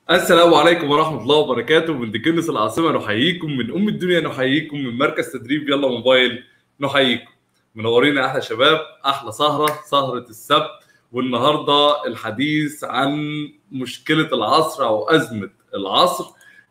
السلام عليكم ورحمة الله وبركاته من ديكنس العاصمة نحييكم من أم الدنيا نحييكم من مركز تدريب يلا موبايل نحييكم منورين يا أحلى شباب أحلى سهرة سهرة السبت والنهاردة الحديث عن مشكلة العصر أو أزمة العصر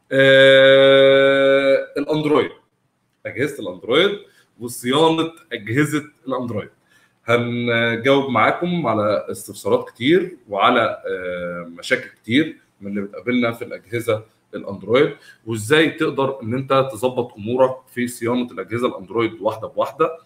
آه الأندرويد أجهزة الأندرويد وصيانة أجهزة الأندرويد هنجاوب معاكم على استفسارات كتير وعلى آه مشاكل كتير من اللي بتقابلنا في الاجهزه الاندرويد وازاي تقدر ان انت تظبط امورك في صيانه الاجهزه الاندرويد واحده بواحده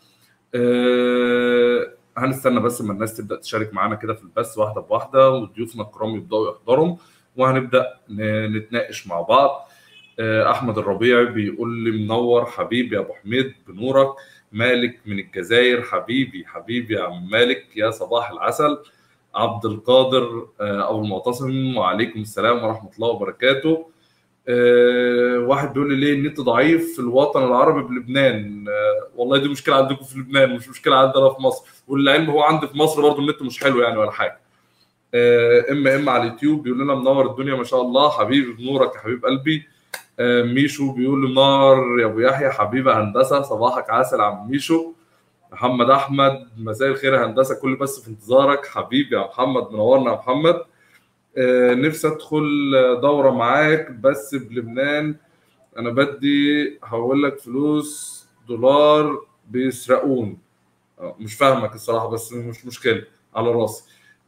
أه هنستنى بس ما الناس تبدا تشارك معانا كده في البث واحده بواحده وضيوفنا الكرام يبداوا يحضروا وهنبدا نتناقش مع بعض أه احمد الربيع بيقول لي منور حبيبي يا ابو حميد بنورك مالك من الجزائر حبيبي حبيبي يا عم مالك يا صباح العسل عبد القادر ابو المعتصم وعليكم السلام ورحمه الله وبركاته واحد بيقول لي ليه النت ضعيف في الوطن العربي بلبنان والله دي مشكله عندكم في لبنان مش مشكله عندنا في مصر والعلم هو عندي في مصر برضه النت مش حلو يعني ولا حاجه ام ام على اليوتيوب بيقول لنا منور الدنيا ما شاء الله حبيبي بنورك يا حبيب قلبي ميشو بيقول لي منور يا ابو يحيى حبيبي هندسه صباحك عسل عم ميشو محمد احمد مساء الخير يا هندسه كل بس في انتظارك حبيبي يا محمد منورنا يا محمد آه نفسي ادخل دوره معاك بس بلبنان انا بدي هقول لك فلوس دولار بيسرقون آه مش فاهمك الصراحه بس مش مشكله على راسي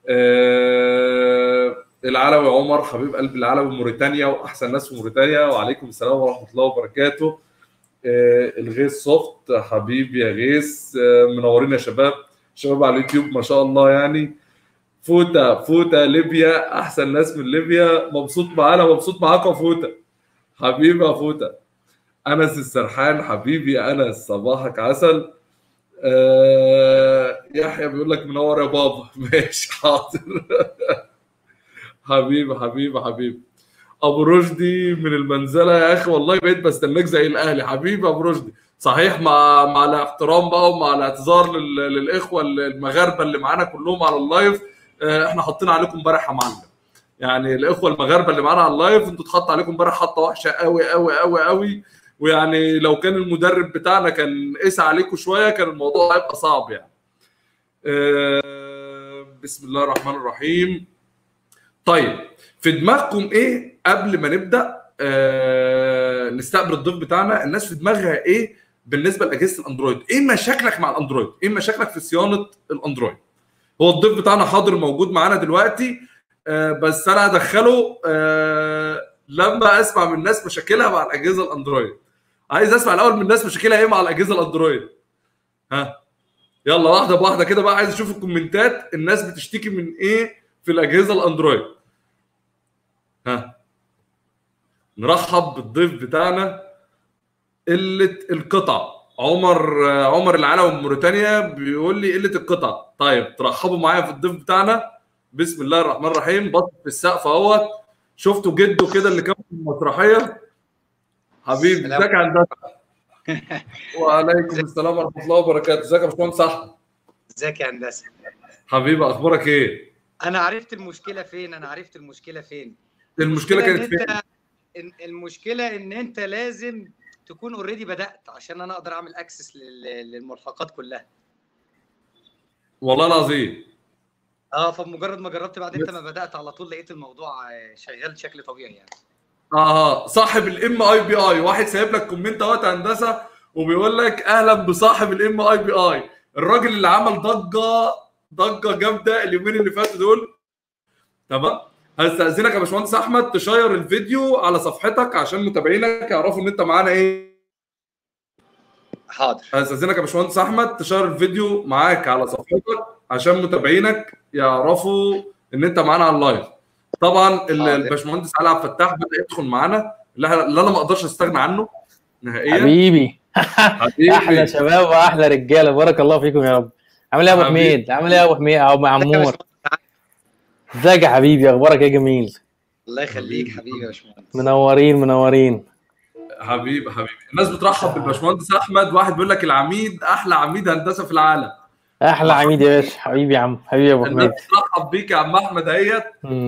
آه العلوي عمر حبيب قلب العلوي موريتانيا واحسن ناس في موريتانيا وعليكم السلام ورحمه الله وبركاته آه الغيث سوفت حبيبي يا غيث آه منورين يا شباب شباب على اليوتيوب ما شاء الله يعني فوتا فوتا ليبيا احسن ناس من ليبيا مبسوط معانا مبسوط معاكم فوتا حبيبي يا فوتا انس السرحان حبيبي انس صباحك عسل آه يحيى بيقول لك منور يا بابا ماشي حاضر حبيبي حبيبي حبيبي ابو رشدي من المنزله يا اخي والله بقيت بستناك زي الاهلي حبيبي ابو رشدي صحيح مع مع الاحترام بقى ومع الاعتذار للاخوه المغاربه اللي معانا كلهم على اللايف احنا حاطين عليكم امبارح يا معلم يعني الاخوه المغاربه اللي معانا على اللايف انتوا اتحط عليكم امبارح حطه وحشه قوي قوي قوي قوي ويعني لو كان المدرب بتاعنا كان قسى عليكم شويه كان الموضوع هيبقى صعب يعني بسم الله الرحمن الرحيم طيب في دماغكم ايه قبل ما نبدا آه نستقبل الضيف بتاعنا الناس في دماغها ايه بالنسبه لاجهزه الاندرويد ايه مشاكلك مع الاندرويد ايه مشاكلك في صيانه الاندرويد هو الضيف بتاعنا حاضر موجود معانا دلوقتي آه بس انا هدخله آه لما اسمع من الناس مشاكلها مع الاجهزه الاندرويد عايز اسمع الاول من الناس مشاكلها ايه مع الاجهزه الاندرويد ها يلا واحده بواحده كده بقى عايز اشوف الكومنتات الناس بتشتكي من ايه في الاجهزه الاندرويد ها نرحب بالضيف بتاعنا قله القطع عمر عمر العلوي من موريتانيا بيقول لي قله القطع طيب ترحبوا معايا في الضيف بتاعنا بسم الله الرحمن الرحيم بص في السقف اهوت شفتوا جده كده اللي كان في المسرحيه حبيبي ازيك يا هندسه وعليكم السلام ورحمه الله وبركاته ازيك يا باشمهندس احمد ازيك يا هندسه حبيبي اخبارك ايه انا عرفت المشكله فين انا عرفت المشكله فين المشكله كانت فين المشكله ان انت لازم تكون اوريدي بدات عشان انا اقدر اعمل اكسس للملحقات كلها والله العظيم اه فمجرد ما جربت بعد انت ما بدات على طول لقيت الموضوع شغال بشكل طبيعي يعني اه صاحب الام اي بي اي واحد سايب لك كومنت اهوت هندسه وبيقول لك اهلا بصاحب الام اي بي اي الراجل اللي عمل ضجه ضجه جامده اليومين اللي فاتوا دول تمام هستأذنك يا باشمهندس احمد تشير الفيديو على صفحتك عشان متابعينك يعرفوا ان انت معانا ايه حاضر هستأذنك يا باشمهندس احمد تشير الفيديو معاك على صفحتك عشان متابعينك يعرفوا ان انت معانا على اللايف طبعا الباشمهندس علي عبد الفتاح بدا يدخل معانا اللي انا ما اقدرش استغنى عنه نهائيا حبيبي حبيبي احلى شباب واحلى رجاله بارك الله فيكم يا رب عامل ايه يا ابو حميد عامل ايه يا ابو حميد ابو عمور ازيك يا حبيبي اخبارك ايه جميل الله يخليك حبيبي يا باشمهندس منورين منورين حبيبي حبيبي الناس بترحب بالباشمهندس احمد واحد بيقول لك العميد احلى عميد هندسه في العالم احلى عميد يا باشا حبيبي يا عم حبيبي يا ابو حميد الناس بترحب بيك يا عم احمد اهيت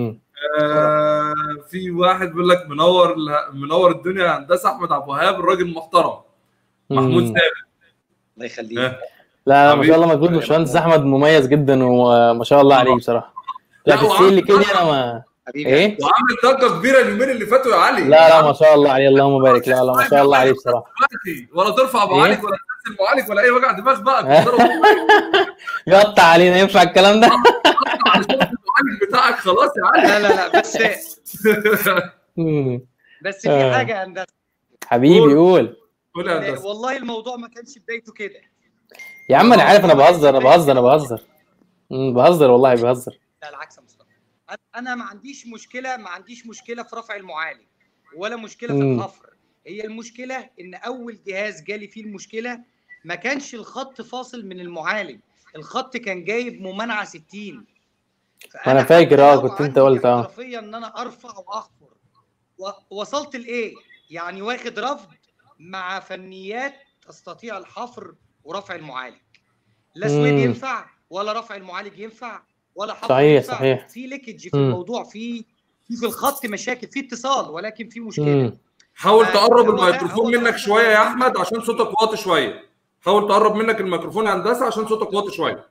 آه في واحد بيقول لك منور منور الدنيا هندسه احمد عبد الوهاب الراجل محترم محمود مم. ثابت الله يخليك آه. لا ما حبيبي. شاء الله مجهود باشمهندس احمد مميز جدا وما شاء الله عليه بصراحه لا لا، تسيل لي وعامل- كده انا ما حبيبي ايه وعامل ضجه كبيره اليومين اللي فاتوا يا علي لا لا ما شاء الله عليه اللهم بارك لا لا ما شاء الله عليه بصراحه دلوقتي ولا ترفع ابو إيه؟ عليك ولا تنزل ابو عليك ولا اي وجع دماغ بقى تضرب قطع علينا ينفع الكلام ده على شغل ابو عليك بتاعك خلاص يا علي لا لا لا بس مم. بس في آه. حاجه يا هندسه حبيبي قول قول يا هندسه والله الموضوع ما كانش بدايته كده يا عم انا عارف انا بهزر انا بهزر انا بهزر مم، بهزر والله بهزر لا العكس يا مصطفى أنا- انا ما عنديش مشكله ما عنديش مشكله في رفع المعالج ولا مشكله في مم. الحفر هي المشكله ان اول جهاز جالي فيه المشكله ما كانش الخط فاصل من المعالج الخط كان جايب ممانعه 60 فأنا أنا فاكر، حتى آه، لو كنت أنت عندي قلت، آه. احترافية ان انا ارفع واحفر و- وصلت لايه يعني واخد رفض مع فنيات تستطيع الحفر ورفع المعالج لا سويد مم. ينفع ولا رفع المعالج ينفع ولا حفر صحيح، ينفع صحيح. في ليكج في مم. الموضوع في في في الخط مشاكل في اتصال ولكن في مشكله مم. حاول آه، تقرب هو ده- هو الميكروفون ده منك أحمد شويه يا عبد احمد عشان صوتك واطي شويه حاول تقرب منك الميكروفون يا هندسه عشان صوتك واطي شويه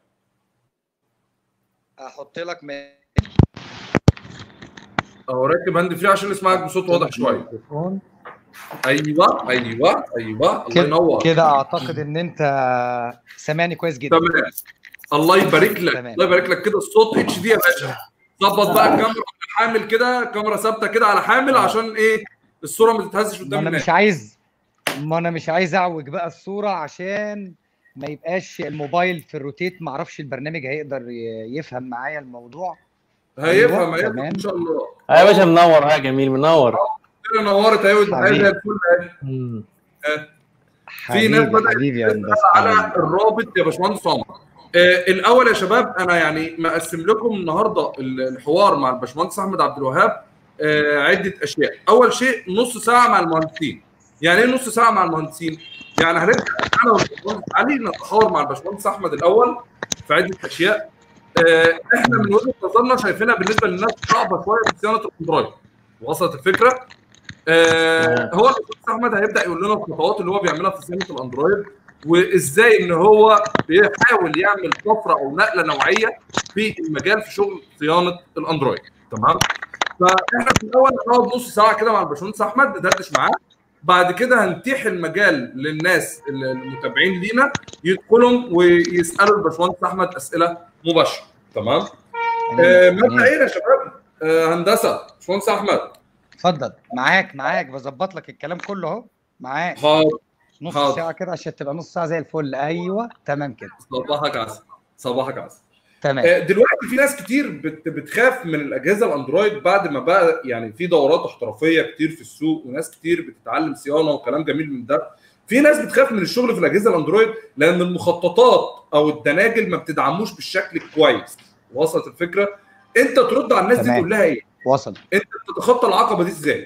احط لك م... اهو ركب هاند فري عشان نسمعك بصوت واضح شويه ايوه ايوه ايوه الله ينور كده اعتقد ان انت سامعني كويس جدا تمام الله يبارك لك تمام. الله يبارك لك كده الصوت اتش دي يا باشا ظبط بقى الكاميرا على حامل كده كاميرا ثابته كده على حامل عشان ايه الصوره ما تتهزش ما قدام انا الناس مش عايز ما انا مش عايز اعوج بقى الصوره عشان ما يبقاش الموبايل في الروتيت ما اعرفش البرنامج هيقدر ي- يفهم معايا الموضوع هيفهم أيوة، هيفهم تمام. ان شاء الله آه يا باشا منور ها جميل منور كده نورت اهي والحياه حبيبي. زي الفل اهي مم. في ناس حبيبي بدات حبيبي يا تسال هندسه على حبيبي. الرابط يا باشمهندس عمر آه الاول يا شباب انا يعني مقسم لكم النهارده ال- الحوار مع الباشمهندس احمد عبد الوهاب آه عده اشياء اول شيء نص ساعه مع المهندسين يعني ايه نص ساعه مع المهندسين يعني هنبدا انا والباشمهندس علي نتحاور مع الباشمهندس احمد الاول في عده اشياء آه احنا من وجهه نظرنا شايفينها بالنسبه للناس صعبه شويه في صيانه الاندرويد وصلت الفكره آه تمام. هو الباشمهندس احمد هيبدا يقول لنا الخطوات اللي هو بيعملها في صيانه الاندرويد وازاي ان هو بيحاول يعمل طفره او نقله نوعيه في المجال في شغل صيانه الاندرويد تمام فاحنا في الاول هنقعد نص ساعه كده مع الباشمهندس احمد ندردش معاه بعد كده هنتيح المجال للناس المتابعين لينا يدخلوا ويسالوا الباشمهندس احمد اسئله مباشره تمام آه مبدئيا يا شباب آه هندسه باشمهندس احمد اتفضل معاك معاك بظبط لك الكلام كله اهو معاك حاضر نص حاضر. ساعه كده عشان تبقى نص ساعه زي الفل ايوه تمام كده صباحك عسل صباحك عسل تمام آه، دلوقتي في ناس كتير بت- بتخاف من الاجهزه الاندرويد بعد ما بقى يعني في دورات احترافيه كتير في السوق وناس كتير بتتعلم صيانه وكلام جميل من ده في ناس بتخاف من الشغل في الاجهزه الاندرويد لان المخططات او الدناجل ما بتدعموش بالشكل الكويس وصلت الفكره انت ترد على الناس دي تمام. تقول لها ايه وصل انت بتتخطى العقبه دي ازاي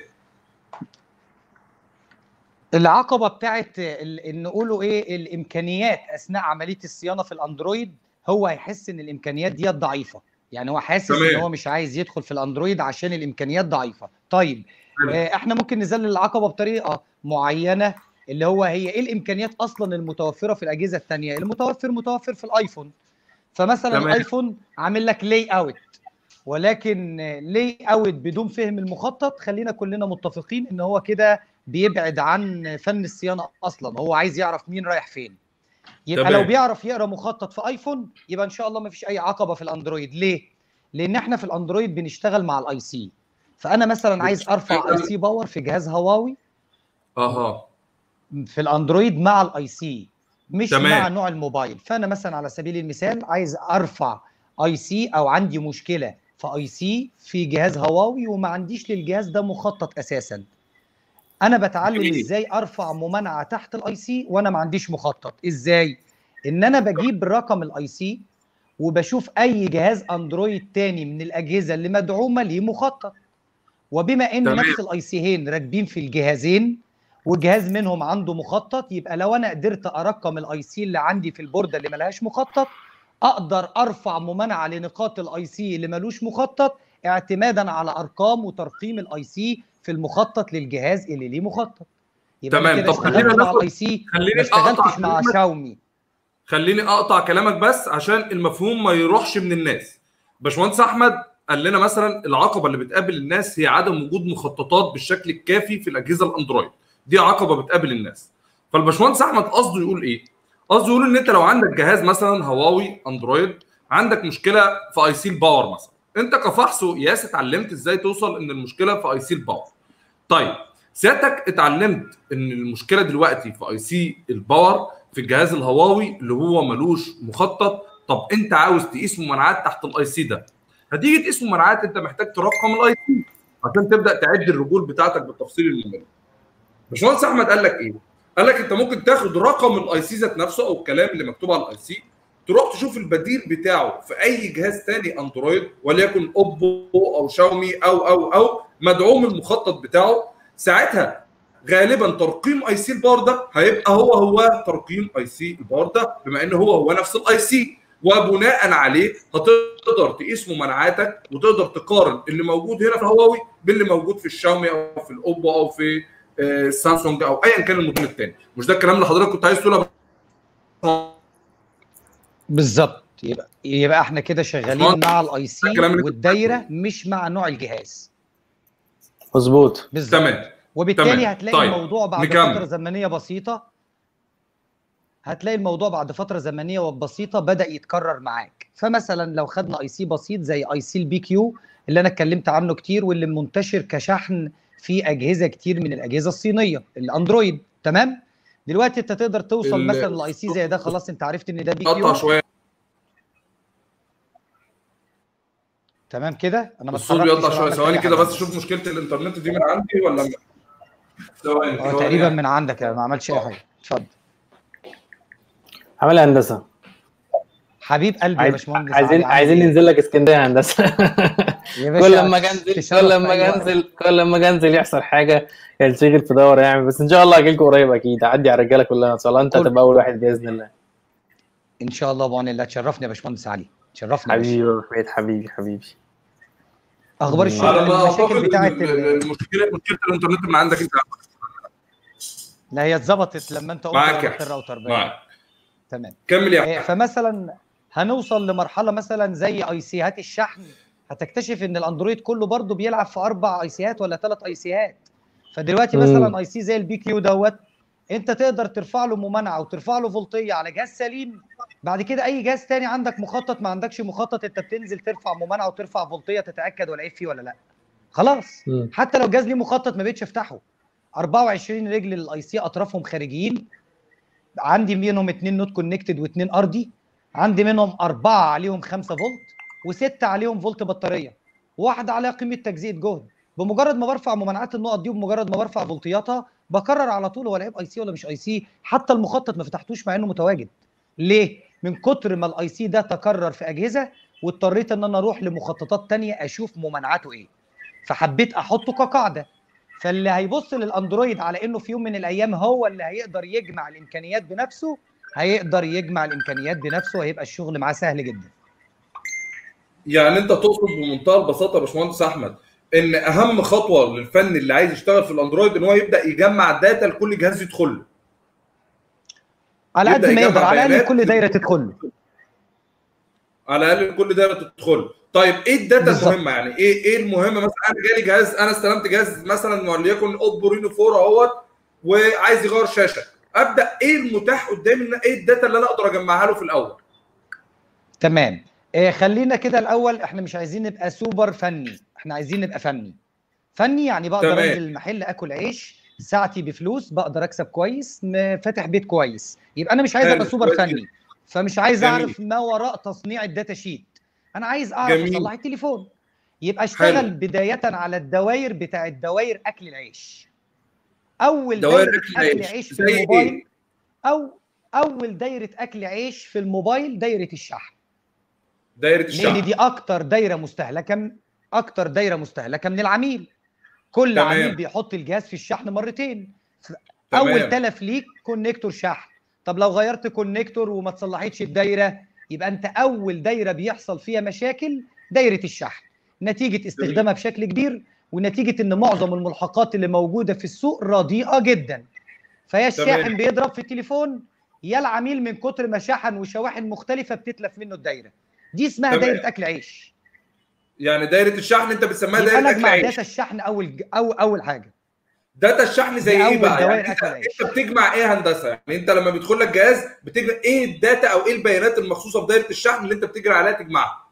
العقبه بتاعت ال- ان نقوله ايه الامكانيات اثناء عمليه الصيانه في الاندرويد هو هيحس ان الامكانيات دي ضعيفه يعني هو حاسس تمام. ان هو مش عايز يدخل في الاندرويد عشان الامكانيات ضعيفه طيب تمام. آه، احنا ممكن نذلل العقبه بطريقه معينه اللي هو هي ايه الامكانيات اصلا المتوفره في الاجهزه الثانيه المتوفر متوفر في الايفون فمثلا تمام. الايفون عامل لك لاي اوت ولكن لاي اوت بدون فهم المخطط خلينا كلنا متفقين ان هو كده بيبعد عن فن الصيانه اصلا هو عايز يعرف مين رايح فين يبقى تمام. لو بيعرف يقرا مخطط في ايفون يبقى ان شاء الله ما فيش اي عقبه في الاندرويد ليه لان احنا في الاندرويد بنشتغل مع الاي سي فانا مثلا عايز ارفع اي سي باور في جهاز هواوي اها في الاندرويد مع الاي سي مش تمام. مع نوع الموبايل فانا مثلا على سبيل المثال عايز ارفع اي سي او عندي مشكله في اي سي في جهاز هواوي وما عنديش للجهاز ده مخطط اساسا انا بتعلم جميل. ازاي ارفع ممانعه تحت الاي سي وانا ما عنديش مخطط ازاي ان انا بجيب رقم الاي سي وبشوف اي جهاز اندرويد تاني من الاجهزه اللي مدعومه ليه مخطط وبما ان تمام. نفس الاي سيين راكبين في الجهازين وجهاز منهم عنده مخطط يبقى لو انا قدرت ارقم الاي سي اللي عندي في البورده اللي ملهاش مخطط اقدر ارفع ممانعه لنقاط الاي سي اللي ملوش مخطط اعتمادا على ارقام وترقيم الاي سي في المخطط للجهاز اللي ليه مخطط يبقى تمام. أنا كده طب خلينا اشتغلت مع ناخد- الاي سي ما خليني اشتغلتش اقطع مع كلامك شاومي خليني اقطع كلامك بس عشان المفهوم ما يروحش من الناس باشمهندس احمد قال لنا مثلا العقبه اللي بتقابل الناس هي عدم وجود مخططات بالشكل الكافي في الاجهزه الاندرويد دي عقبه بتقابل الناس فالباشمهندس احمد قصده يقول ايه قصده يقول ان انت لو عندك جهاز مثلا هواوي اندرويد عندك مشكله في اي سي الباور مثلا انت كفحص وقياس اتعلمت ازاي توصل ان المشكله في اي سي الباور طيب سيادتك اتعلمت ان المشكله دلوقتي في اي سي الباور في الجهاز الهواوي اللي هو ملوش مخطط طب انت عاوز تقيس ممانعات تحت الاي سي ده هتيجي تقيس ممانعات انت محتاج ترقم الاي سي عشان تبدا تعد الرجول بتاعتك بالتفصيل الممل باشمهندس احمد قال لك ايه؟ قال لك انت ممكن تاخد رقم الاي سي ذات نفسه او الكلام اللي مكتوب على الاي سي تروح تشوف البديل بتاعه في اي جهاز تاني اندرويد وليكن اوبو او شاومي او او او مدعوم المخطط بتاعه ساعتها غالبا ترقيم اي سي الباور ده هيبقى هو هو ترقيم اي سي الباور ده بما ان هو هو نفس الاي سي وبناء عليه هتقدر تقيس ممانعاتك وتقدر تقارن اللي موجود هنا في الهواوي باللي موجود في الشاومي او في الاوبو او في آه، سامسونج او ايا كان الموديل الثاني مش ده الكلام اللي حضرتك كنت عايز تقوله بالظبط يبقى يبقى احنا كده شغالين باشمهندس، مع الاي سي الكلام اللي كنت والدايره مش مع نوع الجهاز مظبوط بالظبط تمام وبالتالي تمام. هتلاقي طيب. الموضوع بعد نكمل. فتره زمنيه بسيطه هتلاقي الموضوع بعد فتره زمنيه بسيطه بدا يتكرر معاك فمثلا لو خدنا اي سي بسيط زي اي سي البي كيو اللي انا اتكلمت عنه كتير واللي منتشر كشحن في اجهزه كتير من الاجهزه الصينيه الاندرويد تمام دلوقتي انت تقدر توصل ال- مثلا لاي سي زي ده خلاص انت عرفت ان ده بي قطع كيو شويه تمام كده انا ما الصوت اتحركتش بيقطع ولا شويه عملت ثواني أي كده حاجة. بس شوف مشكله الانترنت دي من عندي ولا من- ثواني اه ثواني. تقريبا من عندك ما عملتش اي حاجه اتفضل عامل هندسه حبيب قلبي يا عايز باشمهندس عايزين علي، عامل عايزين إيه؟ ننزل لك اسكندريه هندسه يا باشا كل لما انزل تشرف كل في لما أي وقت. انزل كل لما انزل يحصل حاجه ينشغل في دوره يعني بس ان شاء الله اجي لكم قريب اكيد اعدي على الرجاله كلها ان شاء الله انت كل- هتبقى اول واحد باذن الله ان شاء الله بعون الله تشرفني يا باشمهندس علي تشرفنا يا باشا. حبيبي يا أبو حميد حبيبي حبيبي اخبار على الشغل على ما المشاكل اعتقد بتاعت إن ال- المشكله مشكله الانترنت من عندك انت لا هي اتظبطت لما انت قلت معاك يا ربطت الراوتر بقى. معاك تمام كمل يا إيه، أحمد. فمثلا هنوصل لمرحله مثلا زي اي سيهات الشحن هتكتشف ان الاندرويد كله برضه بيلعب في اربع اي سيات ولا ثلاث اي سيات فدلوقتي مم. مثلا اي سي زي البي كيو دوت انت تقدر ترفع له ممانعه وترفع له فولتيه على جهاز سليم بعد كده اي جهاز تاني عندك مخطط ما عندكش مخطط انت بتنزل ترفع ممانعه وترفع فولتيه تتاكد ولا عيب فيه ولا لا خلاص مم. حتى لو جهاز ليه مخطط ما بقتش افتحه 24 رجل للاي سي اطرافهم خارجيين عندي منهم اثنين نوت كونكتد واثنين ارضي عندي منهم اربعه عليهم 5 فولت وسته عليهم فولت بطاريه واحده عليها قيمه تجزئه جهد بمجرد ما برفع ممانعات النقط دي وبمجرد ما برفع فولتياتها بقرر على طول هو لعيب اي سي ولا مش اي سي حتى المخطط ما فتحتوش مع انه متواجد ليه من كتر ما الاي سي ده تكرر في اجهزه واضطريت ان انا اروح لمخططات تانية اشوف ممانعاته ايه فحبيت احطه كقاعده فاللي هيبص للاندرويد على انه في يوم من الايام هو اللي هيقدر يجمع الامكانيات بنفسه هيقدر يجمع الامكانيات بنفسه وهيبقى الشغل معاه سهل جدا يعني انت تقصد بمنتهى البساطه يا باشمهندس احمد ان اهم خطوه للفن اللي عايز يشتغل في الاندرويد ان هو يبدا يجمع داتا لكل جهاز يدخل له على قد يبدأ ما يجمع يقدر على الاقل بيانات. كل دايره تدخل له على الاقل كل دايره تدخل له. طيب ايه الداتا بالظبط. المهمه يعني ايه ايه المهم مثلا انا جالي جهاز انا استلمت جهاز مثلا وليكن اوبو رينو 4 اهوت وعايز يغير شاشه ابدا ايه المتاح قدامي ان ايه الداتا اللي انا اقدر اجمعها له في الاول تمام آه خلينا كده الاول احنا مش عايزين نبقى سوبر فني احنا عايزين نبقى فني فني يعني بقدر تمام. انزل المحل اكل عيش ساعتي بفلوس بقدر اكسب كويس م- فاتح بيت كويس يبقى انا مش عايز حلو، ابقى سوبر كويس فني فمش عايز جميل. اعرف ما وراء تصنيع الداتا شيت انا عايز اعرف جميل. اصلح التليفون يبقى اشتغل حلو. بدايه على الدوائر بتاعت دوائر اكل العيش اول دوائر دايره أكل اكل العيش. عيش في زي إيه؟ الموبايل او اول دايره اكل عيش في الموبايل دايره الشحن دايره لان الشحن دي اكتر دايره مستهلكه اكتر دايره مستهلكه من العميل كل تمام. عميل بيحط الجهاز في الشحن مرتين تمام. اول تلف ليك كونكتور شحن طب لو غيرت كونكتور وما تصلحتش الدايره يبقى انت اول دايره بيحصل فيها مشاكل دايره الشحن نتيجه استخدامها بشكل كبير ونتيجه ان معظم الملحقات اللي موجوده في السوق رديئه جدا فيا الشاحن بيضرب في التليفون يا العميل من كتر ما شحن وشواحن مختلفه بتتلف منه الدايره دي اسمها تمام. دايره اكل عيش يعني دايره الشحن انت بتسميها يبقى دايره انا اكل اجمع عيش داتا الشحن اول أو اول حاجه داتا الشحن زي دي ايه أول بقى؟ دوائر يعني انت, أكل عيش. انت بتجمع ايه هندسه؟ يعني انت لما بيدخل لك جهاز بتجمع ايه الداتا او ايه البيانات المخصوصه بدايره الشحن اللي انت بتجري عليها تجمعها؟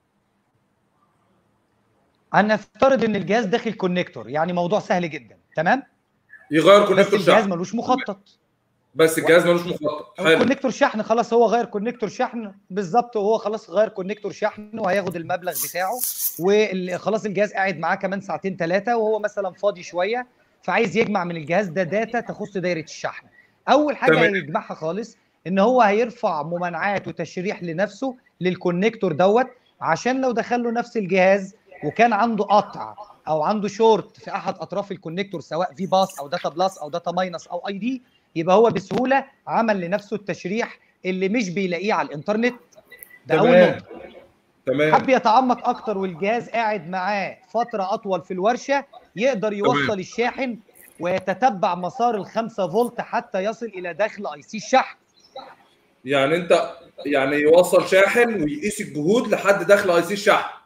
انا افترض ان الجهاز داخل كونكتور يعني موضوع سهل جدا تمام يغير بس كونكتور الجهاز شحن ملوش مخطط بس الجهاز ملوش مخطط حلو كونكتور شحن خلاص هو غير كونكتور شحن بالظبط وهو خلاص غير كونكتور شحن وهياخد المبلغ بتاعه وخلاص الجهاز قاعد معاه كمان ساعتين ثلاثه وهو مثلا فاضي شويه فعايز يجمع من الجهاز ده داتا تخص دايره الشحن اول حاجه تمام. هيجمعها خالص ان هو هيرفع ممانعات وتشريح لنفسه للكونكتور دوت عشان لو دخل له نفس الجهاز وكان عنده قطع او عنده شورت في احد اطراف الكونكتور سواء في باس او داتا بلس او داتا ماينس او اي دي يبقى هو بسهوله عمل لنفسه التشريح اللي مش بيلاقيه على الانترنت ده اول تمام نقطه تمام حب يتعمق اكتر والجهاز قاعد معاه فتره اطول في الورشه يقدر يوصل تمام. الشاحن ويتتبع مسار ال 5 فولت حتى يصل الى داخل اي سي الشحن يعني انت يعني يوصل شاحن ويقيس الجهود لحد داخل اي سي الشحن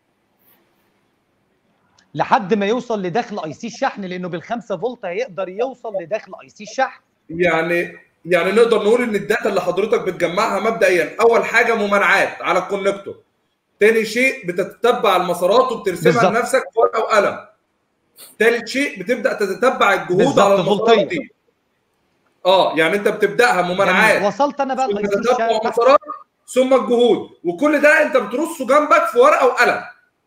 لحد ما يوصل لداخل اي سي الشحن لانه بال 5 فولت هيقدر يوصل لداخل اي سي الشحن يعني يعني نقدر نقول ان الداتا اللي حضرتك بتجمعها مبدئيا اول حاجه ممانعات على الكونكتور تاني شيء بتتبع المسارات وبترسمها بالظبط. لنفسك في ورقه وقلم تالت شيء بتبدا تتتبع الجهود بالظبط، على المسارات فولتية. دي اه يعني انت بتبداها جميل. ممانعات وصلت انا بقى ثم الاي سي تتبع الشحن مسارات ثم الجهود وكل ده انت بترصه جنبك في ورقه وقلم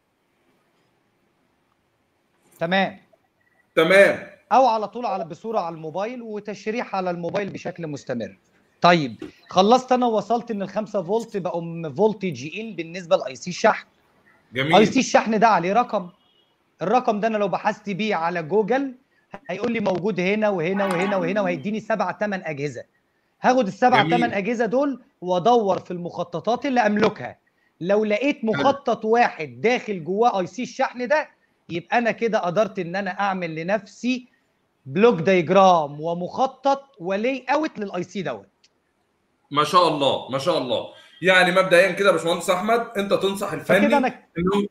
تمام تمام او على طول على بصوره على الموبايل وتشريح على الموبايل بشكل مستمر طيب خلصت انا ووصلت ان ال 5 فولت بقوا فولتج ان بالنسبه لاي سي الشحن اي جميل سي الشحن ده عليه رقم الرقم ده انا لو بحثت بيه على جوجل هيقول لي موجود هنا وهنا وهنا وهنا وهيديني سبع ثمان اجهزه هاخد السبع جميل. ثمان اجهزه دول وادور في المخططات اللي املكها لو لقيت مخطط واحد داخل جواه اي سي الشحن ده يبقى انا كده قدرت ان انا اعمل لنفسي بلوك دايجرام ومخطط ولي اوت للاي سي دوت ما شاء الله ما شاء الله يعني مبدئيا كده يا باشمهندس احمد انت تنصح الفني فكده انا انه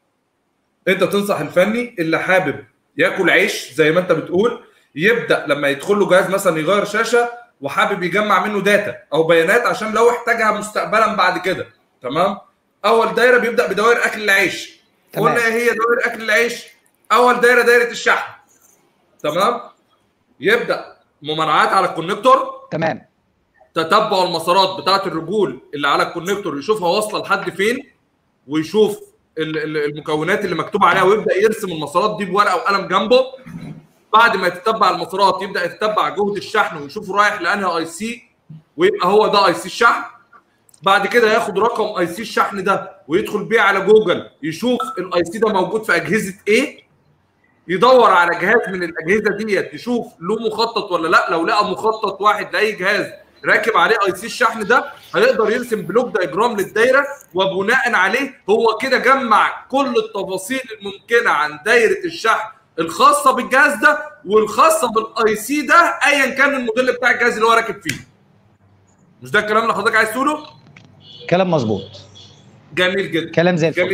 انت تنصح الفني اللي حابب ياكل عيش زي ما انت بتقول يبدا لما يدخل له جهاز مثلا يغير شاشه وحابب يجمع منه داتا او بيانات عشان لو احتاجها مستقبلا بعد كده تمام اول دايره بيبدا بدوائر اكل العيش تمام. قلنا ايه هي دوائر اكل العيش اول دايره دايره الشحن تمام يبدا ممانعات على الكونكتور تمام تتبع المسارات بتاعه الرجول اللي على الكونكتور يشوفها واصله لحد فين ويشوف ال- ال- المكونات اللي مكتوب عليها ويبدا يرسم المسارات دي بورقه وقلم جنبه بعد ما يتتبع المسارات يبدا يتتبع جهد الشحن ويشوف رايح لانهي اي سي ويبقى هو ده اي سي الشحن بعد كده ياخد رقم اي سي الشحن ده ويدخل بيه على جوجل يشوف الاي سي ده موجود في اجهزه ايه يدور على جهاز من الاجهزه ديت يشوف له مخطط ولا لا لو لقى مخطط واحد لاي جهاز راكب عليه اي سي الشحن ده هيقدر يرسم بلوك دايجرام للدايره وبناء عليه هو كده جمع كل التفاصيل الممكنه عن دايره الشحن الخاصه بالجهاز ده والخاصه بالاي سي ده ايا كان الموديل بتاع الجهاز اللي هو راكب فيه مش ده الكلام اللي حضرتك عايز تقوله كلام مظبوط جميل جدا كلام زي الفل جميل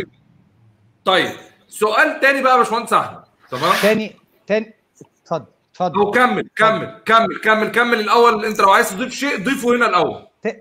طيب سؤال تاني بقى يا باشمهندس احمد تمام تاني تاني اتفضل اتفضل او كمل كمل كمل كمل كمل الاول انت لو عايز تضيف شيء ضيفه هنا الاول ت-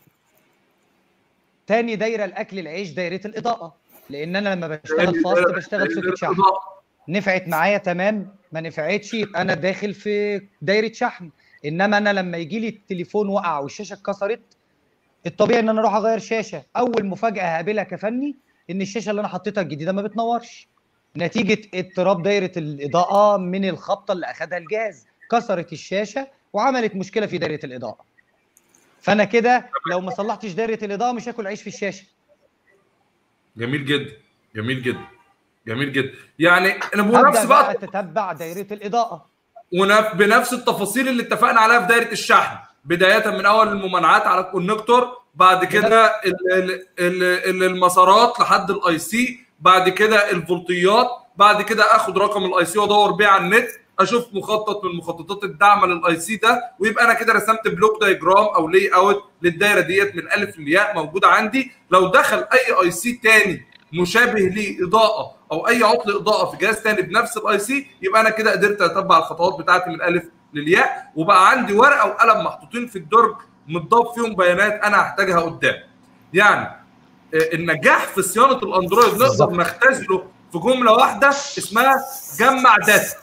تاني دايره الاكل العيش دايره الاضاءه لان انا لما بشتغل فاست بشتغل سوكت شحن نفعت معايا تمام ما نفعتش يبقى انا داخل في دايره شحن انما انا لما يجي لي التليفون وقع والشاشه اتكسرت الطبيعي ان انا اروح اغير شاشه اول مفاجاه هقابلها كفني ان الشاشه اللي انا حطيتها الجديده ما بتنورش نتيجه اضطراب دايره الاضاءه من الخبطه اللي اخذها الجهاز كسرت الشاشه وعملت مشكله في دايره الاضاءه فانا كده لو ما صلحتش دايره الاضاءه مش هاكل عيش في الشاشه جميل جدا جميل جدا جميل جدا يعني انا ابدا بنفس بقى بقى اتتبع دايره الاضاءه ونف- بنفس التفاصيل اللي اتفقنا عليها في دايره الشحن بدايه من اول الممانعات على الكونكتور بعد كده ال- ال- ال- ال- المسارات لحد الاي سي بعد كده الفولتيات بعد كده اخد رقم الاي سي وادور بيه على النت اشوف مخطط من مخططات الدعم للاي سي ده ويبقى انا كده رسمت بلوك دايجرام او لي اوت للدايره ديت من الف للياء موجوده عندي لو دخل اي اي سي تاني مشابه ليه اضاءه او اي عطل اضاءه في جهاز تاني بنفس الاي سي يبقى انا كده قدرت اتبع الخطوات بتاعتي من الالف للياء وبقى عندي ورقه وقلم محطوطين في الدرج متضاف فيهم بيانات انا هحتاجها قدام يعني آه، النجاح في صيانه الاندرويد نقدر بالظبط. نختزله في جمله واحده اسمها جمع داتا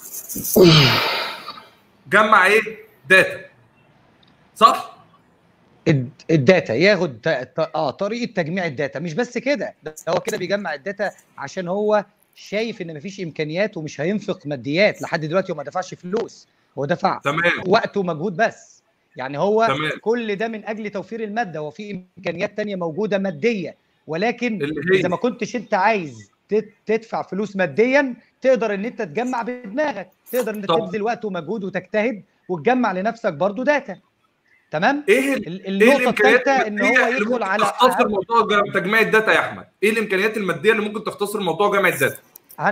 جمع ايه داتا صح الد- الداتا ياخد ت- ت- اه طريقه تجميع الداتا مش بس كده ده هو كده بيجمع الداتا عشان هو شايف ان مفيش امكانيات ومش هينفق ماديات لحد دلوقتي هو ما دفعش فلوس هو دفع تمام وقت ومجهود بس يعني هو تمام. كل ده من اجل توفير الماده وفي امكانيات تانية موجوده ماديه ولكن اللي هي اذا ما كنتش انت عايز تت- تدفع فلوس ماديا تقدر ان انت تجمع بدماغك تقدر ان انت طب. تبذل وقت ومجهود وتجتهد وتجمع لنفسك برضو داتا تمام ايه ال- ال- ايه النقطه الامكانيات الثالثه ان هو الماديه اللي يدخل ممكن على تختصر موضوع جم- تجميع الداتا يا احمد ايه الامكانيات الماديه اللي ممكن تختصر موضوع جمع الداتا هن...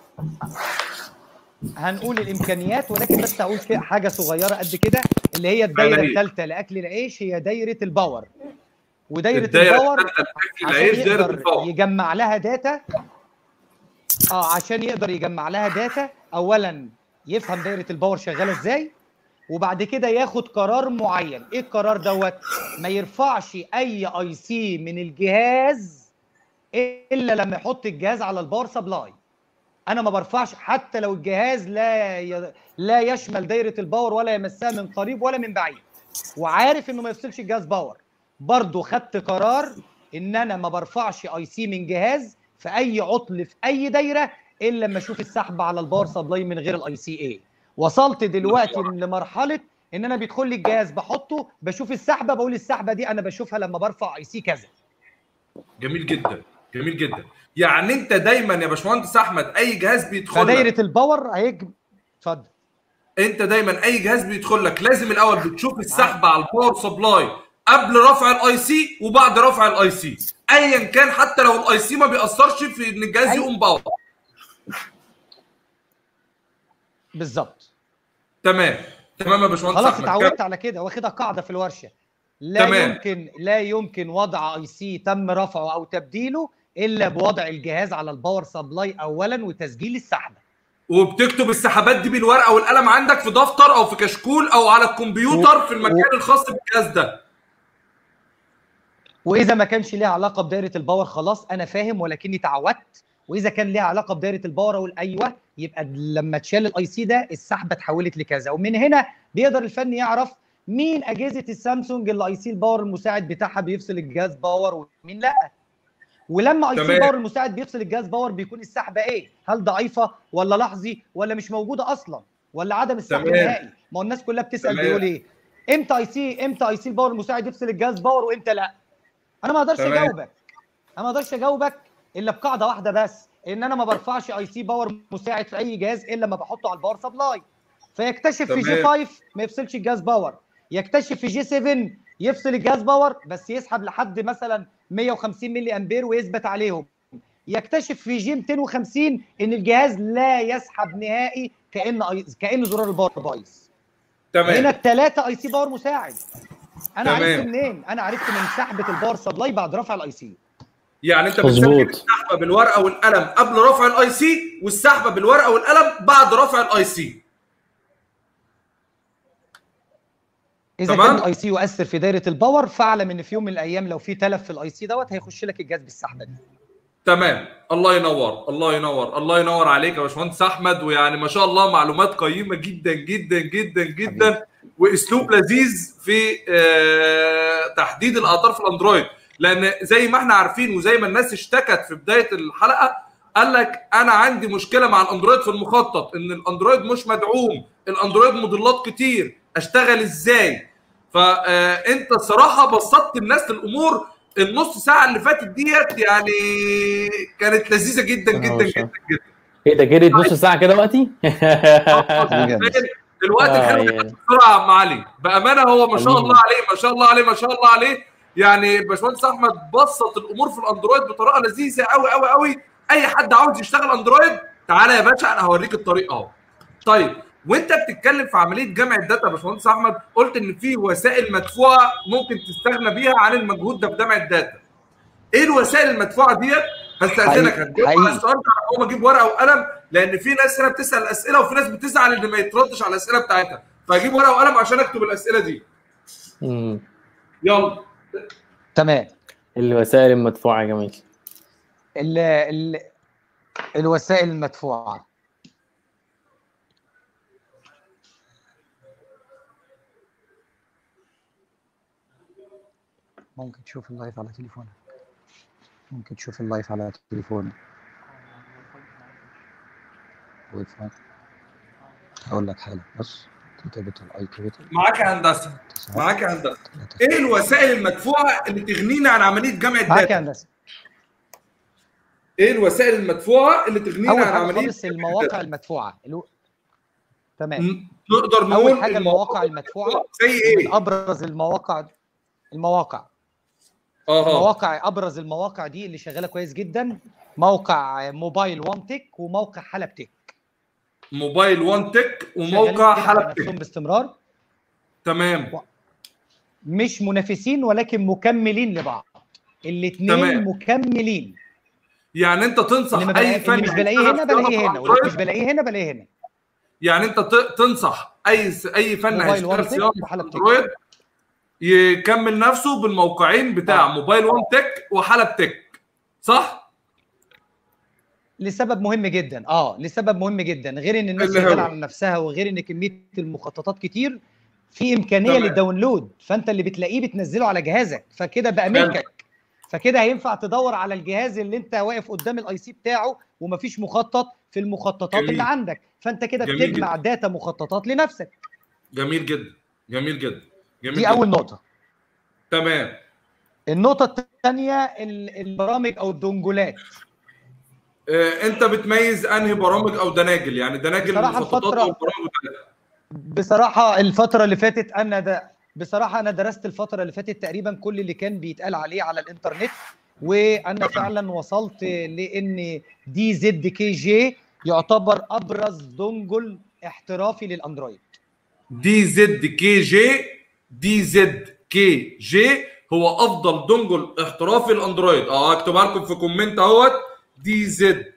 هنقول الامكانيات ولكن بس هقول في حاجه صغيره قد كده اللي هي الدايره على إيه؟ الثالثه لاكل العيش هي دايره الباور ودايره الدايره الباور الثالثه الاكل عشان العيش دايره يقدر الباور يجمع لها داتا اه عشان يقدر يجمع لها داتا اولا يفهم دايره الباور شغاله ازاي وبعد كده ياخد قرار معين ايه القرار دوت ما يرفعش اي اي سي من الجهاز الا لما يحط الجهاز على الباور سبلاي انا ما برفعش حتى لو الجهاز لا ي... لا يشمل دايره الباور ولا يمسها من قريب ولا من بعيد وعارف انه ما يفصلش الجهاز باور برضه خدت قرار ان انا ما برفعش اي سي من جهاز في اي عطل في اي دايره الا لما اشوف السحب على الباور سبلاي من غير الاي سي اي وصلت دلوقتي لمرحله ان انا بيدخل لي الجهاز بحطه بشوف السحبه بقول السحبه دي انا بشوفها لما برفع اي سي كذا جميل جدا جميل جدا يعني انت دايما يا باشمهندس احمد اي جهاز بيدخل لك فدايره الباور هيج اتفضل انت دايما اي جهاز بيدخل لك لازم الاول بتشوف السحب على الباور سبلاي قبل رفع الاي سي وبعد رفع الاي سي ايا كان حتى لو الاي سي ما بيأثرش في ان الجهاز أيوة. يقوم باور بالظبط تمام تمام يا باشمهندس خلاص احمد اتعودت على كده واخدها قاعده في الورشه لا تمام. يمكن لا يمكن وضع اي سي تم رفعه او تبديله الا بوضع الجهاز على الباور سبلاي اولا وتسجيل السحبه وبتكتب السحبات دي بالورقه والقلم عندك في دفتر او في كشكول او على الكمبيوتر و- في المكان الخاص بالجهاز ده واذا ما كانش ليها علاقه بدايره الباور خلاص انا فاهم ولكني تعودت واذا كان ليها علاقه بدايره الباور اقول ايوه يبقى لما تشال الاي سي ده السحبه اتحولت لكذا ومن هنا بيقدر الفني يعرف مين اجهزه السامسونج اللي اي سي الباور المساعد بتاعها بيفصل الجهاز باور ومين لا ولما اي سي تمام. الباور المساعد بيفصل الجهاز باور بيكون السحبه ايه هل ضعيفه ولا لحظي ولا مش موجوده اصلا ولا عدم السحب تمام. نهائي ما هو الناس كلها بتسال تمام. بيقول ايه امتى اي سي امتى اي سي الباور المساعد يفصل الجهاز باور وامتى لا انا ما اقدرش تمام. اجاوبك انا ما اقدرش اجاوبك الا بقاعده واحده بس ان انا ما برفعش اي سي باور مساعد في اي جهاز الا لما بحطه على الباور سبلاي فيكتشف في جي تمام. 5 ما يفصلش الجهاز باور يكتشف في جي 7 يفصل الجهاز باور بس يسحب لحد مثلا 150 ملي امبير ويثبت عليهم يكتشف في جي 250 ان الجهاز لا يسحب نهائي كان أي- كان زرار الباور بايظ هنا تمام الثلاثه اي سي باور مساعد انا تمام. عرفت منين انا عرفت من سحبه الباور سبلاي بعد رفع الاي سي يعني انت مظبوط. بتسجل السحبه بالورقه والقلم قبل رفع الاي سي والسحبه بالورقه والقلم بعد رفع الاي سي اذا تمام. كان الاي سي يؤثر في دايره الباور فاعلم ان في يوم من الايام لو في تلف في الاي سي دوت هيخش لك الجهاز بالسحبه دي تمام الله ينور الله ينور الله ينور عليك يا باشمهندس احمد ويعني ما شاء الله معلومات قيمه جدا جدا جدا جدا واسلوب لذيذ في آه، تحديد الاعطار في الاندرويد لان زي ما احنا عارفين وزي ما الناس اشتكت في بدايه الحلقه قال لك انا عندي مشكله مع الاندرويد في المخطط ان الاندرويد مش مدعوم الاندرويد موديلات كتير اشتغل ازاي فانت الصراحه بسطت الناس للامور النص ساعه اللي فاتت ديت يعني كانت لذيذه جدا جدا أهو جدا جدا ايه ده جريت نص ساعه كده وقتي الوقت آه، حلو يعني. بسرعه يا عم علي بامانه هو ما شاء حبيبي. الله عليه ما شاء الله عليه ما شاء الله عليه يعني باشمهندس احمد بسط الامور في الاندرويد بطريقه لذيذه قوي قوي قوي اي حد عاوز يشتغل اندرويد تعالى يا باشا انا هوريك الطريق اهو طيب وانت بتتكلم في عمليه جمع الداتا يا باشمهندس احمد قلت ان في وسائل مدفوعه ممكن تستغنى بيها عن المجهود ده في جمع الداتا ايه الوسائل المدفوعه ديت هستاذنك هتجاوب على السؤال ده اقوم اجيب ورقه وقلم لان في ناس هنا بتسال اسئله وفي ناس بتزعل ان ما يتردش على الاسئله بتاعتها فاجيب ورقه وقلم عشان اكتب الاسئله دي مم. يلا تمام الوسائل المدفوعه يا جميل ال ال الوسائل المدفوعه ممكن تشوف اللايف على تليفونك ممكن تشوف اللايف على تليفونك واي فاي هقول لك حاجه بص كتابه الاي كريتور معاك يا هندسه معاك يا هندسه ايه الوسائل المدفوعه اللي تغنينا عن عمليه جمع معاك يا الداتا هندسه ايه الوسائل المدفوعه اللي تغنينا اول عن حاجه عمليه خالص المواقع المدفوعه الو... تمام م- نقدر نقول اول حاجه المواقع المدفوعه زي من ايه ابرز المواقع المواقع اه مواقع ابرز المواقع دي اللي شغاله كويس جدا موقع موبايل وان تك وموقع حلب تك موبايل وان تك شغالين وموقع جداً حلب نفسهم تك باستمرار تمام مش منافسين ولكن مكملين لبعض الاثنين تمام. مكملين يعني انت تنصح اللي, ما اي بلاقي فني اللي مش بلاقيه هيشتغل هنا في بلاقيه صيانة هنا واللي مش أندرويد، بلاقيه هنا بلاقيه هنا يعني انت ت- تنصح اي س- اي فني موبايل هيشتغل وان تك صيانه وحلب تك. اندرويد يكمل نفسه بالموقعين بتاع آه. موبايل وان تك وحلب تك صح؟ لسبب مهم جدا اه لسبب مهم جدا غير ان الناس اللي هو؟ شغاله على نفسها وغير ان كميه المخططات كتير في امكانيه تمام. للداونلود فانت اللي بتلاقيه بتنزله على جهازك فكده بقى حلو. ملكك فكده هينفع تدور على الجهاز اللي انت واقف قدام الاي سي بتاعه ومفيش مخطط في المخططات جميل. اللي عندك فانت كده جميل بتجمع داتا مخططات لنفسك جميل جدا جميل جدا جميل دي جدا. اول نقطه تمام النقطه الثانيه البرامج او الدونجولات آه، انت بتميز انهي برامج او دناجل يعني دناجل بصراحة المخططات الفترة- والبرامج بتاعتها. بصراحة الفترة اللي فاتت أنا ده بصراحة أنا درست الفترة اللي فاتت تقريبا كل اللي كان بيتقال عليه على الإنترنت وأنا فعلا وصلت لأن دي زد كي جي يعتبر أبرز دونجل احترافي للأندرويد دي زد كي جي دي زد كي جي هو افضل دونجل احترافي الاندرويد اه اكتبها لكم في كومنت اهوت دي زد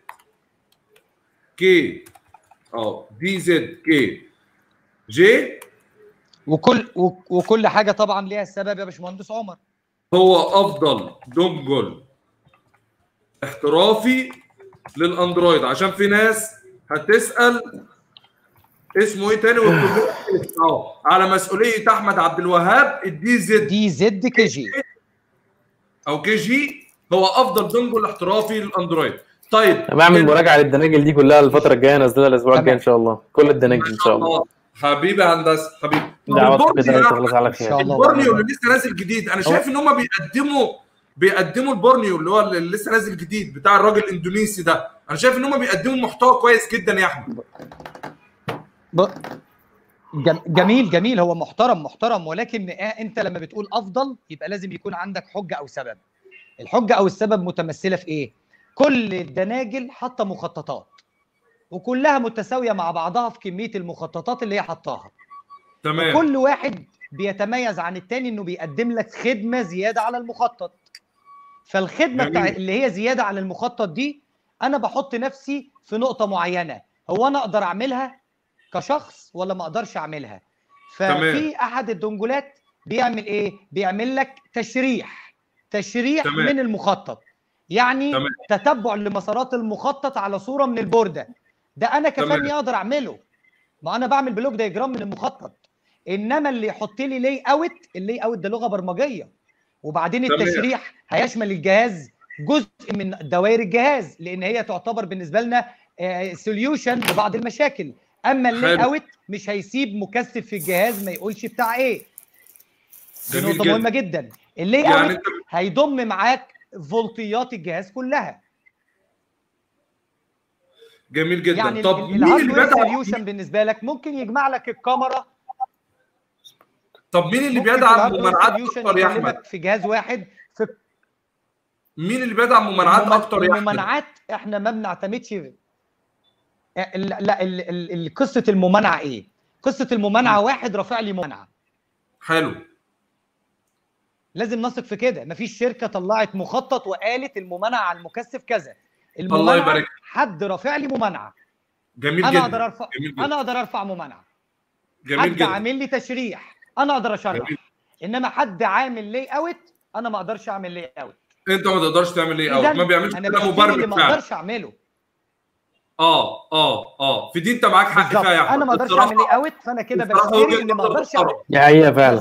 كي اه دي زد كي جي وكل وكل حاجة طبعا ليها السبب يا باشمهندس عمر هو افضل دونجل احترافي للاندرويد عشان في ناس هتسال اسمه ايه تاني والكومنت اه على مسؤوليه احمد عبد الوهاب الدي زد دي زد كي جي او كي جي هو افضل دونجل احترافي للاندرويد طيب انا بعمل مراجعه للدناجل دي كلها الفتره الجايه انزلها الاسبوع الجاي ان شاء الله كل الدناجل ما ان شاء شاء الله الله حبيبي يا هندسه حبيبي طب دعوات البورنيو كده ده- تخلص على إن شاء خير الله البورنيو اللي لسه نازل جديد انا شايف ان هم بيقدموا بيقدموا البورنيو اللي هو اللي لسه نازل جديد بتاع الراجل الاندونيسي ده انا شايف ان هم بيقدموا محتوى كويس جدا يا احمد ب... جم- جميل جميل هو محترم محترم ولكن آه انت لما بتقول افضل يبقى لازم يكون عندك حجه او سبب الحجه او السبب متمثله في ايه كل الدناجل حاطه مخططات وكلها متساويه مع بعضها في كميه المخططات اللي هي حطاها تمام كل واحد بيتميز عن التاني انه بيقدم لك خدمه زياده على المخطط فالخدمه جميل. بتاع اللي هي زياده على المخطط دي انا بحط نفسي في نقطه معينه هو انا اقدر اعملها كشخص ولا ما اقدرش اعملها تمام. ففي احد الدنجولات بيعمل ايه بيعمل لك تشريح تشريح تمام. من المخطط يعني تمام. تتبع لمسارات المخطط على صوره من البورده ده انا تمام. كفني اقدر اعمله ما انا بعمل بلوك دايجرام من المخطط انما اللي يحط لي لي اوت اللي اوت ده لغه برمجيه وبعدين تمام. التشريح هيشمل الجهاز جزء من دوائر الجهاز لان هي تعتبر بالنسبه لنا سوليوشن لبعض المشاكل اما اللي حلو. اوت مش هيسيب مكثف في الجهاز ما يقولش بتاع ايه دي جميل نقطه جدا. مهمه جدا اللي يعني اوت انت هيضم معاك فولتيات الجهاز كلها جميل جدا يعني طب مين اللي الهاردوير بيدعم سوليوشن بالنسبه لك ممكن يجمع لك الكاميرا طب مين اللي ممكن بيدعم الهاردوير ممانعات solution اكتر يا احمد يكلمك في جهاز واحد في مين اللي بيدعم ممانعات المم- اكتر يا احمد الممانعات احنا ما بنعتمدش ال- لا ال- ال- ال- قصه الممانعه ايه؟ قصه الممانعه واحد رافع لي ممانعه حلو لازم نثق في كده مفيش شركه طلعت مخطط وقالت الممانعه على المكثف كذا الله الممانعه يبارك حد رافع لي ممانعه جميل انا جدا اقدر ارفع جميل جدا انا اقدر ارفع ممانعه جميل حد جدا عامل لي تشريح انا اقدر اشرح جميل. انما حد عامل لي اوت انا ما اقدرش اعمل لي اوت انت ما تقدرش تعمل ايه او إذن ما بيعملش انا كده بشتري اللي مبرمج ما فعلا اقدرش اعمله اه اه اه في دي انت معاك حق بالظبط فيها يا احمد انا ما اقدرش الصراحة- اعمل لي اوت فانا كده الصراحة بشتري وجهة اللي ما نظر اقدرش محترمة. اعمله دي حقيقه فعلا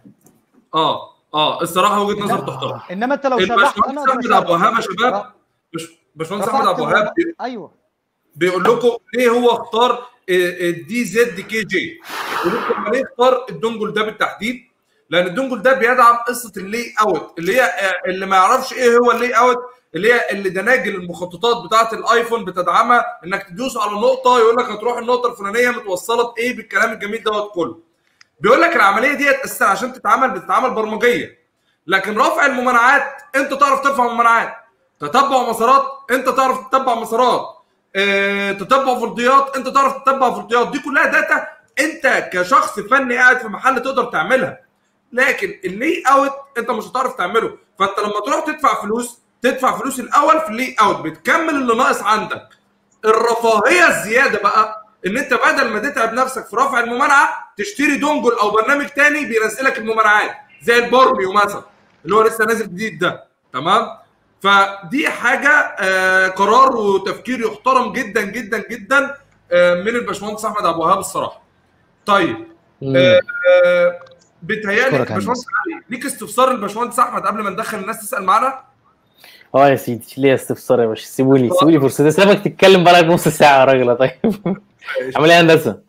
اه اه الصراحه وجهه نظر تحترم انما انت لو شرحت انا الباشمهندس اقدر احمد ابو وهاب يا أشرح. شباب بش- باشمهندس احمد رفعت ابو وهاب الموضوع. ايوه بيقول لكم ليه هو اختار الدي زد كي جي بيقول لكم ليه اختار الدونجل ده بالتحديد لان الدونجل ده بيدعم قصه اللي اوت اللي هي آه، اللي ما يعرفش ايه هو اللي اوت اللي هي اللي دناجل المخططات بتاعه الايفون بتدعمها انك تدوس على نقطه يقول لك هتروح النقطه الفلانيه متوصله بايه بالكلام الجميل دوت كله بيقول لك العمليه ديت اساسا عشان تتعمل بتتعمل برمجيه لكن رفع الممانعات انت تعرف ترفع ممانعات تتبع مسارات انت تعرف تتبع مسارات اه تتبع فرضيات انت تعرف تتبع فرضيات دي كلها داتا انت كشخص فني قاعد في محل تقدر تعملها لكن اللي اوت انت مش هتعرف تعمله فانت لما تروح تدفع فلوس تدفع فلوس الاول في اللي اوت بتكمل اللي ناقص عندك الرفاهيه الزياده بقى ان انت بدل ما تتعب نفسك في رفع الممانعه تشتري دونجل او برنامج تاني بينزلك الممانعات زي البورنيو مثلا اللي هو لسه نازل جديد ده تمام فدي حاجه آه قرار وتفكير يحترم جدا جدا جدا آه من الباشمهندس احمد ابو وهاب الصراحه طيب مم. آه بيتهيألي أشكرك يا الباشمهندس علي ليك استفسار الباشمهندس احمد قبل ما ندخل الناس تسال معانا اه يا سيدي ليه استفسار يا باشا سيبوني سيبوني فرصتي سيبك تتكلم بقى نص ساعه يا راجل طيب عامل ايه يا هندسه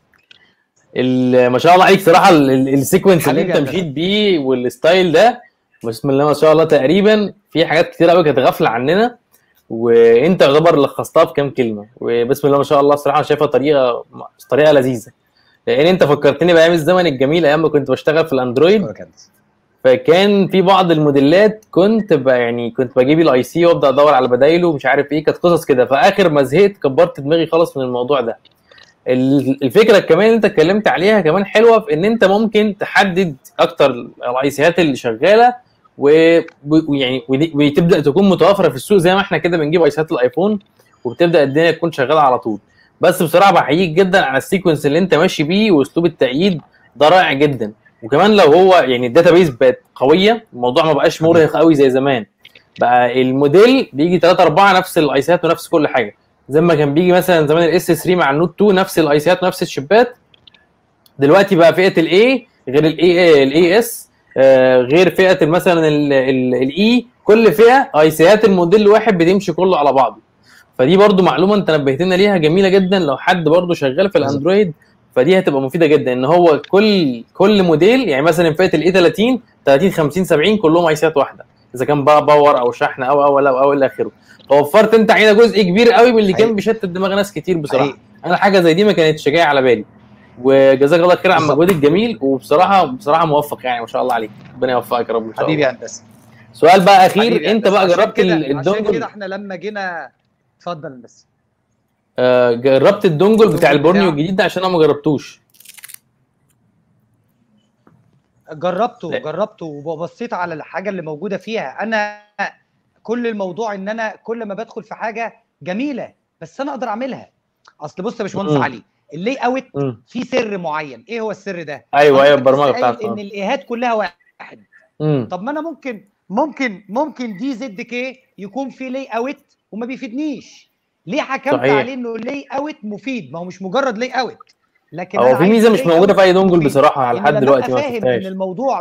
ال- ما شاء الله عليك صراحه ال- ال- السيكونس اللي حبيبي انت يا مشيت بيه والستايل ده بسم الله ما شاء الله تقريبا في حاجات كتير قوي كانت غافله عننا وانت يعتبر لخصتها في كام كلمه وبسم الله ما شاء الله الصراحه أنا شايفها طريقه طريقه لذيذه لان انت فكرتني بايام الزمن الجميل ايام ما كنت بشتغل في الاندرويد أشكرك يا هندسة. فكان في بعض الموديلات كنت ب- يعني كنت بجيب الاي سي وابدا ادور على بدايله ومش عارف ايه كانت قصص كده فاخر ما زهقت كبرت دماغي خالص من الموضوع ده ال- الفكره كمان اللي انت اتكلمت عليها كمان حلوه في ان انت ممكن تحدد اكتر الاي سيات اللي شغاله و- ويعني ودي- وتبدا تكون متوفره في السوق زي ما احنا كده بنجيب اي سيات الايفون وبتبدا الدنيا تكون شغاله على طول بس بصراحه بحييك جدا على السيكونس اللي انت ماشي بيه واسلوب التأييد ده رائع جدا وكمان لو هو يعني الداتابيز بقت قويه الموضوع ما بقاش مرهق قوي زي زمان بقى الموديل بيجي 3 4 نفس الايسات ونفس كل حاجه زي ما كان بيجي مثلا زمان الاس 3 مع النوت 2 نفس الايسات ونفس الشيبات دلوقتي بقى فئه الاي غير الاي الاي اس غير فئه مثلا الاي كل فئه ايسيات الموديل الواحد بتمشي كله على بعضه فدي برضو معلومه انت نبهتنا ليها جميله جدا لو حد برضو شغال في الاندرويد فدي هتبقى مفيده جدا ان هو كل كل موديل يعني مثلا فئه الاي 30 30 50 70 كلهم ايسات واحده اذا كان بقى باور او شحن او او او او الى اخره فوفرت انت علينا جزء كبير قوي من اللي كان حقيقي. بيشتت دماغ ناس كتير بصراحه حقيقي. انا حاجه زي دي ما كانتش جايه على بالي وجزاك الله خير على بالظبط. المجهود الجميل وبصراحه بصراحه موفق يعني ما شاء الله عليك ربنا يوفقك يا رب ان شاء حبيبي الله يا هندسه سؤال بقى اخير حبيبي يا انت هندسة. بقى عشان جربت كده- ال- عشان كده الدونجل احنا لما جينا اتفضل بس آه، جربت الدونجل بتاع الدونجل البورنيو بتاعه. الجديد ده عشان انا ما جربتوش جربته لا. جربته وبصيت على الحاجه اللي موجوده فيها انا كل الموضوع ان انا كل ما بدخل في حاجه جميله بس انا اقدر اعملها اصل بص يا باشمهندس مم. علي اللي اوت مم. فيه سر معين ايه هو السر ده ايوه ايوه حضرتك لسه البرمجه قايل بتاعته ان الايهات كلها واحد امم طب ما انا ممكن ممكن ممكن دي زد كي يكون في لي اوت وما بيفيدنيش ليه حكمت صحيح. عليه انه لي اوت مفيد ما هو مش مجرد لي اوت لكن هو أنا في عايز ميزه مش lay موجوده out في اي دونجل مفيد. بصراحه إن لحد لما دلوقتي أبقى ما فاهم ان شفتهاش الموضوع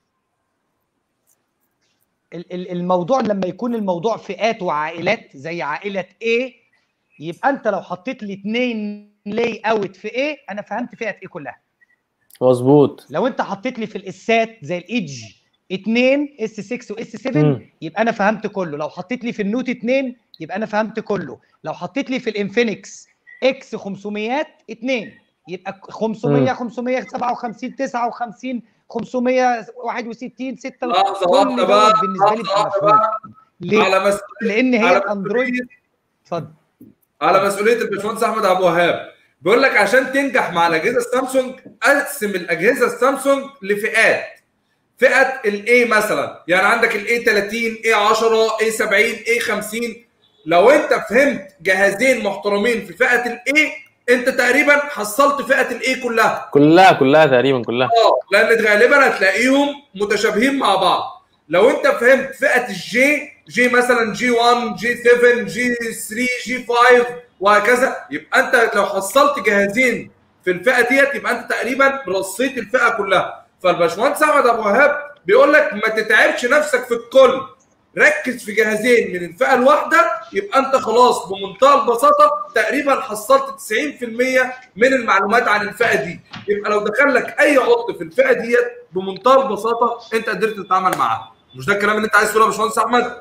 ال- ال- الموضوع لما يكون الموضوع فئات وعائلات زي عائله A يبقى انت لو حطيت لي اثنين لاي اوت في A انا فهمت فئه A كلها مظبوط لو انت حطيت لي في الاسات زي الايدج 2 اس 6 واس 7 مم. يبقى انا فهمت كله لو حطيت لي في النوت 2 يبقى انا فهمت كله لو حطيت لي في الانفينكس اكس 500 2 يبقى 500 مم. 557 59 561 6 لحظه كل واحده بقى دوت بالنسبه لي لحظه بقى واحده مفهوم بقى ليه؟ على مس... لان هي على الاندرويد مسؤوليه اتفضل على مسؤوليه الباشمهندس احمد ابو وهاب بيقول لك عشان تنجح مع الاجهزه السامسونج قسم الاجهزه السامسونج لفئات فئه الاي مثلا يعني عندك الاي 30 اي 10 اي 70 اي 50 لو انت فهمت جهازين محترمين في فئه الاي انت تقريبا حصلت فئه الاي كلها كلها كلها تقريبا كلها اه لان غالبا هتلاقيهم متشابهين مع بعض لو انت فهمت فئه الجي جي مثلا جي 1 جي 7 جي 3 جي 5 وهكذا يبقى انت لو حصلت جهازين في الفئه ديت يبقى انت تقريبا رصيت الفئه كلها فالباشمهندس احمد ابو وهاب بيقول لك ما تتعبش نفسك في الكل ركز في جهازين من الفئه الواحده يبقى انت خلاص بمنتهى البساطه تقريبا حصلت 90% من المعلومات عن الفئه دي يبقى لو دخل لك اي عطل في الفئه ديت بمنتهى البساطه انت قدرت تتعامل معاها مش ده الكلام اللي انت عايز تقوله يا باشمهندس احمد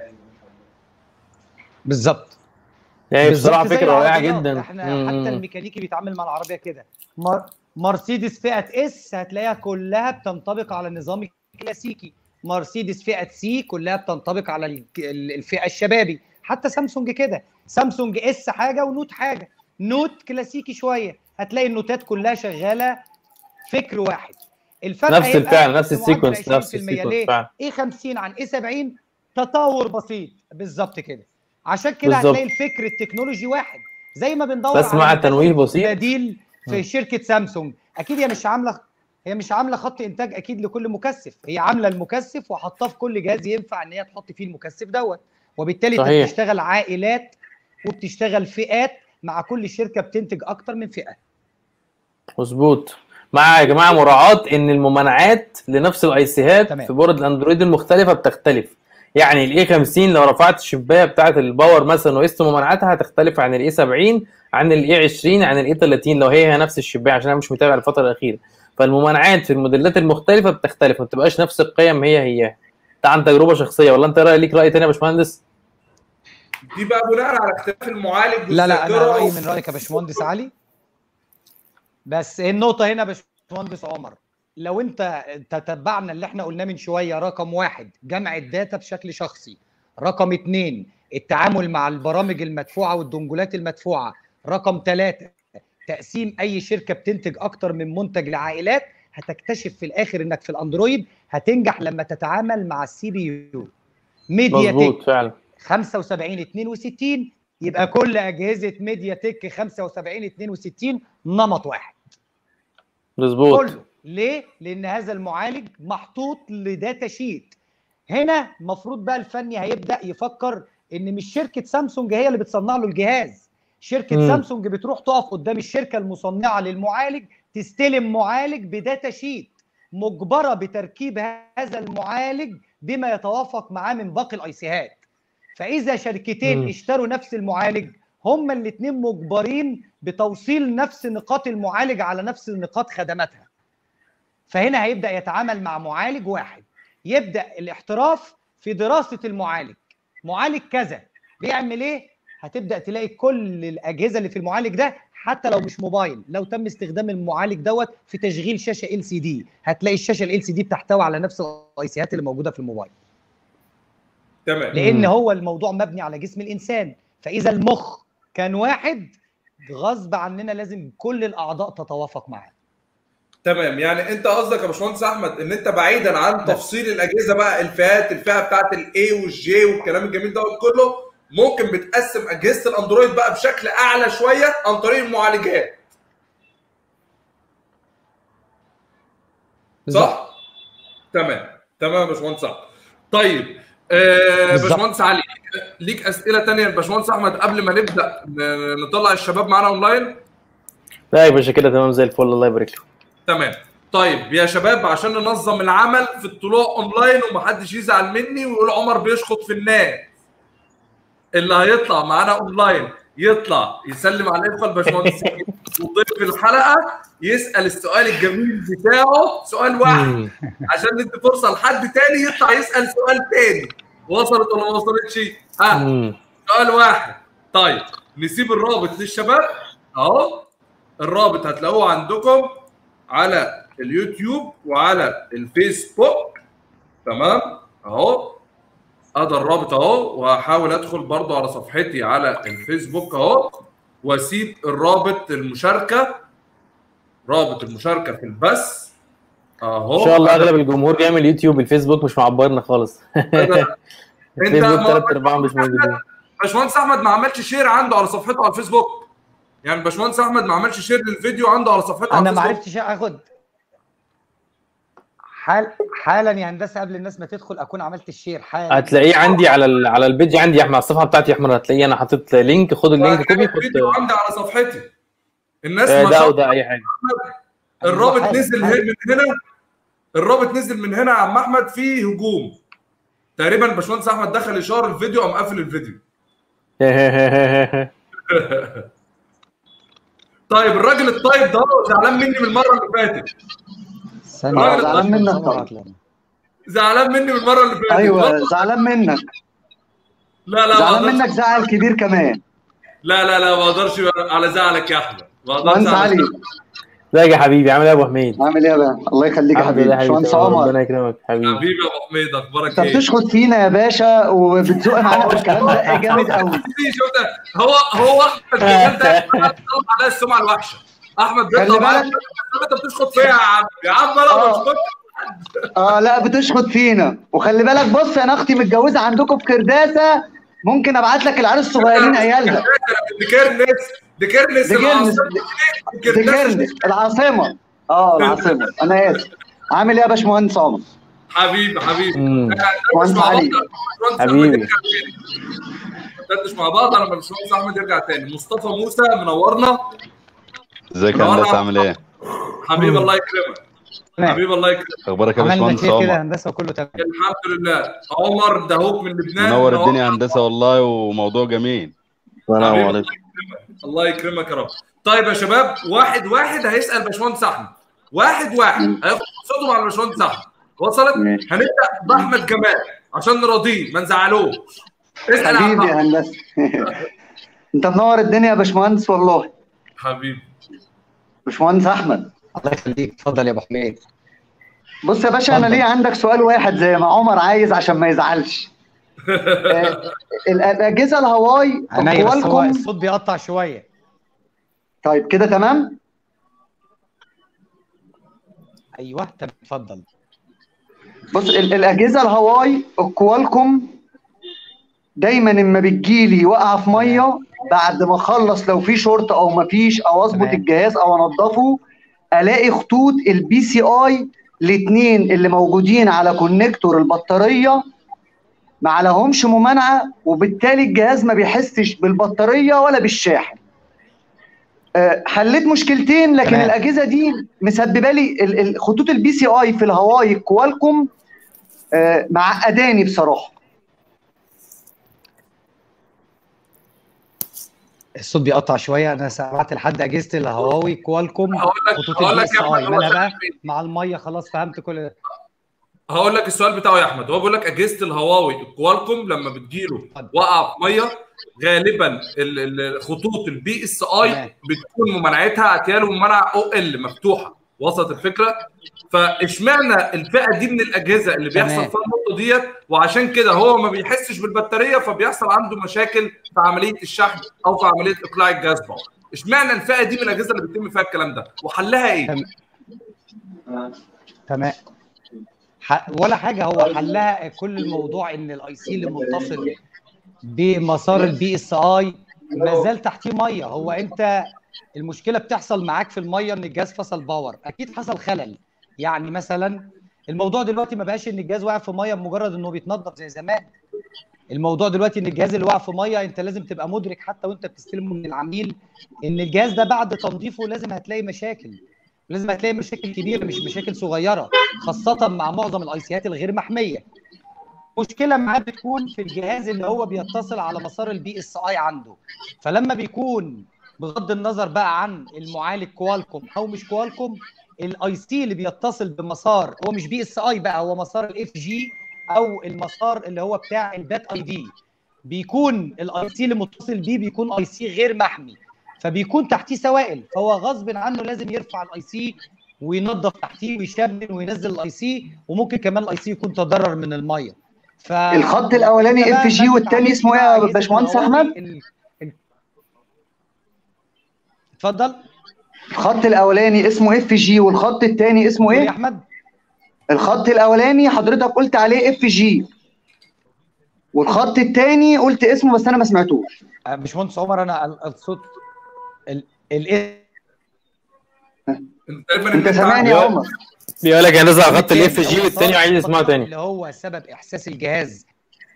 بالظبط يعني بصراحه بالظبط زي فكره رائعه العربيات. جدا احنا مم. حتى الميكانيكي بيتعامل مع العربيه كده مر... مرسيدس فئه اس هتلاقيها كلها بتنطبق على النظام الكلاسيكي مرسيدس فئه سي كلها بتنطبق على ال- ال- الفئه الشبابي حتى سامسونج كده سامسونج اس حاجه ونوت حاجه نوت كلاسيكي شويه هتلاقي النوتات كلها شغاله فكر واحد الفرق نفس هيبقى الفعل نفس في معدل السيكونس نفس 20% السيكونس ليه؟ فعلا ايه 50 عن ايه 70 تطور بسيط بالظبط كده عشان كده بالظبط. هتلاقي الفكر التكنولوجي واحد زي ما بندور بس على مع منتج تنويه بسيط. بديل في مم. شركه سامسونج اكيد هي مش عامله هي مش عامله خط انتاج اكيد لكل مكثف هي عامله المكثف وحاطاه في كل جهاز ينفع ان هي تحط فيه المكثف دوت وبالتالي انت صحيح. بتشتغل عائلات وبتشتغل فئات مع كل شركه بتنتج اكتر من فئه مظبوط مع يا جماعه مراعاه ان الممانعات لنفس الايسيهات تمام. في بورد الاندرويد المختلفه بتختلف يعني الاي 50 لو رفعت الشبايه بتاعه الباور مثلا وقست ممانعتها هتختلف عن الاي 70 عن الاي 20 عن الاي 30 لو هي هي نفس الشبايه عشان انا مش متابع الفتره الاخيره فالممانعات في الموديلات المختلفه بتختلف ما بتبقاش نفس القيم هي هي ده عن تجربه شخصيه ولا انت راي ليك راي تاني يا باشمهندس دي بقى بناء على اختلاف المعالج لا لا انا والذاكرة رايي و- من رايك يا باشمهندس علي بس النقطه هنا يا باشمهندس عمر لو انت تتبعنا اللي احنا قلناه من شويه رقم واحد جمع الداتا بشكل شخصي رقم اتنين التعامل مع البرامج المدفوعه والدنجولات المدفوعه رقم ثلاثة تقسيم اي شركه بتنتج اكتر من منتج لعائلات هتكتشف في الاخر انك في الاندرويد هتنجح لما تتعامل مع السي بي يو ميديا تك مظبوط فعلا 75 62 يبقى كل اجهزه ميديا تك 75 62 نمط واحد مظبوط كله ليه؟ لان هذا المعالج محطوط لداتا شيت هنا المفروض بقى الفني هيبدا يفكر ان مش شركه سامسونج هي اللي بتصنع له الجهاز شركه مم. سامسونج بتروح تقف قدام الشركه المصنعه للمعالج تستلم معالج بداتا شيت مجبره بتركيب هذا المعالج بما يتوافق معاه من باقي الايسيهات فاذا شركتين مم. اشتروا نفس المعالج هما الاثنين مجبرين بتوصيل نفس نقاط المعالج على نفس نقاط خدماتها فهنا هيبدا يتعامل مع معالج واحد يبدا الاحتراف في دراسه المعالج معالج كذا بيعمل ايه هتبدا تلاقي كل الاجهزه اللي في المعالج ده حتى لو مش موبايل لو تم استخدام المعالج دوت في تشغيل شاشه ال سي دي هتلاقي الشاشه ال سي دي بتحتوي على نفس الايسيات اللي موجوده في الموبايل تمام لان مم. هو الموضوع مبني على جسم الانسان فاذا المخ كان واحد غصب عننا لازم كل الاعضاء تتوافق معاه تمام يعني انت قصدك يا باشمهندس احمد ان انت بعيدا عن تفصيل الاجهزه بقى الفئات الفئه بتاعت الاي والجي والكلام الجميل ده كله ممكن بتقسم اجهزه الاندرويد بقى بشكل اعلى شويه عن طريق المعالجات صح؟ تمام تمام يا باشمهندس احمد طيب آه بالظبط. باشمهندس علي ليك اسئله تانية لباشمهندس احمد قبل ما نبدا ن- نطلع الشباب معانا اونلاين لا يا باشا كده تمام زي الفل الله يبارك له تمام طيب يا شباب عشان ننظم العمل في الطلوع اونلاين ومحدش يزعل مني ويقول عمر بيشخط في الناس اللي هيطلع معانا اونلاين يطلع يسلم على الاخوه الباشمهندسين وضيف الحلقه يسال السؤال الجميل بتاعه سؤال واحد مم. عشان ندي فرصه لحد تاني يطلع يسال سؤال تاني وصلت ولا ما وصلتش؟ ها مم. سؤال واحد طيب نسيب الرابط للشباب اهو الرابط هتلاقوه عندكم على اليوتيوب وعلى الفيسبوك تمام اهو ادي الرابط اهو وهحاول ادخل برضو على صفحتي على الفيسبوك اهو واسيب الرابط المشاركه رابط المشاركه في البث اهو ان شاء الله اغلب الجمهور جاي من اليوتيوب الفيسبوك مش معبرنا خالص الفيسبوك ما- ثلاث ارباعهم مش موجودين باشمهندس احمد ما عملش شير عنده على صفحته على الفيسبوك يعني باشمهندس احمد ما عملش شير للفيديو عنده على صفحته على انا ما الفيسبوك عرفتش اخد حال حالا يا هندسه قبل الناس ما تدخل اكون عملت الشير حالا هتلاقيه عندي على ال... على البيج عندي يا احمد على الصفحه بتاعتي يا احمد هتلاقيه انا حاطط لينك خد اللينك كوبي الفيديو خد عندي على صفحتي الناس آه، ما ده شاء وده اي حاجه الرابط حالا، نزل حالا. هي- من هنا الرابط نزل من هنا يا عم احمد فيه هجوم تقريبا باشمهندس احمد دخل اشاره الفيديو قام قافل الفيديو طيب الراجل الطيب ده زعلان مني من المره اللي فاتت ثانية آه، واحدة، زعلان بس منك أصور طبعا. هتلاقي. زعلان مني من المره اللي فاتت ايوه والله- زعلان منك لا لا ما زعلان أقدرش- منك زعل كبير كمان لا لا لا ما اقدرش على زعلك يا احمد ما اقدرش باشمهندس على علي زعلك. ازيك يا حبيبي عامل ايه يا ابو حميد؟ عامل ايه يا باشا الله يخليك يا الحمد حبيبي لله حبيبي باشمهندس تمام، عمر ربنا يكرمك حبيبي حبيبي يا ابو حميد اخبارك انت ايه؟ بتشخط فينا يا باشا وبتزق معانا في الكلام ده جامد قوي شفت هو هو احمد جمال ده طلع عليا السمعه الوحشه احمد خلي بيطلع معايا بالك. انت بتشخط فيا يا عم يا عم انا ما آه. بشخطش اه لا بتشخط فينا وخلي بالك بص انا اختي متجوزه عندكم في كرداسه ممكن ابعت لك العيال الصغيرين عيالها دي كيرنس دي كيرنس دي كيرنس العاصمة. دي كيرنس العاصمه اه العاصمه انا اسف عامل ايه يا باشمهندس عمر حبيبي حبيبي مم. مهندس علي. حبيبي. ما تدش مع بعض انا باشمهندس احمد يرجع تاني مصطفى موسى منورنا ازيك يا منورنا. هندسه عامل ايه؟ حبيبي الله يكرمك تمام. حبيبي الله يكرمك اخبارك يا عملنا باشمهندس كتير كده عمر هندسه وكله تمام الحمد لله عمر دهوك من لبنان منور الدنيا يا هندسه والله وموضوع جميل السلام حبيبي. عليكم الله يكرمك يا رب طيب يا شباب واحد واحد هيسال باشمهندس احمد واحد واحد هياخد صوته مع الباشمهندس احمد وصلت ماشي. هنبدا باحمد جمال عشان نراضيه ما نزعلوش اسال يا عم حبيبي يا أحمد. هندسه انت منور الدنيا يا باشمهندس والله حبيبي باشمهندس احمد الله يخليك اتفضل يا ابو حميد بص يا باشا انا اتفضل. ليه عندك سؤال واحد زي ما عمر عايز عشان ما يزعلش آه، ال- الاجهزه الهواي عينيا بس هو اقوالكم الصوت بيقطع شويه طيب كده تمام ايوه تمام اتفضل بص ال- الاجهزه الهواي اقوالكم دايما اما بتجيلي واقعه في ميه بعد ما اخلص لو في شورت او ما فيش او اظبط تمام. الجهاز او انضفه الاقي خطوط البي سي اي الاثنين اللي موجودين على كونكتور البطاريه ما عليهمش ممانعه وبالتالي الجهاز ما بيحسش بالبطاريه ولا بالشاحن آه، حليت مشكلتين لكن تمام. الاجهزه دي مسببه لي ال- ال- خطوط البي سي اي في الهواي كوالكم آه، معقداني بصراحه الصوت بيقطع شويه انا سمعت لحد اجهزه الهواوي كوالكوم هقول لك خطوط هقول البي لك اس يا احمد اي هو ما انا شغال بقى فين. مع الميه خلاص فهمت كل ده هقول لك السؤال بتاعه يا احمد هو بيقول لك اجهزه الهواوي الكوالكوم لما بتجيله اتفضل. وقع في ميه غالبا ال- ال- خطوط البي اس اي تمام. بتكون ممانعتها عتياله ممانعه او ال مفتوحه وصلت الفكره فاشمعنى الفئه دي من الاجهزه اللي بيحصل تمام. فيها النقطه ديت وعشان كده هو ما بيحسش بالبطاريه فبيحصل عنده مشاكل في عمليه الشحن او في عمليه اقلاع الجهاز باور اشمعنى الفئه دي من الاجهزه اللي بيتم فيها الكلام ده وحلها ايه تمام. تمام ح- ولا حاجه هو حلها كل الموضوع ان الاي سي اللي متصل بمسار البي اس اي ما زال تحتيه ميه هو انت المشكله بتحصل معاك في الميه ان الجهاز فصل باور اكيد حصل خلل يعني مثلا الموضوع دلوقتي ما بقاش ان الجهاز واقع في ميه بمجرد انه بيتنضف زي زمان الموضوع دلوقتي ان الجهاز اللي واقع في ميه انت لازم تبقى مدرك حتى وانت بتستلمه من العميل ان الجهاز ده بعد تنظيفه لازم هتلاقي مشاكل لازم هتلاقي مشاكل كبيره مش مشاكل صغيره خاصه مع معظم الاي سيات الغير محميه مشكله معاه بتكون في الجهاز اللي هو بيتصل على مسار البي اس اي عنده فلما بيكون بغض النظر بقى عن المعالج كوالكوم او مش كوالكوم الاي سي اللي بيتصل بمسار هو مش بي اس اي بقى هو مسار الاف جي او المسار اللي هو بتاع البات اي دي بيكون الاي سي اللي متصل بيه بيكون اي سي غير محمي فبيكون تحتيه سوائل فهو غصب عنه لازم يرفع الاي سي وينظف تحتيه ويشمن وينزل الاي سي وممكن كمان الاي سي يكون تضرر من الميه ف الخط الاولاني اف جي والتاني اسمه ايه يا باشمهندس احمد؟ ال- ال- اتفضل الخط الاولاني اسمه اف جي والخط التاني اسمه قول يا ايه؟ احمد الخط الاولاني حضرتك قلت عليه اف جي والخط التاني قلت اسمه بس انا ما سمعتوش آه، باشمهندس عمر انا ال- الصوت ال ال تقريبا انت سامعني يا عمر بيقول لك هنزل على خط التاني الاف جي اللي هو والتاني صار عايز يسمعه الفترة تاني اللي هو سبب احساس الجهاز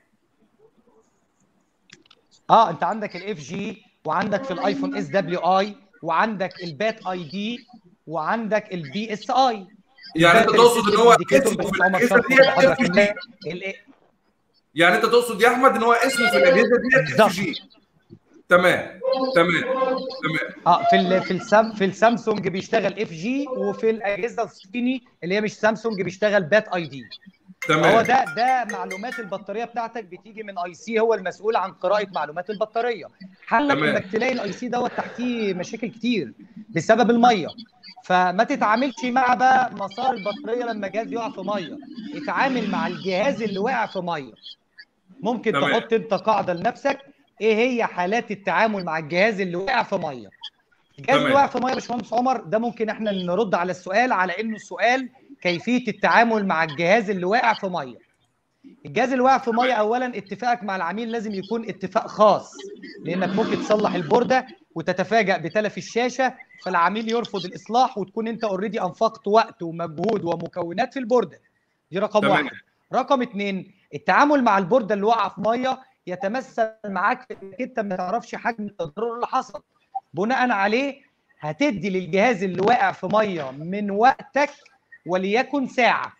اه انت عندك الاف جي وعندك في الايفون اس دبليو اي وعندك البات اي دي وعندك البي اس اي يعني انت تقصد ان هو اسمه في الاجهزه ديت اف جي ال- يعني انت تقصد يا احمد ان هو اسمه في الاجهزه ديت بالظبط. اف جي تمام تمام تمام اه في ال في السام في السامسونج بيشتغل اف جي وفي الاجهزه الصيني اللي هي مش سامسونج بيشتغل بات اي دي هو تمام ده ده معلومات البطاريه بتاعتك بتيجي من اي سي هو المسؤول عن قراءه معلومات البطاريه حلك تمام. انك تلاقي الاي سي دوت تحتيه مشاكل كتير بسبب الميه فما تتعاملش مع بقى مسار البطاريه لما الجهاز يقع في ميه اتعامل مع الجهاز اللي واقع في ميه ممكن تمام. تحط انت قاعده لنفسك ايه هي حالات التعامل مع الجهاز اللي واقع في ميه الجهاز اللي تمام. واقع في ميه يا باشمهندس عمر ده ممكن احنا نرد على السؤال على انه السؤال كيفيه التعامل مع الجهاز اللي واقع في ميه الجهاز اللي واقع في ميه اولا اتفاقك مع العميل لازم يكون اتفاق خاص لانك ممكن تصلح البورده وتتفاجأ بتلف الشاشه فالعميل يرفض الاصلاح وتكون انت اوريدي انفقت وقت ومجهود ومكونات في البورده دي رقم تمام. واحد رقم اتنين التعامل مع البورده اللي واقعه في ميه يتمثل معاك في انك انت ما تعرفش حجم التضرر اللي حصل بناء عليه هتدي للجهاز اللي واقع في ميه من وقتك وليكن ساعه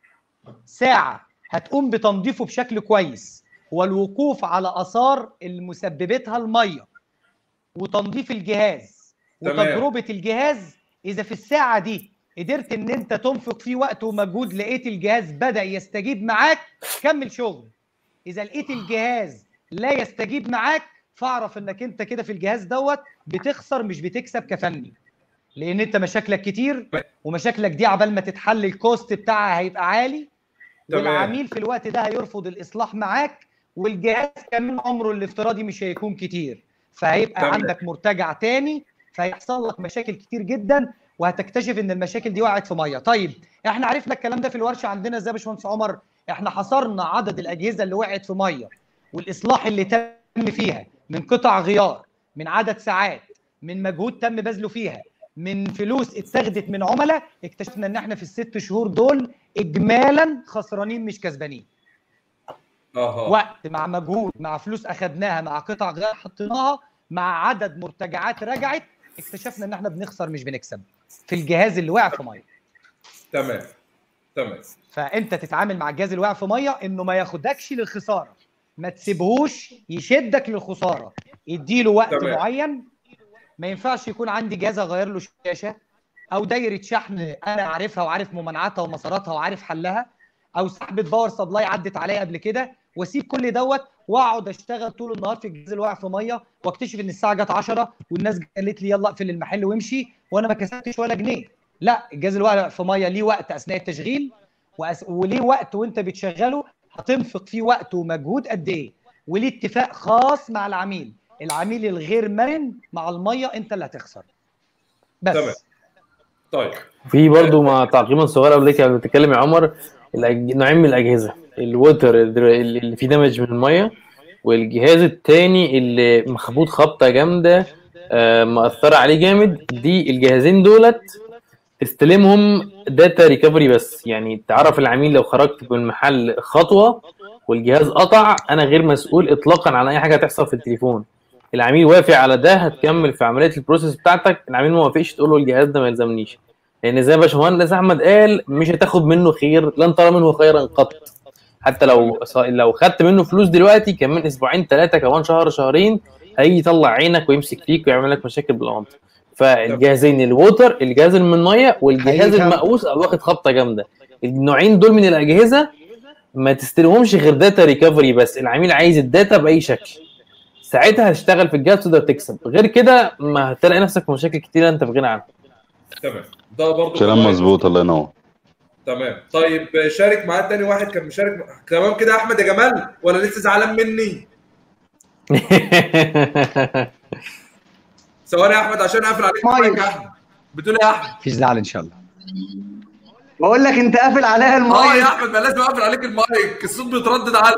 ساعه هتقوم بتنظيفه بشكل كويس والوقوف على اثار المسببتها الميه وتنظيف الجهاز تمام. وتجربه الجهاز اذا في الساعه دي قدرت ان انت تنفق فيه وقت ومجهود لقيت الجهاز بدا يستجيب معاك كمل شغل اذا لقيت الجهاز لا يستجيب معاك فاعرف انك انت كده في الجهاز دوت بتخسر مش بتكسب كفني لان انت مشاكلك كتير ومشاكلك دي عبال ما تتحل الكوست بتاعها هيبقى عالي تمام. والعميل في الوقت ده هيرفض الاصلاح معاك والجهاز كمان عمره الافتراضي مش هيكون كتير فهيبقى تمام. عندك مرتجع تاني فيحصل لك مشاكل كتير جدا وهتكتشف ان المشاكل دي وقعت في ميه طيب احنا عرفنا الكلام ده في الورشه عندنا ازاي يا باشمهندس عمر احنا حصرنا عدد الاجهزه اللي وقعت في ميه والاصلاح اللي تم فيها من قطع غيار من عدد ساعات من مجهود تم بذله فيها من فلوس اتاخدت من عملاء اكتشفنا ان احنا في الست شهور دول اجمالا خسرانين مش كسبانين اها وقت مع مجهود مع فلوس اخدناها مع قطع غيار حطيناها مع عدد مرتجعات رجعت اكتشفنا ان احنا بنخسر مش بنكسب في الجهاز اللي وقع في ميه تمام تمام فانت تتعامل مع الجهاز اللي واقع في ميه انه ما ياخدكش للخساره ما تسيبهوش يشدك للخساره اديله وقت تمام. معين ما ينفعش يكون عندي جهاز اغير له شاشه او دايره شحن انا عارفها وعارف ممانعاتها ومساراتها وعارف حلها او سحبه باور سبلاي عدت عليا قبل كده واسيب كل دوت واقعد اشتغل طول النهار في الجهاز اللي واقع في ميه واكتشف ان الساعه جت 10 والناس قالت لي يلا اقفل المحل وامشي وانا ما كسبتش ولا جنيه لا الجهاز اللي واقع في ميه ليه وقت اثناء التشغيل وأس... وليه وقت وانت بتشغله هتنفق فيه وقت ومجهود قد ايه وليه اتفاق خاص مع العميل العميل الغير مرن مع الميه انت اللي هتخسر بس تمام. طيب في برضو مع تعقيبا صغيره قبل كده بتتكلم يا عمر الأج- نوعين من الاجهزه الووتر اللي فيه دمج من الميه والجهاز التاني اللي مخبوط خبطه جامده آه، مأثره عليه جامد دي الجهازين دولت تستلمهم داتا ريكفري بس يعني تعرف العميل لو خرجت من المحل خطوه والجهاز قطع انا غير مسؤول اطلاقا عن اي حاجه تحصل في التليفون العميل وافق على ده هتكمل في عمليه البروسيس بتاعتك العميل ما وافقش تقول له الجهاز ده ما يلزمنيش لان زي ما باشمهندس احمد قال مش هتاخد منه خير لن ترى منه خيرا قط حتى لو لو خدت منه فلوس دلوقتي كمان اسبوعين ثلاثه كمان شهر شهرين هيجي يطلع عينك ويمسك فيك ويعمل لك مشاكل بالمنطق فالجهازين الووتر الجهاز اللي من ميه والجهاز حقيقي فعلا. المقوس او واخد خبطه جامده النوعين دول من الاجهزه ما تستلمهمش غير داتا ريكفري بس العميل عايز الداتا باي شكل ساعتها هتشتغل في الجهاز تقدر تكسب غير كده ما هتلاقي نفسك في مشاكل كتير انت في غنى عنها تمام ده برضه كلام مظبوط الله ينور تمام طيب شارك معاه تاني واحد كان مشارك تمام كده يا احمد يا جمال ولا لسه زعلان مني ثواني يا احمد عشان اقفل عليك مايك. المايك يا احمد بتقول إيه يا احمد مفيش زعل ان شاء الله بقول لك انت قافل عليها اه المايك يا احمد ما لازم اقفل عليك المايك الصوت بيتردد على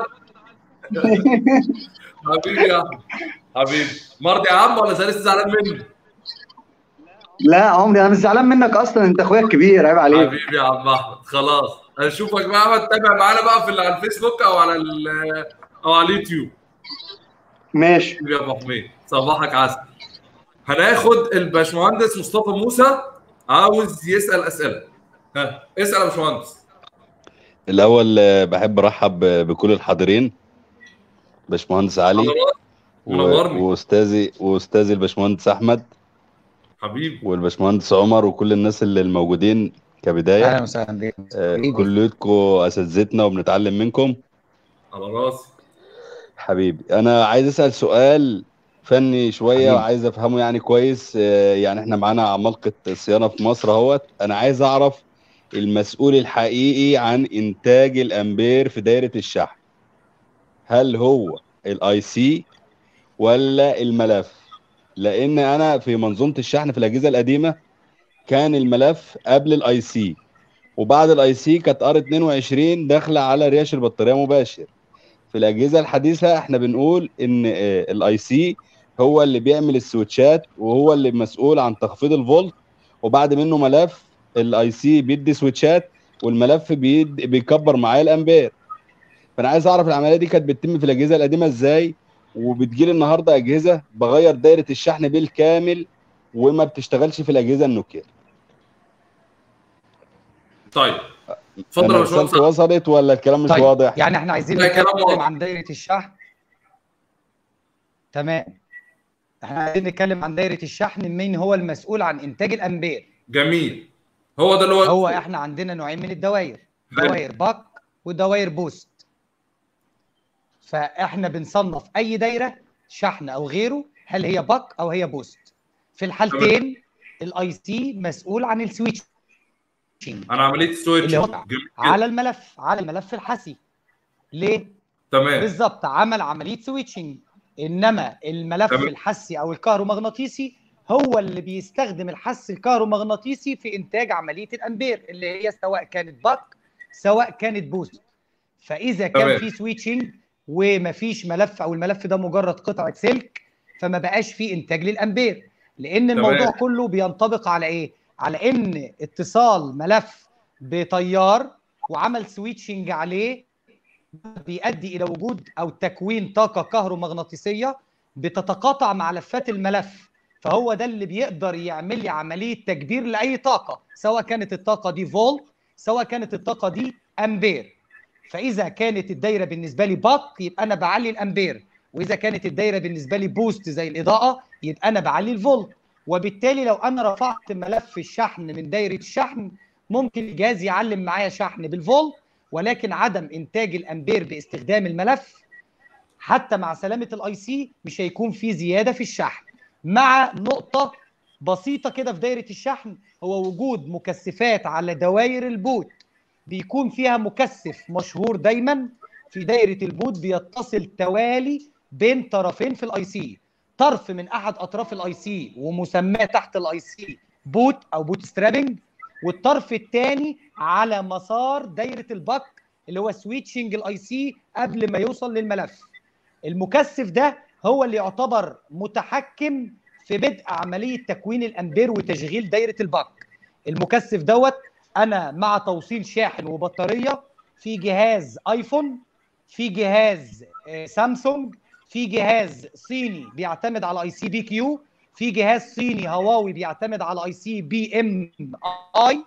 حبيبي يا احمد حبيبي مرضي يا عم ولا لسه زعلان مني لا عمري انا مش زعلان منك اصلا انت اخويا الكبير عيب عليك حبيبي يا عم احمد خلاص اشوفك بقى احمد تابع معانا بقى في على الفيسبوك او على ال- او على اليوتيوب ماشي حبيبي يا ابو حميد صباحك عسل هناخد الباشمهندس مصطفى موسى عاوز يسال اسئله ها اسال يا باشمهندس الاول آه، بحب ارحب ب- بكل الحاضرين باشمهندس علي حضرات و- منورني. واستاذي واستاذي الباشمهندس احمد حبيبي والباشمهندس عمر وكل الناس اللي الموجودين كبدايه اهلا وسهلا بك آه، حبيبي. كلكم اساتذتنا وبنتعلم منكم على راسي حبيبي انا عايز اسال سؤال فني شويه حبيبي. وعايز افهمه يعني كويس آه، يعني احنا معانا عمالقه الصيانه في مصر اهوت انا عايز اعرف المسؤول الحقيقي عن انتاج الامبير في دايره الشحن هل هو الاي سي ولا الملف لان انا في منظومه الشحن في الاجهزه القديمه كان الملف قبل الاي سي وبعد الاي سي كانت ار 22 داخله على رياش البطاريه مباشر في الاجهزه الحديثه احنا بنقول ان الاي سي هو اللي بيعمل السويتشات وهو اللي مسؤول عن تخفيض الفولت وبعد منه ملف الاي سي بيدي سويتشات والملف بيد بيكبر معايا الامبير فانا عايز اعرف العمليه دي كانت بتتم في الاجهزه القديمه ازاي وبتجيلي النهارده اجهزه بغير دايره الشحن بالكامل وما بتشتغلش في الاجهزه النوكيا طيب اتفضل يا أنا باشمهندس رسالتي وصلت ولا الكلام مش طيب واضح يعني احنا عايزين لا، كلام نتكلم واضح. عن دايره الشحن تمام احنا عايزين نتكلم عن دايره الشحن مين هو المسؤول عن انتاج الامبير جميل هو ده اللي هو هو احنا عندنا نوعين من الدوائر حلو. دوائر باك ودوائر بوست فاحنا بنصنف اي دايره شحن او غيره هل هي باك او هي بوست في الحالتين الاي سي مسؤول عن السويتش عن عمليه السويتش اللي هو جميل جدا. على الملف على الملف الحسي ليه تمام بالظبط عمل عمليه سويتشنج انما الملف تمام. الحسي او الكهرومغناطيسي هو اللي بيستخدم الحس الكهرومغناطيسي في انتاج عمليه الامبير اللي هي سواء كانت باك سواء كانت بوست فاذا كان تمام. في سويتشنج ومفيش ملف او الملف ده مجرد قطعه سلك فما بقاش فيه انتاج للامبير لان تمام. الموضوع كله بينطبق على ايه على ان اتصال ملف بتيار وعمل سويتشنج عليه بيؤدي الى وجود او تكوين طاقه كهرومغناطيسيه بتتقاطع مع لفات الملف فهو ده اللي بيقدر يعمل لي عمليه تكبير لاي طاقه سواء كانت الطاقه دي فولت سواء كانت الطاقه دي امبير فاذا كانت الدايره بالنسبه لي باك يبقى انا بعلي الامبير واذا كانت الدايره بالنسبه لي بوست زي الاضاءه يبقى انا بعلي الفولت وبالتالي لو انا رفعت ملف الشحن من دايره الشحن ممكن الجهاز يعلم معايا شحن بالفولت ولكن عدم انتاج الامبير باستخدام الملف حتى مع سلامه الاي سي مش هيكون في زياده في الشحن مع نقطه بسيطه كده في دايره الشحن هو وجود مكثفات على دوائر البوت بيكون فيها مكثف مشهور دايما في دايره البوت بيتصل توالي بين طرفين في الاي سي طرف من احد اطراف الاي سي ومسماه تحت الاي سي بوت او بوت سترابنج والطرف الثاني على مسار دايره الباك اللي هو سويتشنج الاي سي قبل ما يوصل للملف المكثف ده هو اللي يعتبر متحكم في بدء عمليه تكوين الامبير وتشغيل دايره الباك المكثف دوت انا مع توصيل شاحن وبطاريه في جهاز ايفون في جهاز آه، سامسونج في جهاز صيني بيعتمد على اي سي بي كيو في جهاز صيني هواوي بيعتمد على اي سي بي ام اي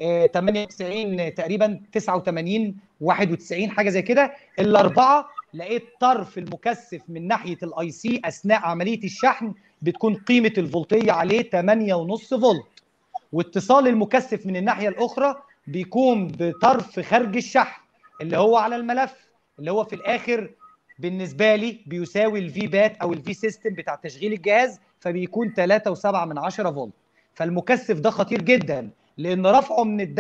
98 تقريبا 89 91 حاجه زي كده الاربعه لقيت طرف المكثف من ناحيه الاي سي اثناء عمليه الشحن بتكون قيمه الفولتيه عليه 8.5 فولت واتصال المكثف من الناحيه الاخرى بيكون بطرف خارج الشحن اللي هو على الملف اللي هو في الاخر بالنسبه لي بيساوي الفي بات او الفي سيستم بتاع تشغيل الجهاز فبيكون 3.7 من 10 فولت فالمكثف ده خطير جدا لان رفعه من الدايره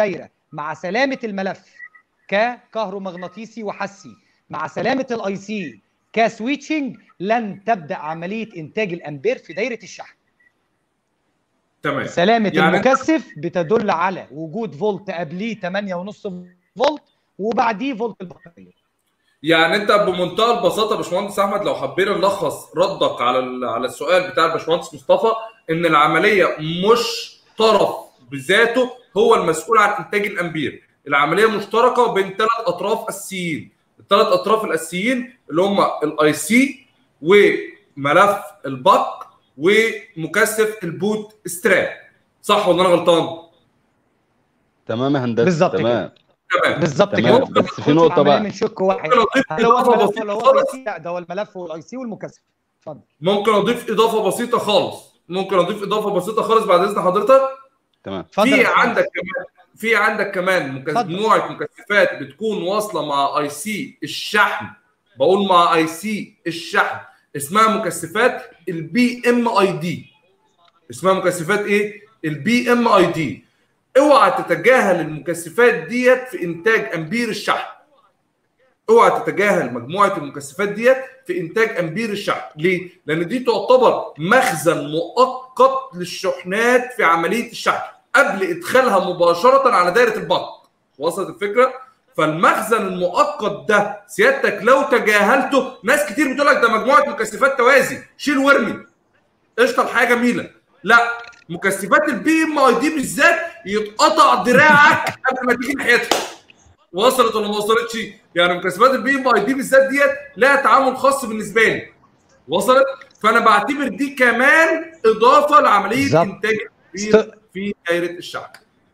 مع سلامه الملف ككهرومغناطيسي وحسي مع سلامه الاي سي كسويتشنج لن تبدا عمليه انتاج الامبير في دايره الشحن تمام سلامه يعني أنت- المكثف بتدل على وجود فولت قبليه 8.5 فولت وبعديه فولت البطاريه يعني انت بمنتهى البساطه يا باشمهندس احمد لو حبينا نلخص ردك على ال- على السؤال بتاع الباشمهندس مصطفى ان العمليه مش طرف بذاته هو المسؤول عن انتاج الامبير العمليه مشتركه بين ثلاث اطراف اساسيين الثلاث اطراف الاساسيين اللي هم الاي سي وملف البق ومكثف البوت ستراب صح ولا انا غلطان؟ تمام يا هندسه بالظبط تمام تمام بالظبط تمام، كده بس في نقطة بقى. من شق واحد ممكن اضيف هل هو اضافه الملف ولا بسيطه هو الاي خالص سي لا ده هو الملف والاي سي والمكثف اتفضل ممكن اضيف اضافه بسيطه خالص ممكن اضيف اضافه بسيطه خالص بعد اذن حضرتك تمام اتفضل في يا باشمهندس. عندك كمان في عندك كمان مك- اتفضل. مجموعه مكثفات بتكون واصله مع اي سي الشحن بقول مع اي سي الشحن اسمها مكثفات البي ام اي دي اسمها مكثفات ايه البي ام اي دي اوعى تتجاهل المكثفات ديت في انتاج امبير الشحن اوعى تتجاهل مجموعه المكثفات ديت في انتاج امبير الشحن ليه لان دي تعتبر مخزن مؤقت للشحنات في عمليه الشحن قبل ادخالها مباشره على دايره البق وصلت الفكره فالمخزن المؤقت ده سيادتك لو تجاهلته ناس كتير بتقول لك ده مجموعه مكثفات توازي شيل وارمي قشطه الحياه جميله لا مكثفات البي ام اي دي بالذات يتقطع دراعك قبل ما تيجي ناحيتها وصلت ولا ما وصلتش يعني مكثفات البي ام اي دي بالذات ديت لها تعامل خاص بالنسبه لي وصلت فانا بعتبر دي كمان اضافه لعمليه بالظبط. انتاج است- التكبير في دايره الشحن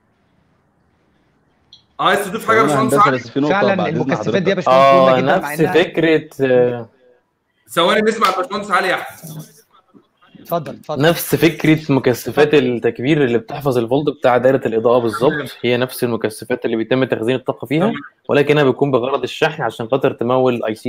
عايز تضيف حاجه يا تمام يا باشمهندس هندسه علي بس في نقطه فعلا بعد اذن المكثفات دي يا حضرتك باشمهندس اه مهمه جدا مع نفس انها فكره آه، ثواني نسمع الباشمهندس علي يا احمد اتفضل اتفضل نفس فكره مكثفات التكبير اللي بتحفظ الفولت بتاع دايره الاضاءه بالظبط هي نفس المكثفات اللي بيتم تخزين الطاقه فيها تمام. ولكنها بتكون بغرض الشحن عشان خاطر تمول اي سي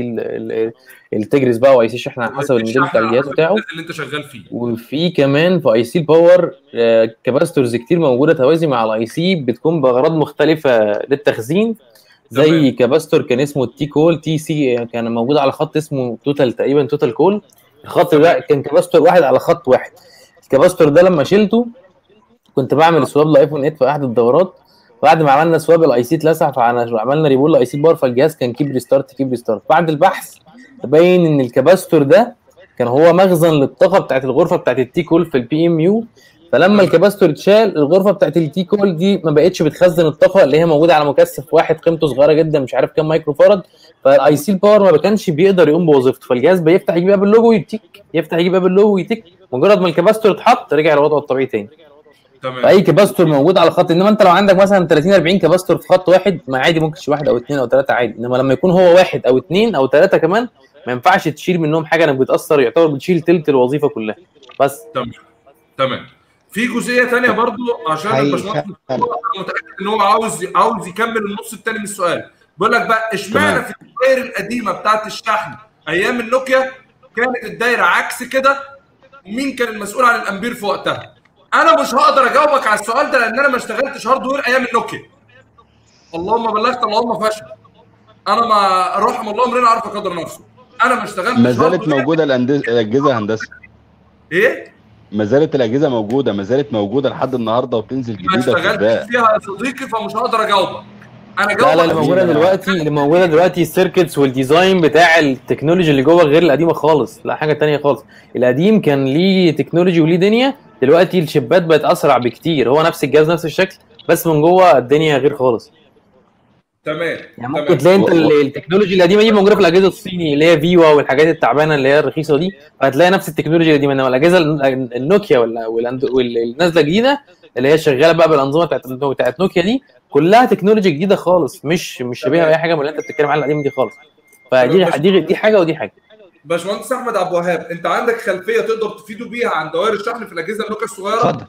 التجرس بقى واي سي الشحن على حسب الموديل بتاع الجهاز بتاعه اللي انت شغال فيه وفي كمان في اي سي الباور كاباستورز كتير موجوده توازي مع الاي سي بتكون باغراض مختلفه للتخزين زي تمام. كاباستور كان اسمه التي كول تي سي كان موجود على خط اسمه توتال تقريبا توتال كول الخط ده كان كاباستور واحد على خط واحد الكاباستور ده لما شلته كنت بعمل سواب لايفون 8 في احد الدورات بعد ما عملنا سواب الاي سي اتلسع فعملنا ريبول لاي سي بار فالجهاز كان كيب ريستارت كيب ريستارت بعد البحث تبين ان الكاباستور ده كان هو مخزن للطاقه بتاعت الغرفه بتاعت التي كول في البي ام يو فلما الكاباستور اتشال الغرفه بتاعت التي كول دي ما بقتش بتخزن الطاقه اللي هي موجوده على مكثف واحد قيمته صغيره جدا مش عارف كام مايكرو فارد فالاي سي الباور ما كانش بيقدر يقوم بوظيفته فالجهاز بيفتح يجيب باب اللوجو ويتك يفتح يجيب باب اللوجو ويتك مجرد ما الكاباستور اتحط رجع لوضعه الطبيعي تاني تمام فاي كاباستور موجود على خط انما انت لو عندك مثلا 30 40 كاباستور في خط واحد ما عادي ممكن تشيل واحد او اثنين او ثلاثه عادي انما لما يكون هو واحد او اثنين او ثلاثه كمان ما ينفعش تشيل منهم حاجه انك بتاثر يعتبر بتشيل تلت الوظيفه كلها بس تمام تمام في جزئيه تانية برضو عشان حقيقي الباشمهندس فعلا. انا متاكد ان هو عاوز عاوز يكمل النص التاني من السؤال بيقول لك بقى اشمعنى تمام. في الدوائر القديمه بتاعت الشحن ايام النوكيا كانت الدايره عكس كده ومين كان المسؤول عن الامبير في وقتها انا مش هقدر اجاوبك على السؤال ده لان انا ما اشتغلتش هاردوير ايام النوكيا اللهم بلغت اللهم فشل انا ما رحم الله امرنا عارف قدر نفسه انا ما اشتغلتش ما زالت هاردوير. موجوده الأندز- الاجهزه هندسه ايه ما زالت الاجهزه موجوده ما زالت موجوده لحد النهارده وبتنزل ما جديده في اشتغلتش الباقي فيها يا صديقي فمش هقدر اجاوبك انا لا جاوبك لا اللي موجوده دلوقتي اللي موجوده دلوقتي السيركتس والديزاين بتاع التكنولوجي اللي جوه غير القديمه خالص لا حاجه تانية خالص القديم كان ليه تكنولوجي وليه دنيا دلوقتي الشيبات بقت اسرع بكتير هو نفس الجهاز نفس الشكل بس من جوه الدنيا غير خالص تمام يعني تمام. ممكن تلاقي انت و- ال- التكنولوجي القديمه دي موجوده في الاجهزه الصيني اللي هي فيوا والحاجات التعبانه اللي هي الرخيصه دي فهتلاقي نفس التكنولوجيا القديمه انما الاجهزه ال- النوكيا ولا والأند- واللي نازله جديده اللي هي شغاله بقى بالانظمه بتاعت بتاعت نوكيا دي كلها تكنولوجي جديده خالص مش مش شبيهه باي حاجه من اللي انت بتتكلم عنها القديمه دي خالص فدي دي دي حاجه ودي حاجه باشمهندس احمد عبد الوهاب انت عندك خلفيه تقدر تفيدوا بيها عن دوائر الشحن في الاجهزه النوكيا الصغيره اتفضل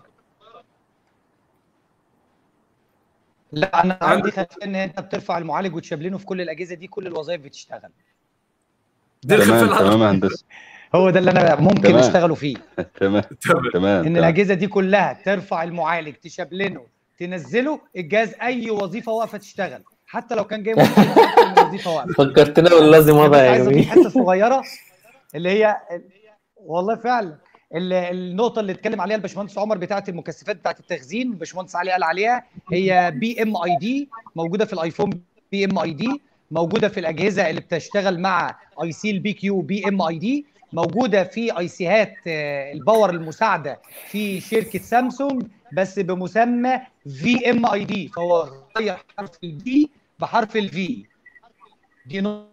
لا انا عندك- عندي خلفيه ان انت بترفع المعالج وتشابلينه في كل الاجهزه دي كل الوظائف بتشتغل دي الخلفيه تمام اللي تمام يا عندك. هندسه هو ده اللي انا ممكن تمام. اشتغلوا فيه تمام تمام تمام ان تمام. الاجهزه دي كلها ترفع المعالج تشابلينه تنزله الجهاز اي وظيفه واقفه تشتغل حتى لو كان جاي ممكن أكتر من وظيفه واقفه فكرتنا باللازم أنا وضع بس يا عايز اضيف جميل حته صغيره اللي هي والله فعلا ال- النقطه اللي اتكلم عليها الباشمهندس عمر بتاعه المكثفات بتاعه التخزين الباشمهندس علي قال عليها هي بي ام اي دي موجوده في الايفون بي ام اي دي موجوده في الاجهزه اللي بتشتغل مع اي سي البي كيو بي ام اي دي موجوده في اي سيهات آه، الباور المساعده في شركه سامسونج بس بمسمى في ام اي دي فهو غير حرف الدي بحرف الفي دي نقطه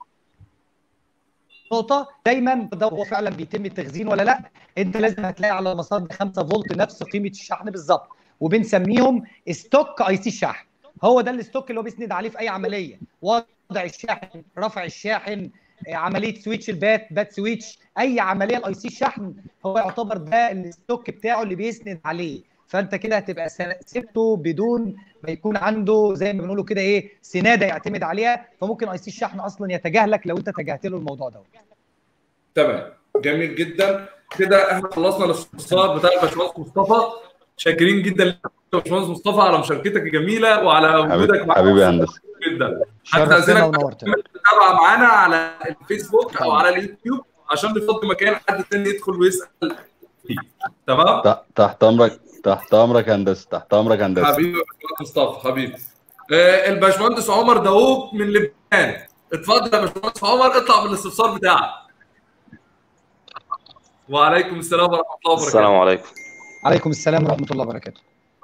نقطة دايما ده هو فعلا بيتم التخزين ولا لا انت لازم هتلاقي على مصادر 5 فولت نفس قيمة الشحن بالظبط وبنسميهم ستوك اي سي الشحن هو ده الستوك اللي هو بيسند عليه في اي عملية وضع الشاحن رفع الشاحن آه، عملية سويتش البات بات سويتش اي عملية الاي سي الشحن هو يعتبر ده الستوك بتاعه اللي بيسند عليه فانت كده هتبقى س- سبته بدون ما يكون عنده زي ما بنقولوا كده ايه سناده يعتمد عليها فممكن اي سي الشحن اصلا يتجاهلك لو انت تجاهلت له الموضوع ده تمام جميل جدا كده احنا خلصنا الاستفسار بتاع الباشمهندس مصطفى شاكرين جدا لك يا باشمهندس مصطفى على مشاركتك الجميله وعلى وجودك حبيبي معانا حبيبي يا هندسه جدا شرفتنا هستأذنك ونورتنا تتابع معانا على الفيسبوك او على اليوتيوب عشان نفضي مكان حد تاني يدخل ويسال فيه تمام ت- تحت امرك تحت امرك يا هندسه تحت امرك يا هندسه حبيبي يا باشمهندس مصطفى حبيبي آه، الباشمهندس عمر داوود من لبنان اتفضل يا باشمهندس عمر اطلع بالاستفسار بتاعك وعليكم السلام ورحمه الله وبركاته السلام عليكم عليكم السلام ورحمه الله وبركاته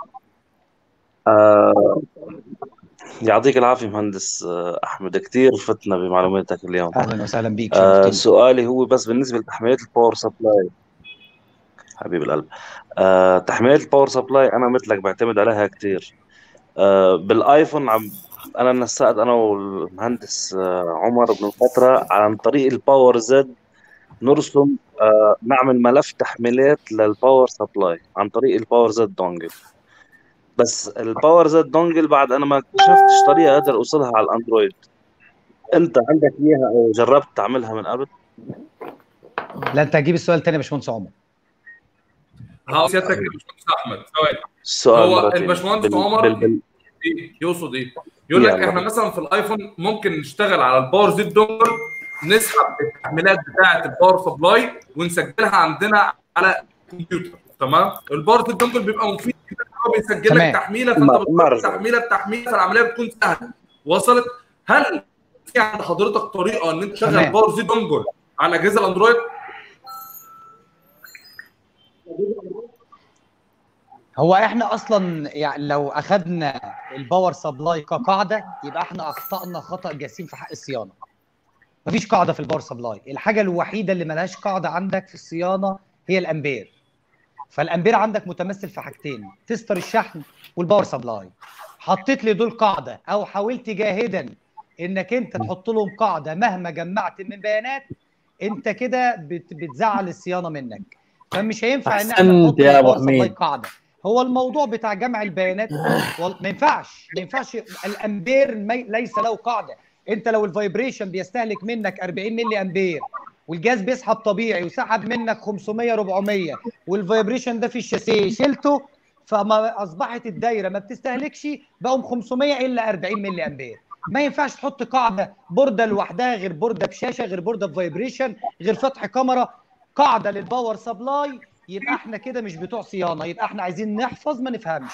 آه يعطيك العافية مهندس آه، أحمد كثير فتنا بمعلوماتك اليوم اهلا وسهلا بيك آه شرفتني سؤالي هو بس بالنسبة لتحمية الباور سبلاي حبيب القلب آه تحمية الباور سبلاي أنا مثلك بعتمد عليها كثير آه بالايفون عم انا نسقت انا والمهندس آه، عمر من فتره عن طريق الباور زد نرسم آه، نعمل ملف تحميلات للباور سبلاي عن طريق الباور زد دونجل بس الباور زد دونجل بعد انا ما اكتشفتش طريقه اقدر اوصلها على الاندرويد انت عندك اياها او جربت تعملها من قبل لا انت هتجيب السؤال تاني يا باشمهندس عمر ها سيادتك يا باشمهندس احمد ثواني السؤال هو مرتين. الباشمهندس بال- عمر بال- بال- إيه؟ يقصد ايه؟ يقول لك يلا. احنا مثلا في الايفون ممكن نشتغل على الباور زد دونجل نسحب التحميلات بتاعه الباور سبلاي ونسجلها عندنا على الكمبيوتر تمام؟ الباور زد دونجل بيبقى مفيد جدا إن هو بيسجل تمام. لك تحميله فانت ما- بتحط مرة. تحميله بتحميله فالعمليه بتكون سهله وصلت؟ هل في عند حضرتك طريقه ان انت تشغل تمام. باور زد دونجل على اجهزه الاندرويد؟ هو احنا اصلا يعني لو اخذنا الباور سبلاي كقاعده يبقى احنا اخطانا خطا جسيم في حق الصيانه مفيش قاعده في الباور سبلاي الحاجه الوحيده اللي ملهاش قاعده عندك في الصيانه هي الامبير فالامبير عندك متمثل في حاجتين تستر الشحن والباور سبلاي حطيت لي دول قاعده او حاولت جاهدا انك انت تحط لهم قاعده مهما جمعت من بيانات انت كده بت- بتزعل الصيانه منك فمش هينفع ان احنا أحسنت نحط يا أبو للباور سبلاي حميد. قاعده هو الموضوع بتاع جمع البيانات وال- ما ينفعش ما ينفعش الامبير مي... ليس له قاعده انت لو الفايبريشن بيستهلك منك 40 ملي امبير والجهاز بيسحب طبيعي وسحب منك 500 400 والفايبريشن ده في الشاسيه شلته فما اصبحت الدايره ما بتستهلكش بقوا 500 الا 40 ملي امبير ما ينفعش تحط قاعده بورده لوحدها غير بورده بشاشه غير بورده بفايبريشن غير فتح كاميرا قاعده للباور سبلاي يبقى احنا كده مش بتوع صيانه يبقى احنا عايزين نحفظ ما نفهمش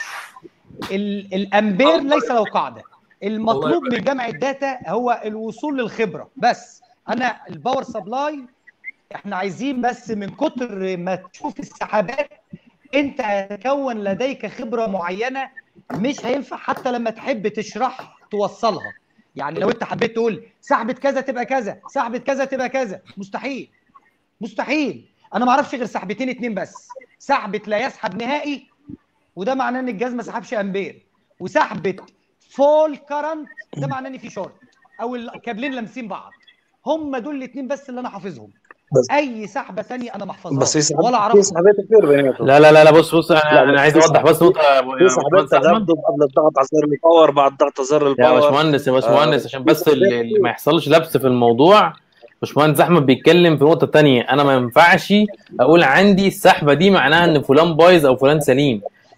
ال- الامبير ليس له قاعده المطلوب من جمع الداتا هو الوصول للخبره بس انا الباور سبلاي احنا عايزين بس من كتر ما تشوف السحابات انت هتكون لديك خبره معينه مش هينفع حتى لما تحب تشرح توصلها يعني لو انت حبيت تقول سحبه كذا تبقى كذا سحبه كذا تبقى كذا مستحيل مستحيل انا ما اعرفش غير سحبتين اتنين بس سحبه لا يسحب نهائي وده معناه ان الجهاز ما سحبش امبير وسحبه فول كرنت ده معناه ان في شورت او الكابلين لامسين بعض هم دول الاثنين بس اللي انا حافظهم بس- اي سحبه ثانيه انا ما احفظهاش بس في سحبات ولا في اعرفها سحبات كثير بيناتهم لا لا لا لا بص بص انا, لا، أنا بس عايز في اوضح بس نقطه يا أبو- في يا سحبات باشمهندس احمد تردد قبل الضغط على زر الباور بعد ضغط زر يا الباور باشمهندس يا باشمهندس آه، عشان في بس سحبات اللي كتير. ما يحصلش لبس في الموضوع باشمهندس احمد بيتكلم في نقطه تانية انا ما ينفعش اقول عندي السحبه دي معناها ان فلان بايظ او فلان سليم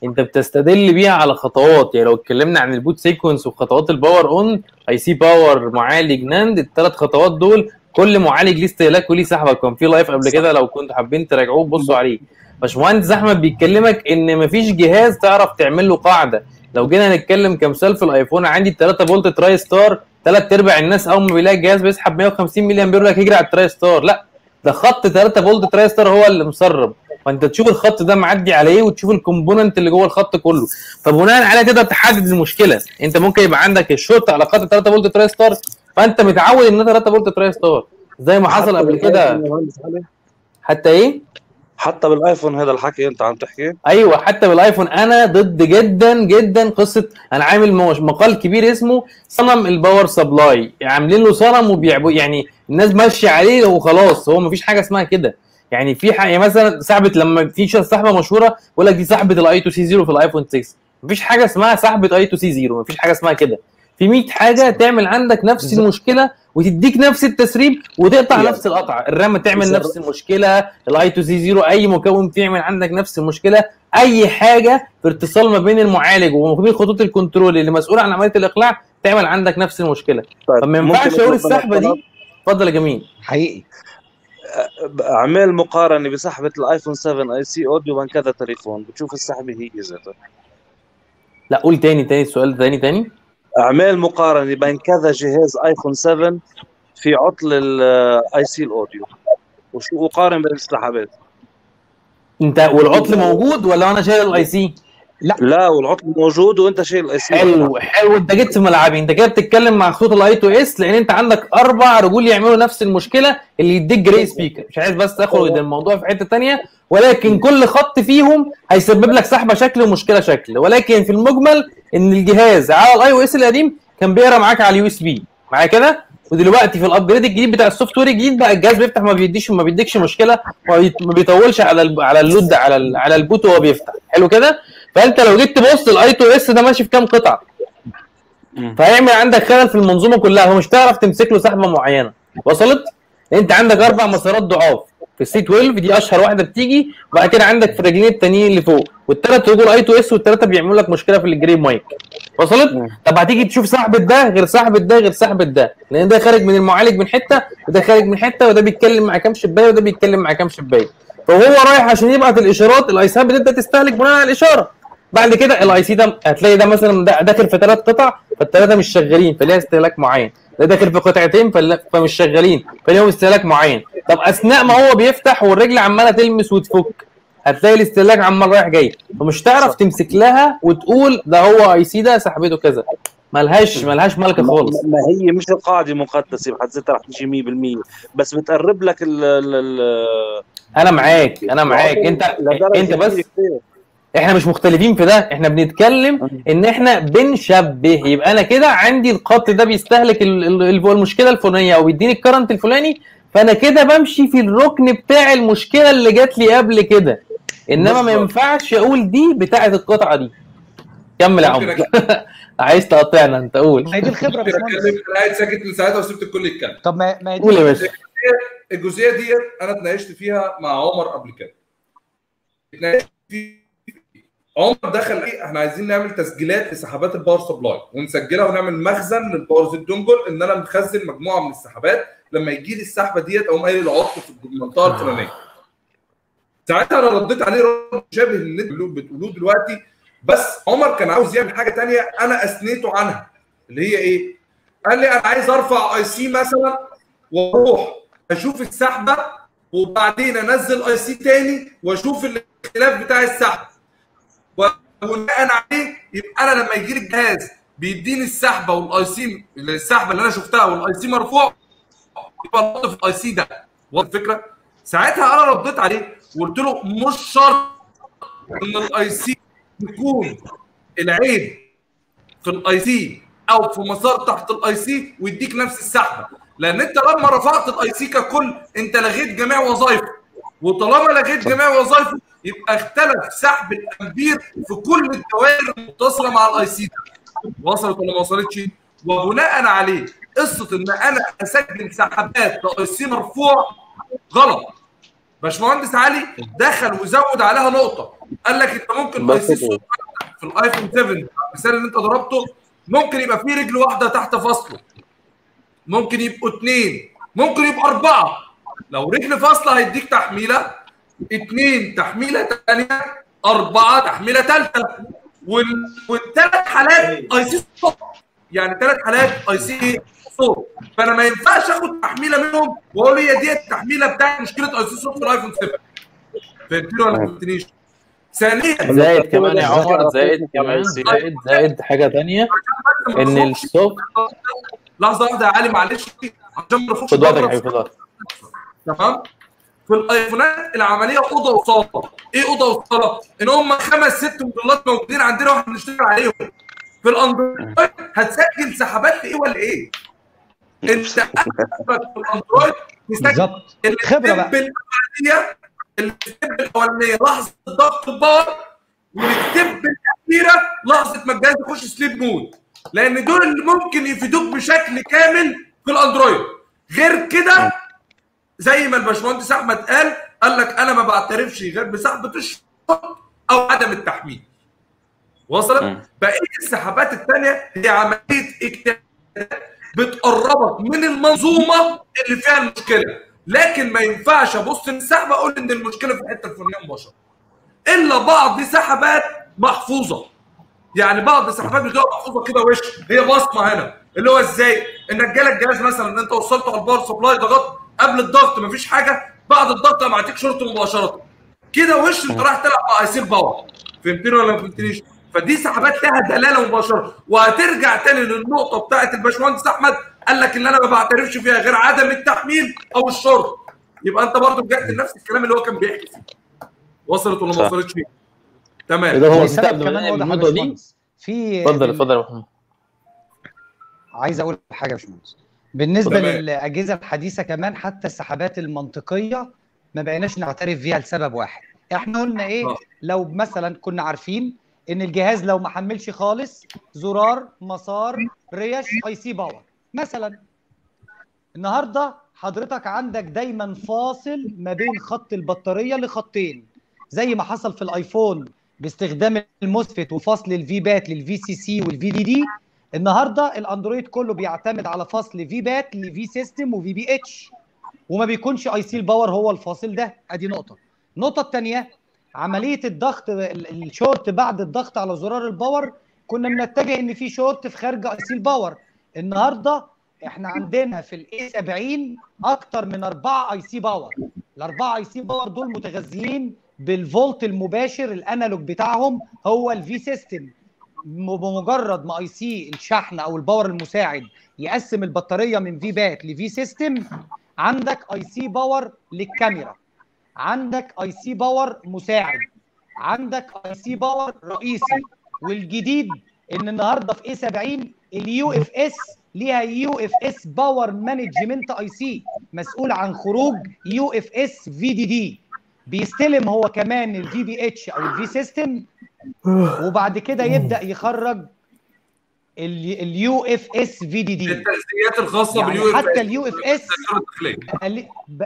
انت بتستدل بيها على خطوات يعني لو اتكلمنا عن البوت سيكونس وخطوات الباور اون اي سي باور معالج ناند الثلاث خطوات دول كل معالج ليه استهلاك وليه سحبه كان في لايف قبل كده لو كنتوا حابين تراجعوه بصوا عليه باشمهندس احمد بيكلمك ان مفيش جهاز تعرف تعمل له قاعده لو جينا نتكلم كمثال في الايفون عندي 3 فولت تراي ستار ثلاث ارباع الناس اول ما بيلاقي الجهاز بيسحب 150 ملي امبير يقول لك يجري على التراي ستار لا ده خط 3 فولت تراي ستار هو اللي مسرب فانت تشوف الخط ده معدي على ايه وتشوف الكومبوننت اللي جوه الخط كله فبناء على كده تحدد المشكله انت ممكن يبقى عندك الشورت على خط 3 فولت تراي ستار فانت متعود ان 3 فولت تراي ستار زي ما حصل قبل كده حتى ايه حتى بالايفون هذا الحكي انت عم تحكي ايوه حتى بالايفون انا ضد جدا جدا قصه انا عامل موش- مقال كبير اسمه صنم الباور سبلاي عاملين له صنم وبيعبوا يعني الناس ماشيه عليه وخلاص هو مفيش حاجه اسمها كده يعني في حاجه يعني مثلا سحبه لما في ش- سحبه مشهوره يقول لك دي سحبه الاي تو سي 0 في الايفون 6 مفيش حاجه اسمها سحبه اي تو سي 0 مفيش حاجه اسمها كده في 100 حاجه تعمل عندك نفس بالظبط. المشكله وتديك نفس التسريب وتقطع يعني. نفس القطع الرام تعمل بالظبط. نفس المشكله الاي تو سي 0 اي مكون تعمل عندك نفس المشكله اي حاجه في اتصال ما بين المعالج وما بين خطوط الكنترول اللي مسؤول عن عمليه الاقلاع تعمل عندك نفس المشكله طيب فما ممكن ينفعش اقول أطلب السحبه طلب؟ دي اتفضل يا جميل حقيقي اعمل مقارنه بسحبه الايفون 7 اي سي اوديو من كذا تليفون بتشوف السحبه هي ذاتها لا قول تاني تاني السؤال تاني تاني اعمل مقارنه بين كذا جهاز ايفون 7 في عطل الاي سي الاوديو وشو وقارن بين السحبات انت والعطل موجود ولا انا شايل الاي سي لا والعطل موجود وانت شايل الاي سي حلو حلو انت جيت في ملعبي انت كده بتتكلم مع خطوط الاي تو اس لان انت عندك اربع رجول يعملوا نفس المشكله اللي يديك جراي سبيكر مش عايز بس اخرج الموضوع في حته تانية ولكن كل خط فيهم هيسبب لك سحبه شكل ومشكله شكل ولكن في المجمل ان الجهاز على الاي او اس القديم كان بيقرا معاك على اليو اس بي معايا كده ودلوقتي في الابجريد الجديد بتاع السوفت وير الجديد بقى الجهاز بيفتح ما بيديش ما بيديكش مشكله ما بيت- ما بيطولش على ال- على اللود على ال- على البوت وهو بيفتح حلو كده فانت لو جيت تبص الاي تو اس ده ماشي في كام قطعه فهيعمل عندك خلل في المنظومه كلها هو مش هتعرف تمسك له سحبه معينه وصلت انت عندك اربع مسارات ضعاف في السي 12 دي اشهر واحده بتيجي وبعد كده عندك في الرجلين التانيين اللي فوق والثلاث رجول اي تو اس والثلاثه بيعملوا لك مشكله في الجري مايك وصلت طب هتيجي تشوف سحبه ده غير سحبه ده غير سحبه ده لان ده خارج من المعالج من حته وده خارج من حته وده بيتكلم مع كام شبايه وده بيتكلم مع كام شبايه فهو رايح عشان يبعت الاشارات الاي سي بتبدا تستهلك بناء على الاشاره بعد كده الاي سي ده هتلاقي ده مثلا ده داخل في ثلاث قطع فالثلاثه مش شغالين فليها استهلاك معين ده داخل في قطعتين فلا- فمش شغالين فليهم استهلاك معين طب اثناء ما هو بيفتح والرجل عماله تلمس وتفك هتلاقي الاستهلاك عمال رايح جاي فمش تعرف تمسك لها وتقول ده هو اي سي ده سحبته كذا ملهاش ملهاش ملكه خالص ما هي مش القاعده مقدسه بحد ذاتها رح تجي 100% بس بتقرب لك ال ال ال انا معاك انا معاك انت لدرجة انت بس كبيرة كتير. احنا مش مختلفين في ده احنا بنتكلم ان احنا بنشبه يبقى انا كده عندي الخط ده بيستهلك ال- ال- ال- المشكله الفلانيه او بيديني الكرنت الفلاني فانا كده بمشي في الركن بتاع المشكله اللي جات لي قبل كده انما ما بالظبط. ينفعش اقول دي بتاعه القطعه دي كمل يا ممكن عمر أك- عايز تقاطعنا انت قول ما هي دي الخبره يا ممكن باشمهندس اتكلم انا قاعد ساكت من ساعتها وسبت الكل يتكلم طب ما ما هي قول يا دي باشا الجزئيه ديت انا اتناقشت فيها مع عمر قبل كده اتناقشت في عمر دخل ايه احنا عايزين نعمل تسجيلات لسحبات الباور سبلاي ونسجلها ونعمل مخزن للباور زد دونجل ان انا مخزن مجموعه من السحبات لما يجي لي السحبه ديت اقوم قايل العطل في المنطقه الفلانيه ساعتها انا رديت عليه رد شبه اللي انتوا بتقولوه دلوقتي بس عمر كان عاوز يعمل حاجه تانية انا اثنيته عنها اللي هي ايه؟ قال لي انا عايز ارفع اي سي مثلا واروح اشوف السحبه وبعدين انزل اي سي تاني واشوف الاختلاف بتاع السحب وبناء عليه يبقى انا لما يجي لي الجهاز بيديني السحبه والاي سي السحبه اللي انا شفتها والاي سي مرفوع يبقى الوضع في الاي سي ده واضح الفكره؟ ساعتها انا رديت عليه وقلت له مش شرط ان الاي سي يكون العيب في الاي سي او في مسار تحت الاي سي ويديك نفس السحبه لان انت لما رفعت الاي سي ككل انت لغيت جميع وظائفه وطالما لغيت جميع وظائفه يبقى اختلف سحب الامبير في كل الدوائر المتصله مع الاي سي ده وصلت ولا ما وصلتش وبناء عليه قصه ان انا اسجل سحبات لاي سي مرفوع غلط باشمهندس علي دخل وزود عليها نقطه قال لك انت ممكن بس اي سي كده. في الايفون 7 المثال اللي انت ضربته ممكن يبقى فيه رجل واحده تحت فاصله ممكن يبقوا اثنين ممكن يبقوا اربعه لو رجل فاصله هيديك تحميله اثنين تحميله ثانيه اربعه تحميله ثالثه وال... والثلاث حالات اي سي صوت يعني ثلاث حالات اي سي صوت فانا ما ينفعش اخد تحميله منهم واقول هي دي التحميله بتاعت مشكله اي سي صوت في الايفون 7 فهمتني ولا ما فهمتنيش؟ ثانيا زائد كمان يا عمر الذاكرة زائد بتاعت كمان الIC. زائد زائد حاجه تانية ان السوفت لحظه واحده يا علي معلش عشان ما نخش خد وقتك يا بره حبيبي خد وقتك تمام في الايفونات العمليه اوضه وصاله ايه اوضه وصاله ان هم خمس ست موديلات موجودين عندنا واحنا بنشتغل عليهم في الاندرويد هتسجل سحبات لايه ولا ايه انت أسبك في الاندرويد تسجل بالظبط خبره بقى الستيب الاولانيه الستيب الاولانيه لحظه ضغط الباور والستيب الاخيره لحظه ما الجهاز يخش سليب مود لان دول اللي ممكن يفيدوك بشكل كامل في الاندرويد غير كده زي ما الباشمهندس احمد قال قال لك انا ما بعترفش غير بسحبه الشرط او عدم التحميل وصلت مم. بقيه السحبات الثانيه هي عمليه اجتهاد بتقربك من المنظومه اللي فيها المشكله لكن ما ينفعش ابص للسحبه اقول ان المشكله في الحته الفلانيه مباشره الا بعض سحبات محفوظه يعني بعض السحبات بتبقى محفوظه كده وش هي بصمه هنا اللي هو ازاي انك جالك جهاز مثلا ان انت وصلته على الباور سبلاي ضغطت قبل الضغط مفيش حاجه بعد الضغط قام معطيك شرط مباشره كده وش انت رايح تلعب مع ايسير باور فهمتني ولا ما فهمتنيش فدي سحبات لها دلاله مباشره وهترجع تاني للنقطه بتاعت الباشمهندس احمد قال لك ان انا ما بعترفش فيها غير عدم التحميل او الشرط يبقى انت برضه رجعت لنفس الكلام اللي هو كان بيحكي فيه وصلت ولا ما صح. وصلتش فيه تمام ده هو السبب قبل ما كمان ننقل واضح يا النقطه دي باشمهندس في اتفضل اتفضل يا محمد عايز اقول حاجه يا باشمهندس بالنسبه تمام. للاجهزه الحديثه كمان حتى السحبات المنطقيه ما بقيناش نعترف بيها لسبب واحد احنا قلنا ايه آه. لو مثلا كنا عارفين ان الجهاز لو ما حملش خالص زرار مسار ريش اي سي باور مثلا النهارده حضرتك عندك دايما فاصل ما بين خط البطاريه لخطين زي ما حصل في الايفون باستخدام الموسفيت وفصل الفي بات للفي سي سي والفي دي دي النهارده الاندرويد كله بيعتمد على فصل في بات لفي سيستم وفي بي اتش وما بيكونش اي سي الباور هو الفاصل ده ادي نقطه النقطه الثانيه عمليه الضغط ال- الشورت بعد الضغط على زرار الباور كنا بنتجه ان في شورت في خارج اي سي الباور النهارده احنا عندنا في الاي 70 اكتر من اربعه اي سي باور الاربعه اي سي باور دول متغذيين بالفولت المباشر الانالوج بتاعهم هو الفي سيستم م- بمجرد ما اي سي الشحن او الباور المساعد يقسم البطاريه من في بات لفي سيستم عندك اي سي باور للكاميرا عندك اي سي باور مساعد عندك اي سي باور رئيسي والجديد ان النهارده في اي 70 اليو اف اس ليها يو اف اس باور مانجمنت اي سي مسؤول عن خروج يو اف اس في دي دي بيستلم هو كمان الفي بي اتش او الفي سيستم وبعد كده يبدا يخرج اليو اف اس في دي دي التغذيات الخاصه باليو يعني اف حتى اليو اف اس بقى لي- ب-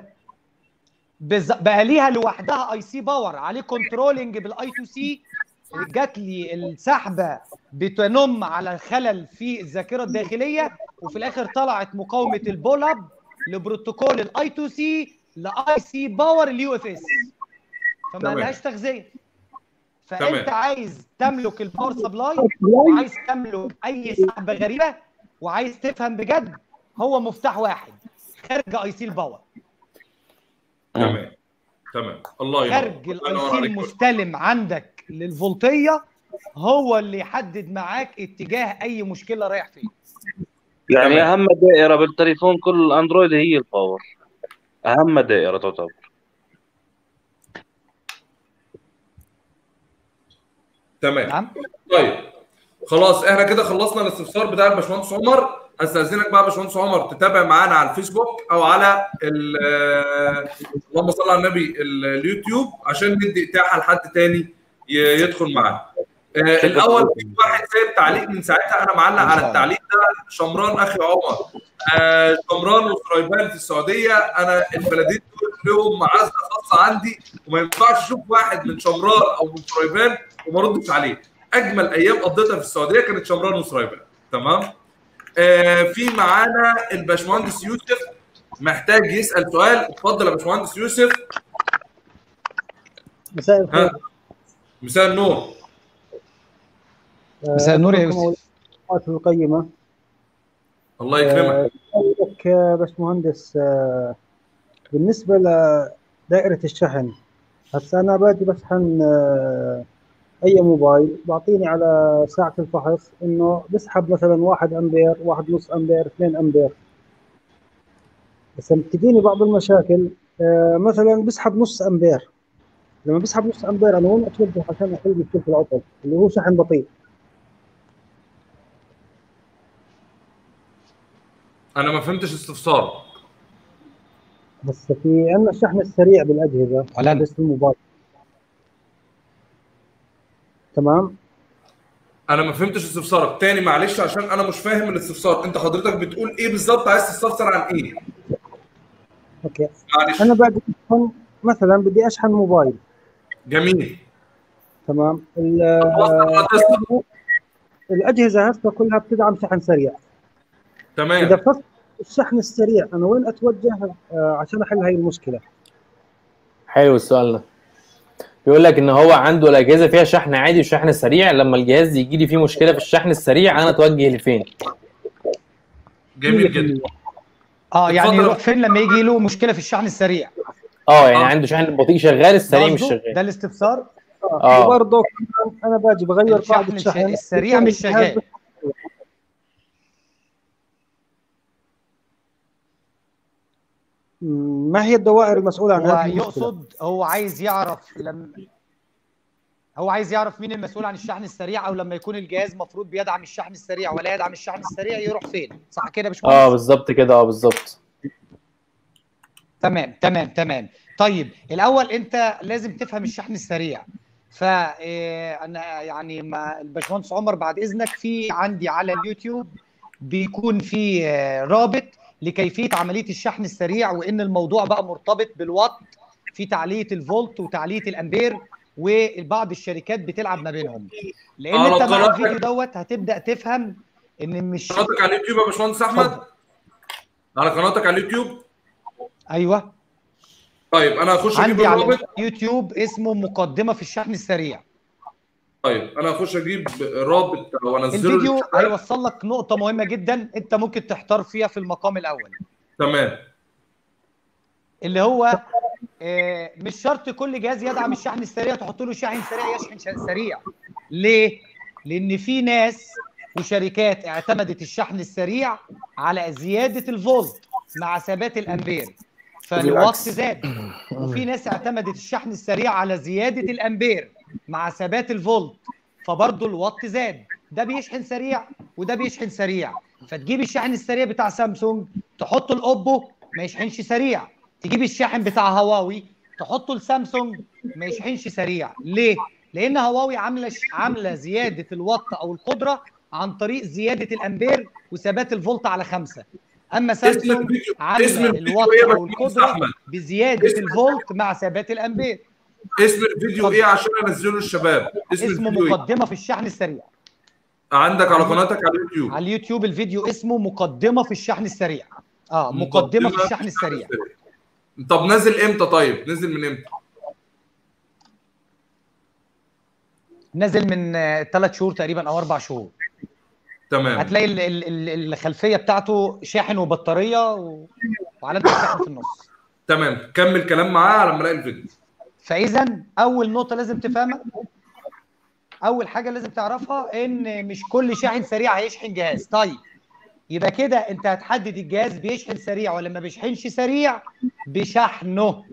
بز- بقى ليها لوحدها اي سي باور عليه كنترولنج بالاي تو سي جات لي السحبه بتنم على خلل في الذاكره الداخليه وفي الاخر طلعت مقاومه البول اب لبروتوكول الاي تو سي لاي سي باور اليو اف اس فما تمام. لهاش تغذيه فانت تمام. عايز تملك الباور سبلاي وعايز تملك اي سحبه غريبه وعايز تفهم بجد هو مفتاح واحد خارج اي سي الباور تمام تمام الله ينور خارج الله الاي ينور سي عليك. المستلم عندك للفولتيه هو اللي يحدد معاك اتجاه اي مشكله رايح فين يعني تمام. اهم دائره بالتليفون كل الاندرويد هي الباور اهم دائره تعتبر تمام نعم طيب خلاص احنا كده خلصنا الاستفسار بتاع الباشمهندس عمر استاذنك بقى يا باشمهندس عمر تتابع معانا على الفيسبوك او على ال- آه، اللهم صل على النبي ال- اليوتيوب عشان ندي اتاحه لحد تاني ي- يدخل معانا آه، الاول في واحد سايب تعليق من ساعتها انا معلق على التعليق ده شمران اخي عمر آه، شمران وسريبان في السعوديه انا البلدين دول لهم معزه خاصه عندي وما ينفعش اشوف واحد من شمران او من سريبان وما ردش عليه اجمل ايام قضيتها في السعوديه كانت شمران وسريبان تمام آه في معانا الباشمهندس يوسف محتاج يسال سؤال اتفضل يا باشمهندس يوسف مساء الخير ها مساء النور مساء النور يا يوسف المعلومات القيمة الله يكرمك لك يا باشمهندس آه، بالنسبة لدائرة الشحن هسا أنا باجي بشحن آه، أي موبايل بعطيني على ساعة الفحص إنه بسحب مثلا واحد أمبير واحد نص أمبير اثنين أمبير بس لما بتجيني بعض المشاكل آه، مثلا بسحب نص أمبير لما بسحب نص أمبير أنا وين أتوجه عشان أحل مشكلة العطل اللي هو شحن بطيء انا ما فهمتش استفسار بس في عندنا الشحن السريع بالاجهزه ولا بس الموبايل تمام انا ما فهمتش استفسارك تاني معلش عشان انا مش فاهم الاستفسار انت حضرتك بتقول ايه بالظبط عايز تستفسر عن ايه اوكي معلش انا باجي أشحن مثلا بدي اشحن موبايل جميل تمام ال- هتسمع. الاجهزه هسه كلها بتدعم شحن سريع اذا تمام فصل الشحن السريع انا وين اتوجه آه، عشان احل هاي المشكله حلو السؤال ده بيقول لك ان هو عنده الاجهزه فيها شحن عادي وشحن سريع لما الجهاز يجي لي فيه مشكله في الشحن السريع انا اتوجه لفين جميل جدا اه يعني اتفضل. يروح فين لما يجي له مشكله في الشحن السريع اه يعني آه. عنده شحن بطيء شغال السريع ده مش قصده؟ شغال ده الاستفسار آه. وبرضه كمان انا باجي بغير الشحن قاعده الش- شحن السريع يكون مش الجهاز شغال. مم، ما هي الدوائر المسؤوله عن هو هذه المشكله؟ يقصد هو عايز يعرف لما هو عايز يعرف مين المسؤول عن الشحن السريع او لما يكون الجهاز مفروض بيدعم الشحن السريع ولا يدعم الشحن السريع يروح فين صح كده يا اه باشمهندس بالظبط كده اه بالظبط تمام تمام تمام طيب الاول انت لازم تفهم الشحن السريع ف آه، انا يعني مع الباشمهندس عمر بعد اذنك في عندي على اليوتيوب بيكون في آه، رابط لكيفيه عمليه الشحن السريع وان الموضوع بقى مرتبط بالوات في تعليه الفولت وتعليه الامبير وبعض الشركات بتلعب ما بينهم لان على انت مع قناتك. الفيديو دوت هتبدا تفهم ان مش قناتك على اليوتيوب يا باشمهندس احمد اتفضل. على قناتك على اليوتيوب ايوه طيب انا هخش اجيب عندي على الرابط اليوتيوب اسمه مقدمه في الشحن السريع طيب انا هخش اجيب رابط وانزله الفيديو للشباب. هيوصل لك نقطة مهمة جدا انت ممكن تحتار فيها في المقام الأول تمام اللي هو آه، مش شرط كل جهاز يدعم الشحن السريع تحط له شاحن سريع يشحن شحن سريع ليه؟ لأن في ناس وشركات اعتمدت الشحن السريع على زيادة الفولت مع ثبات الأمبير فالوات بالعكس. زاد وفي ناس اعتمدت الشحن السريع على زيادة الأمبير مع ثبات الفولت فبرضه الوات زاد ده بيشحن سريع وده بيشحن سريع فتجيب الشاحن السريع بتاع سامسونج تحطه الاوبو ما يشحنش سريع تجيب الشاحن بتاع هواوي تحطه لسامسونج ما يشحنش سريع ليه لان هواوي عامله عامله زياده الوات او القدره عن طريق زياده الامبير وثبات الفولت على خمسة اما اسم سامسونج الفيديو اسم عامله الفيديو الوات ايه يا او باشمهندس القدره احمد بزياده اسم- الفولت مع ثبات الامبير اسم الفيديو ايه عشان انزله للشباب اسم اسمه الفيديو ايه مقدمه في الشحن السريع عندك على قناتك على اليوتيوب على اليوتيوب الفيديو اسمه مقدمه في الشحن السريع اه مقدمه في الشحن السريع طب نازل امتى طيب نزل من امتى نازل من ثلاث شهور تقريبا او اربع شهور تمام هتلاقي ال- ال- ال- الخلفيه بتاعته شاحن وبطاريه و... وعلامه الشحن في النص تمام كمل كلام معاه لما الاقي الفيديو فاذا اول نقطه لازم تفهمها اول حاجه لازم تعرفها ان مش كل شاحن سريع هيشحن جهاز طيب يبقى كده انت هتحدد الجهاز بيشحن سريع ولا ما بيشحنش سريع بشحنه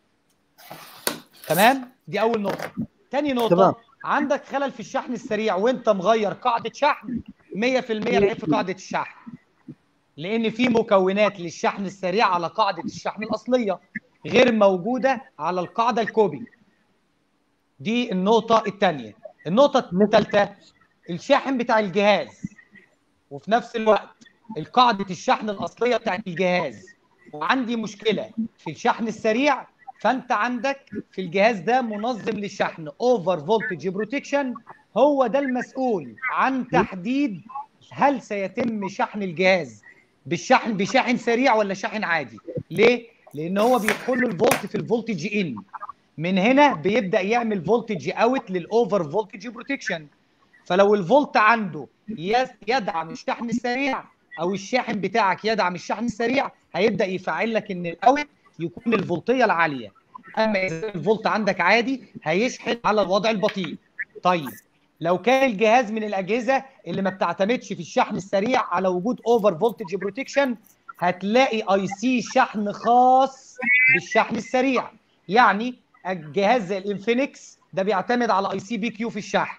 تمام دي اول نقطه تاني نقطه تمام. عندك خلل في الشحن السريع وانت مغير قاعده شحن 100% العيب في قاعده الشحن لان في مكونات للشحن السريع على قاعده الشحن الاصليه غير موجوده على القاعده الكوبي دي النقطه الثانيه النقطه الثالثه الشاحن بتاع الجهاز وفي نفس الوقت القاعده الشحن الاصليه بتاعت الجهاز وعندي مشكله في الشحن السريع فانت عندك في الجهاز ده منظم للشحن اوفر فولتج بروتكشن هو ده المسؤول عن تحديد هل سيتم شحن الجهاز بالشحن بشاحن سريع ولا شاحن عادي ليه لان هو بيدخل له الفولت في الفولتج ان من هنا بيبدا يعمل فولتج اوت للاوفر فولتج بروتكشن فلو الفولت عنده يس- يدعم الشحن السريع او الشاحن بتاعك يدعم الشحن السريع هيبدا يفعل لك ان الاوت يكون الفولتيه العاليه اما اذا الفولت عندك عادي هيشحن على الوضع البطيء طيب لو كان الجهاز من الاجهزه اللي ما بتعتمدش في الشحن السريع على وجود اوفر فولتج بروتكشن هتلاقي اي سي شحن خاص بالشحن السريع يعني الجهاز زي الانفينكس ده بيعتمد على اي سي بي كيو في الشحن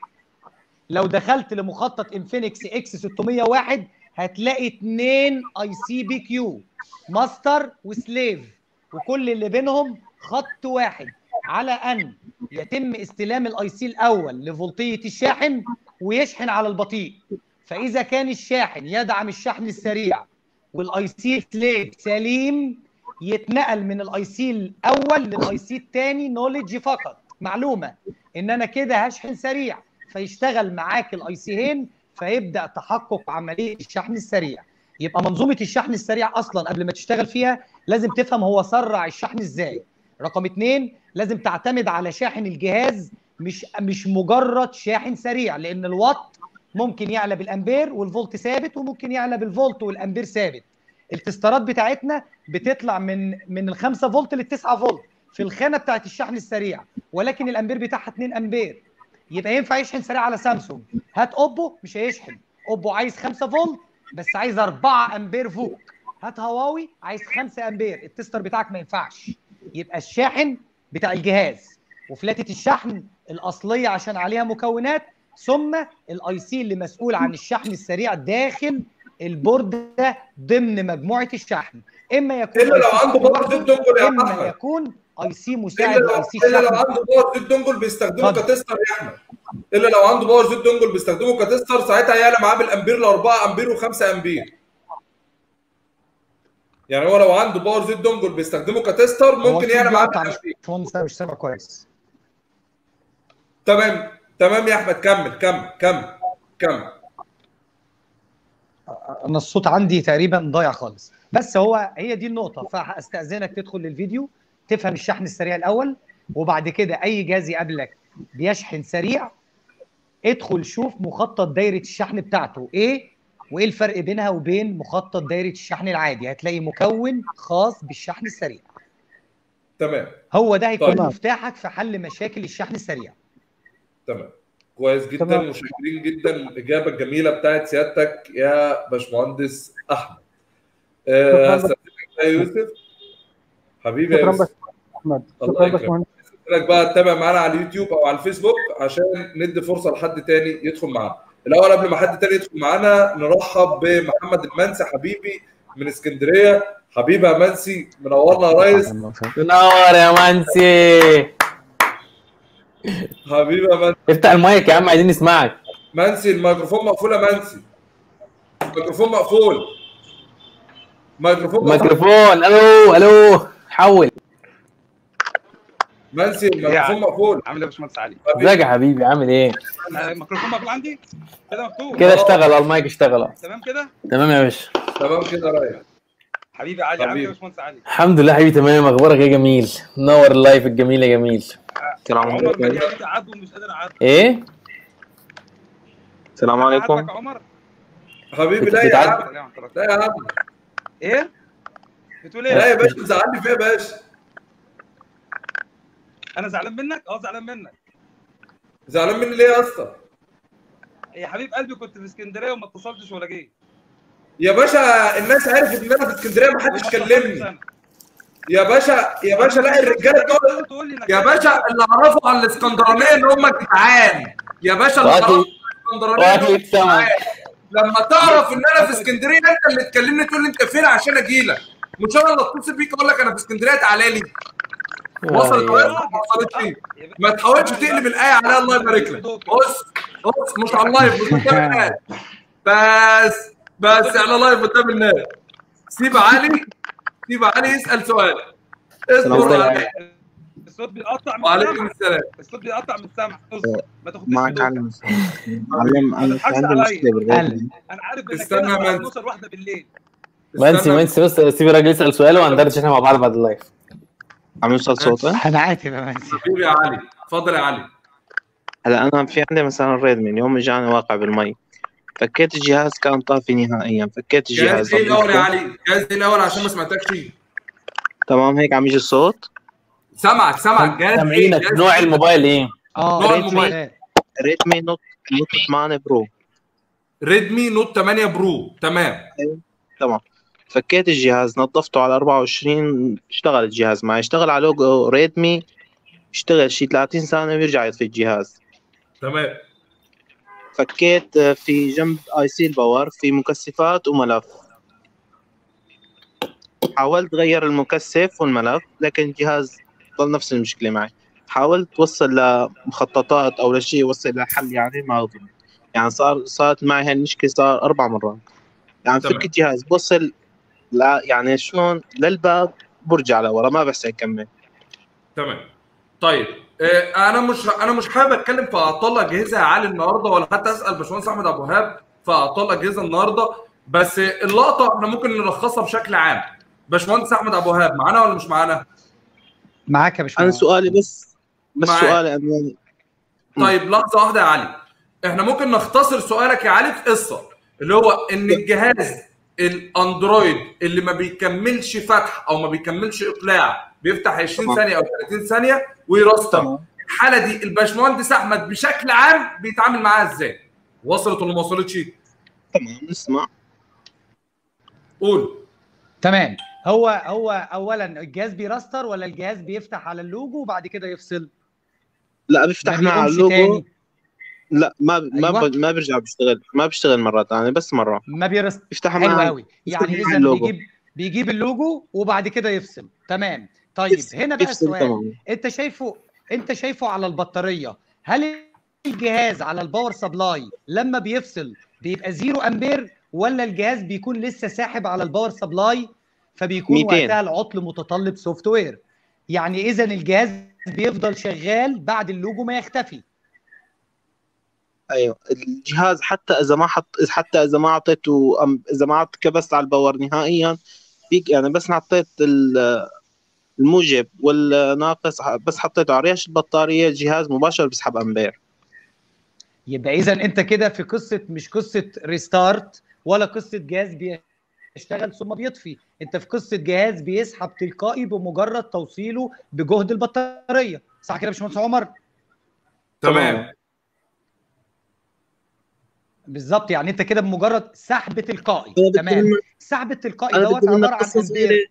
لو دخلت لمخطط انفينكس اكس 601 هتلاقي اتنين اي سي بي كيو ماستر وسليف وكل اللي بينهم خط واحد على ان يتم استلام الاي سي الاول لفولتيه الشاحن ويشحن على البطيء فاذا كان الشاحن يدعم الشحن السريع والاي سي سليف سليم يتنقل من الاي سي الاول للاي سي الثاني نولج فقط معلومه ان انا كده هشحن سريع فيشتغل معاك الاي سيين فيبدا تحقق عمليه الشحن السريع يبقى منظومه الشحن السريع اصلا قبل ما تشتغل فيها لازم تفهم هو سرع الشحن ازاي رقم اتنين لازم تعتمد على شاحن الجهاز مش مش مجرد شاحن سريع لان الوات ممكن يعلى بالامبير والفولت ثابت وممكن يعلى بالفولت والامبير ثابت التستارات بتاعتنا بتطلع من من ال 5 فولت لل 9 فولت في الخانه بتاعت الشحن السريع ولكن الامبير بتاعها 2 امبير يبقى ينفع يشحن سريع على سامسونج هات اوبو مش هيشحن اوبو عايز 5 فولت بس عايز 4 امبير فوق هات هواوي عايز 5 امبير التستر بتاعك ما ينفعش يبقى الشاحن بتاع الجهاز وفلاتة الشحن الاصليه عشان عليها مكونات ثم الاي سي اللي مسؤول عن الشحن السريع داخل البورد ده ضمن مجموعه الشحن اما يكون الا لو IC عنده باور لوحده، زد دونجل يا اما احمد يكون اي سي الا مساعد لو لاي سي الا لو الشحن عنده باور زد دونجل بيستخدمه اتفضل. كتستر يا احمد الا لو عنده باور زد دونجل بيستخدمه كتستر ساعتها يعلى معاه بالامبير ل 4 امبير و5 امبير يعني هو لو عنده باور زد دونجل بيستخدمه كتستر هو ممكن الصوت يعلى معاه بيقطع بالامبير مش مهندس أنا مش سامع كويس تمام تمام يا احمد كمل كمل كمل كمل انا الصوت عندي تقريبا ضايع خالص بس هو هي دي النقطه فاستاذنك تدخل للفيديو تفهم الشحن السريع الاول وبعد كده اي جهاز يقابلك بيشحن سريع ادخل شوف مخطط دايره الشحن بتاعته ايه وايه الفرق بينها وبين مخطط دايره الشحن العادي هتلاقي مكون خاص بالشحن السريع تمام هو ده هيكون طيب. مفتاحك في حل مشاكل الشحن السريع تمام كويس جدا تمام. وشاكرين جدا الاجابه الجميله بتاعت سيادتك يا باشمهندس احمد آه، شكراً. هستأذنك يا يوسف حبيبي يا شكرا يوسف بس احمد الله شكرا يكرمك. باشمهندس لك بقى تتابع معانا على اليوتيوب او على الفيسبوك عشان ندي فرصه لحد تاني يدخل معانا الاول قبل ما حد تاني يدخل معانا نرحب بمحمد المنسي حبيبي من اسكندريه حبيبي يا منسي منورنا يا ريس تنور يا منسي حبيبي يا منسي افتح المايك يا عم عايزين نسمعك منسي الميكروفون مقفول يا منسي الميكروفون مقفول ميكروفون مقفول ميكروفون الو الو حول منسي الميكروفون مقفول عامل ايه يا باشمهندس علي؟ ازيك يا حبيبي عامل ايه أنا الميكروفون مقفول عندي؟ كده مفتوح كده اشتغل المايك اشتغل أهو. تمام كده؟ تمام يا باشا تمام كده يا ريس حبيبي علي عامل ايه حبيبي. يا باشمهندس علي؟ الحمد لله حبيبي تمام اخبارك يا جميل نور اللايف الجميل يا جميل عمر بقالي عليك عدو ومش قادر اعدي ايه السلام عليكم عدك يا عمر حبيبي بت- لا يا بتعد- عم سلام عليكم. لا يا عم ايه؟ بتقول لا ايه؟ يا باشا مزعلني فيها يا باشا انا زعلان منك؟ اه زعلان منك زعلان مني ليه يا اسطى يا حبيب قلبي كنت في اسكندريه وما اتصلتش ولا جيت يا باشا الناس عرفت ان انا في اسكندريه ما حدش وما كلمني اتصلتش أنا. يا باشا يا باشا لا الرجاله دول لازم تقول لي إنك يا جاي. باشا اللي اعرفه عن الاسكندرانيه ان هم جدعان يا باشا اللي واكل- اعرفه عن الاسكندرانيه إن هم واكل السمك. جدعان. لما تعرف ان انا في اسكندريه انت اللي تكلمني تقول لي انت فين عشان اجي لك مش انا اللي اتصل بيك اقول لك انا في اسكندريه تعالى لي وصلت أيوة. ولا ما وصلتش يا باشا. ما تحاولش تقلب الايه عليها الله يبارك لك بص بص مش على اللايف مش قدام الناس بس بس احنا لايف قدام الناس سيب علي سيب علي يسال سؤال السلام اصبر عليكم. علي الصوت بيقطع من وعليكم السمع السلام الصوت بيقطع من السمع اصبر ما تاخدنيش معك في علي اللوكا. معلم انا في تضحكش عندي عليا. مشكله بالريتم انا عارف انك استنى كده يا الساعه منسي. 12 واحده بالليل منسي استنى. منسي بس سيب الراجل يسال سؤال وهندردش احنا مع بعض بعد اللايف عم يوصل صوتي انا عارف يا منسي حبيبي يا علي اتفضل يا علي هلا انا في عندي مثلا ريدمي اليوم اجاني واقع بالمي فكيت الجهاز كان طافي نهائيا فكيت الجهاز جاهز ايه الاول يا نظفته. علي جاهز ايه الاول عشان ما سمعتكش تمام هيك عم يجي الصوت سامعك سامعك جاهز ايه سامعينك جاهز نوع إيه؟ الموبايل ايه؟ اه نوع ريتمي. الموبايل. ريدمي نوت نوت 8 برو ريدمي نوت 8 برو تمام تمام فكيت الجهاز نظفته على 24 اشتغل الجهاز معي اشتغل على لوجو ريدمي اشتغل شي 30 ثانية ويرجع يطفي الجهاز تمام فكيت آه، في جنب اي سي الباور في مكثفات وملف حاولت غير المكثف والملف لكن الجهاز ضل نفس المشكلة معي حاولت توصل لمخططات او لشيء يوصل لحل يعني ما ضبط يعني صار صارت معي هاي المشكلة صار اربع مرات يعني تمام. فك الجهاز بوصل لا يعني شلون للباب برجع لورا ما بحسن اكمل تمام طيب آه، انا مش انا مش حابب اتكلم في اعطال اجهزه يا علي النهارده ولا حتى اسال باشمهندس احمد ابو وهاب في اعطال اجهزه النهارده بس اللقطه احنا ممكن نلخصها بشكل عام باشمهندس احمد ابو وهاب معانا ولا مش معانا؟ معاك يا انا باشمهندس سؤالي بس بس معاك. سؤالي أنا يعني طيب لحظه واحده يا علي احنا ممكن نختصر سؤالك يا علي في قصه اللي هو ان الجهاز الاندرويد اللي ما بيكملش فتح او ما بيكملش اقلاع بيفتح 20 تمام. ثانيه او 30 ثانيه ويرستر تمام الحاله دي الباشمهندس احمد بشكل عام بيتعامل معاها ازاي؟ وصلت ولا ما وصلتش؟ تمام نسمع قول تمام هو هو اولا الجهاز بيراستر ولا الجهاز بيفتح على اللوجو وبعد كده يفصل لا بيفتح ما مع بيقومش اللوجو تاني لا ما ما أيوة. ب... ما بيرجع بيشتغل ما بيشتغل مرة ثانية بس مرة ما بيرست بيفتح حلو مع قوي يعني مع اذا اللوجو. بيجيب بيجيب اللوجو وبعد كده يفصل تمام طيب يفصل- هنا بقى يفصل السؤال تمام انت شايفه انت شايفه على البطاريه هل الجهاز على الباور سبلاي لما بيفصل بيبقى زيرو امبير ولا الجهاز بيكون لسه ساحب على الباور سبلاي فبيكون 200. وقتها العطل متطلب سوفت وير يعني اذا الجهاز بيفضل شغال بعد اللوجو ما يختفي ايوه الجهاز حتى اذا ما حط حتى اذا ما اعطيته أم- اذا ما أعط- كبست على الباور نهائيا فيك يعني بس حطيت ال- الموجب والناقص بس حطيته على ريش البطاريه الجهاز مباشر بيسحب امبير يبقى اذا انت كده في قصه مش قصه ريستارت ولا قصه جهاز بيشتغل ثم بيطفي انت في قصه جهاز بيسحب تلقائي بمجرد توصيله بجهد البطاريه صح كده يا باشمهندس عمر تمام بالظبط يعني انت كده بمجرد سحب تلقائي أنا بدي تمام منك- السحب التلقائي انا دوت بدي منك عباره عن قصه امبير صغيره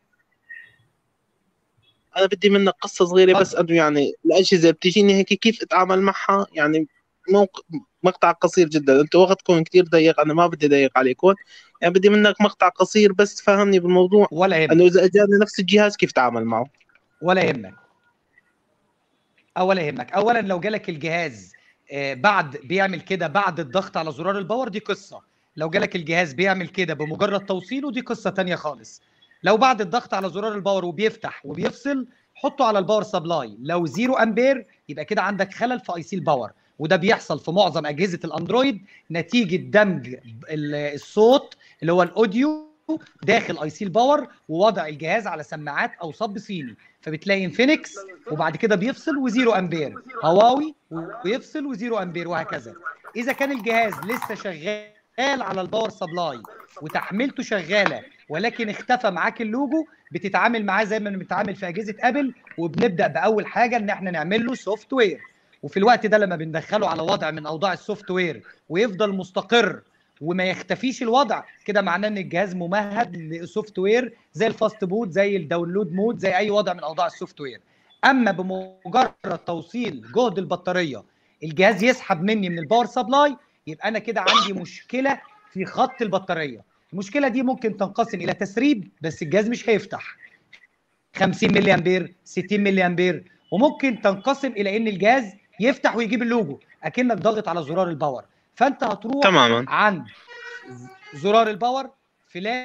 انا بدي منك قصه صغيره بس انه يعني الاجهزه بتجيني هيك كيف اتعامل معها يعني موق... مقطع قصير جدا انتوا وقتكم كتير ضيق انا ما بدي اضيق عليكم يعني بدي منك مقطع قصير بس تفهمني بالموضوع ولا يهمك انه اذا اجاني نفس الجهاز كيف اتعامل معه ولا يهمك أو ولا يهمك اولا لو جالك الجهاز آه، بعد بيعمل كده بعد الضغط على زرار الباور دي قصه لو جالك الجهاز بيعمل كده بمجرد توصيله دي قصه تانية خالص لو بعد الضغط على زرار الباور وبيفتح وبيفصل حطه على الباور سبلاي لو زيرو امبير يبقى كده عندك خلل في اي سي الباور وده بيحصل في معظم اجهزه الاندرويد نتيجه دمج ال- الصوت اللي هو الاوديو داخل اي سي الباور ووضع الجهاز على سماعات او صب صيني فبتلاقي انفينكس وبعد كده بيفصل وزيرو امبير هواوي ويفصل وزيرو امبير وهكذا اذا كان الجهاز لسه شغال على الباور سبلاي وتحميلته شغاله ولكن اختفى معاك اللوجو بتتعامل معاه زي ما بنتعامل في اجهزه ابل وبنبدا باول حاجه ان احنا نعمل له سوفت وير وفي الوقت ده لما بندخله على وضع من اوضاع السوفت وير ويفضل مستقر وما يختفيش الوضع كده معناه ان الجهاز ممهد لسوفت وير زي الفاست بوت زي الداونلود مود زي اي وضع من اوضاع السوفت وير اما بمجرد توصيل جهد البطاريه الجهاز يسحب مني من الباور سبلاي يبقى انا كده عندي مشكله في خط البطاريه المشكله دي ممكن تنقسم الى تسريب بس الجهاز مش هيفتح 50 ملي امبير 60 ملي امبير وممكن تنقسم الى ان الجهاز يفتح ويجيب اللوجو اكنك ضاغط على زرار الباور فانت هتروح تماما عند زرار الباور فلاش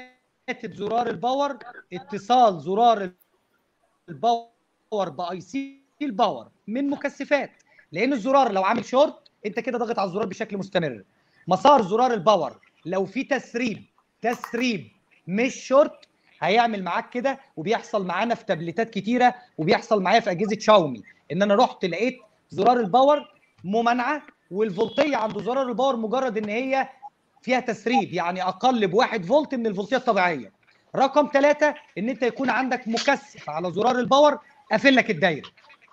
كاتب زرار الباور اتصال زرار الباور باي سي الباور من مكثفات لان الزرار لو عامل شورت انت كده ضاغط على الزرار بشكل مستمر مسار زرار الباور لو في تسريب تسريب مش شورت هيعمل معاك كده وبيحصل معانا في تابلتات كتيره وبيحصل معايا في اجهزه شاومي ان انا رحت لقيت زرار الباور ممانعه والفولتيه عند زرار الباور مجرد ان هي فيها تسريب يعني اقل بواحد فولت من الفولتيه الطبيعيه رقم ثلاثة ان انت يكون عندك مكثف على زرار الباور قافل لك الدايره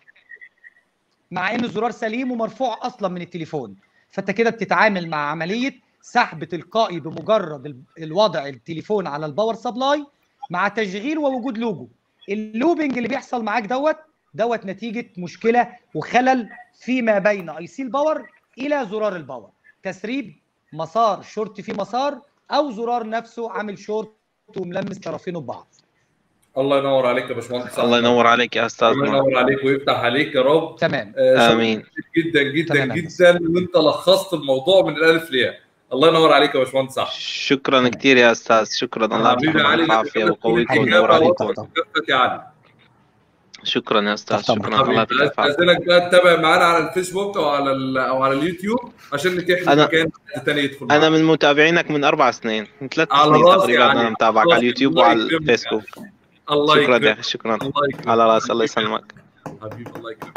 مع ان الزرار سليم ومرفوع اصلا من التليفون فانت كده بتتعامل مع عمليه سحب تلقائي بمجرد ال- الوضع التليفون على الباور سبلاي مع تشغيل ووجود لوجو اللوبنج اللي بيحصل معاك دوت دوت نتيجه مشكله وخلل فيما بين اي سي الباور الى زرار الباور تسريب مسار شورت في مسار او زرار نفسه عامل شورت وملمس طرفينه ببعض الله ينور عليك يا باشمهندس الله ينور عليك يا استاذ الله ينور عليك ويفتح عليك يا رب تمام آه، امين جدا جدا تمام يا جدا وانت لخصت الموضوع من الالف للياء الله ينور عليك يا باشمهندس احمد شكرا كثير يا استاذ شكرا الله حبيبي يعطيكم علي العافيه ويقويكم الإجابة وينور عليكم واضحة وكفت يا علي شكرا يا استاذ تحت أمرك. شكرا الله يعطيك الف عافيه استاذنك بقى تتابع معانا على الفيسبوك او على ال- او على اليوتيوب عشان نتيح أنا- مكان حد تاني يدخل انا معانا. من متابعينك من اربع سنين من ثلاث على سنين راسي تقريبا يعني. انا متابعك الله على اليوتيوب الله وعلى يكرمك الفيسبوك الله شكرا يا يكرمك اخي شكرا الله يكرمك على راسي الله يسلمك حبيبي الله يكرمك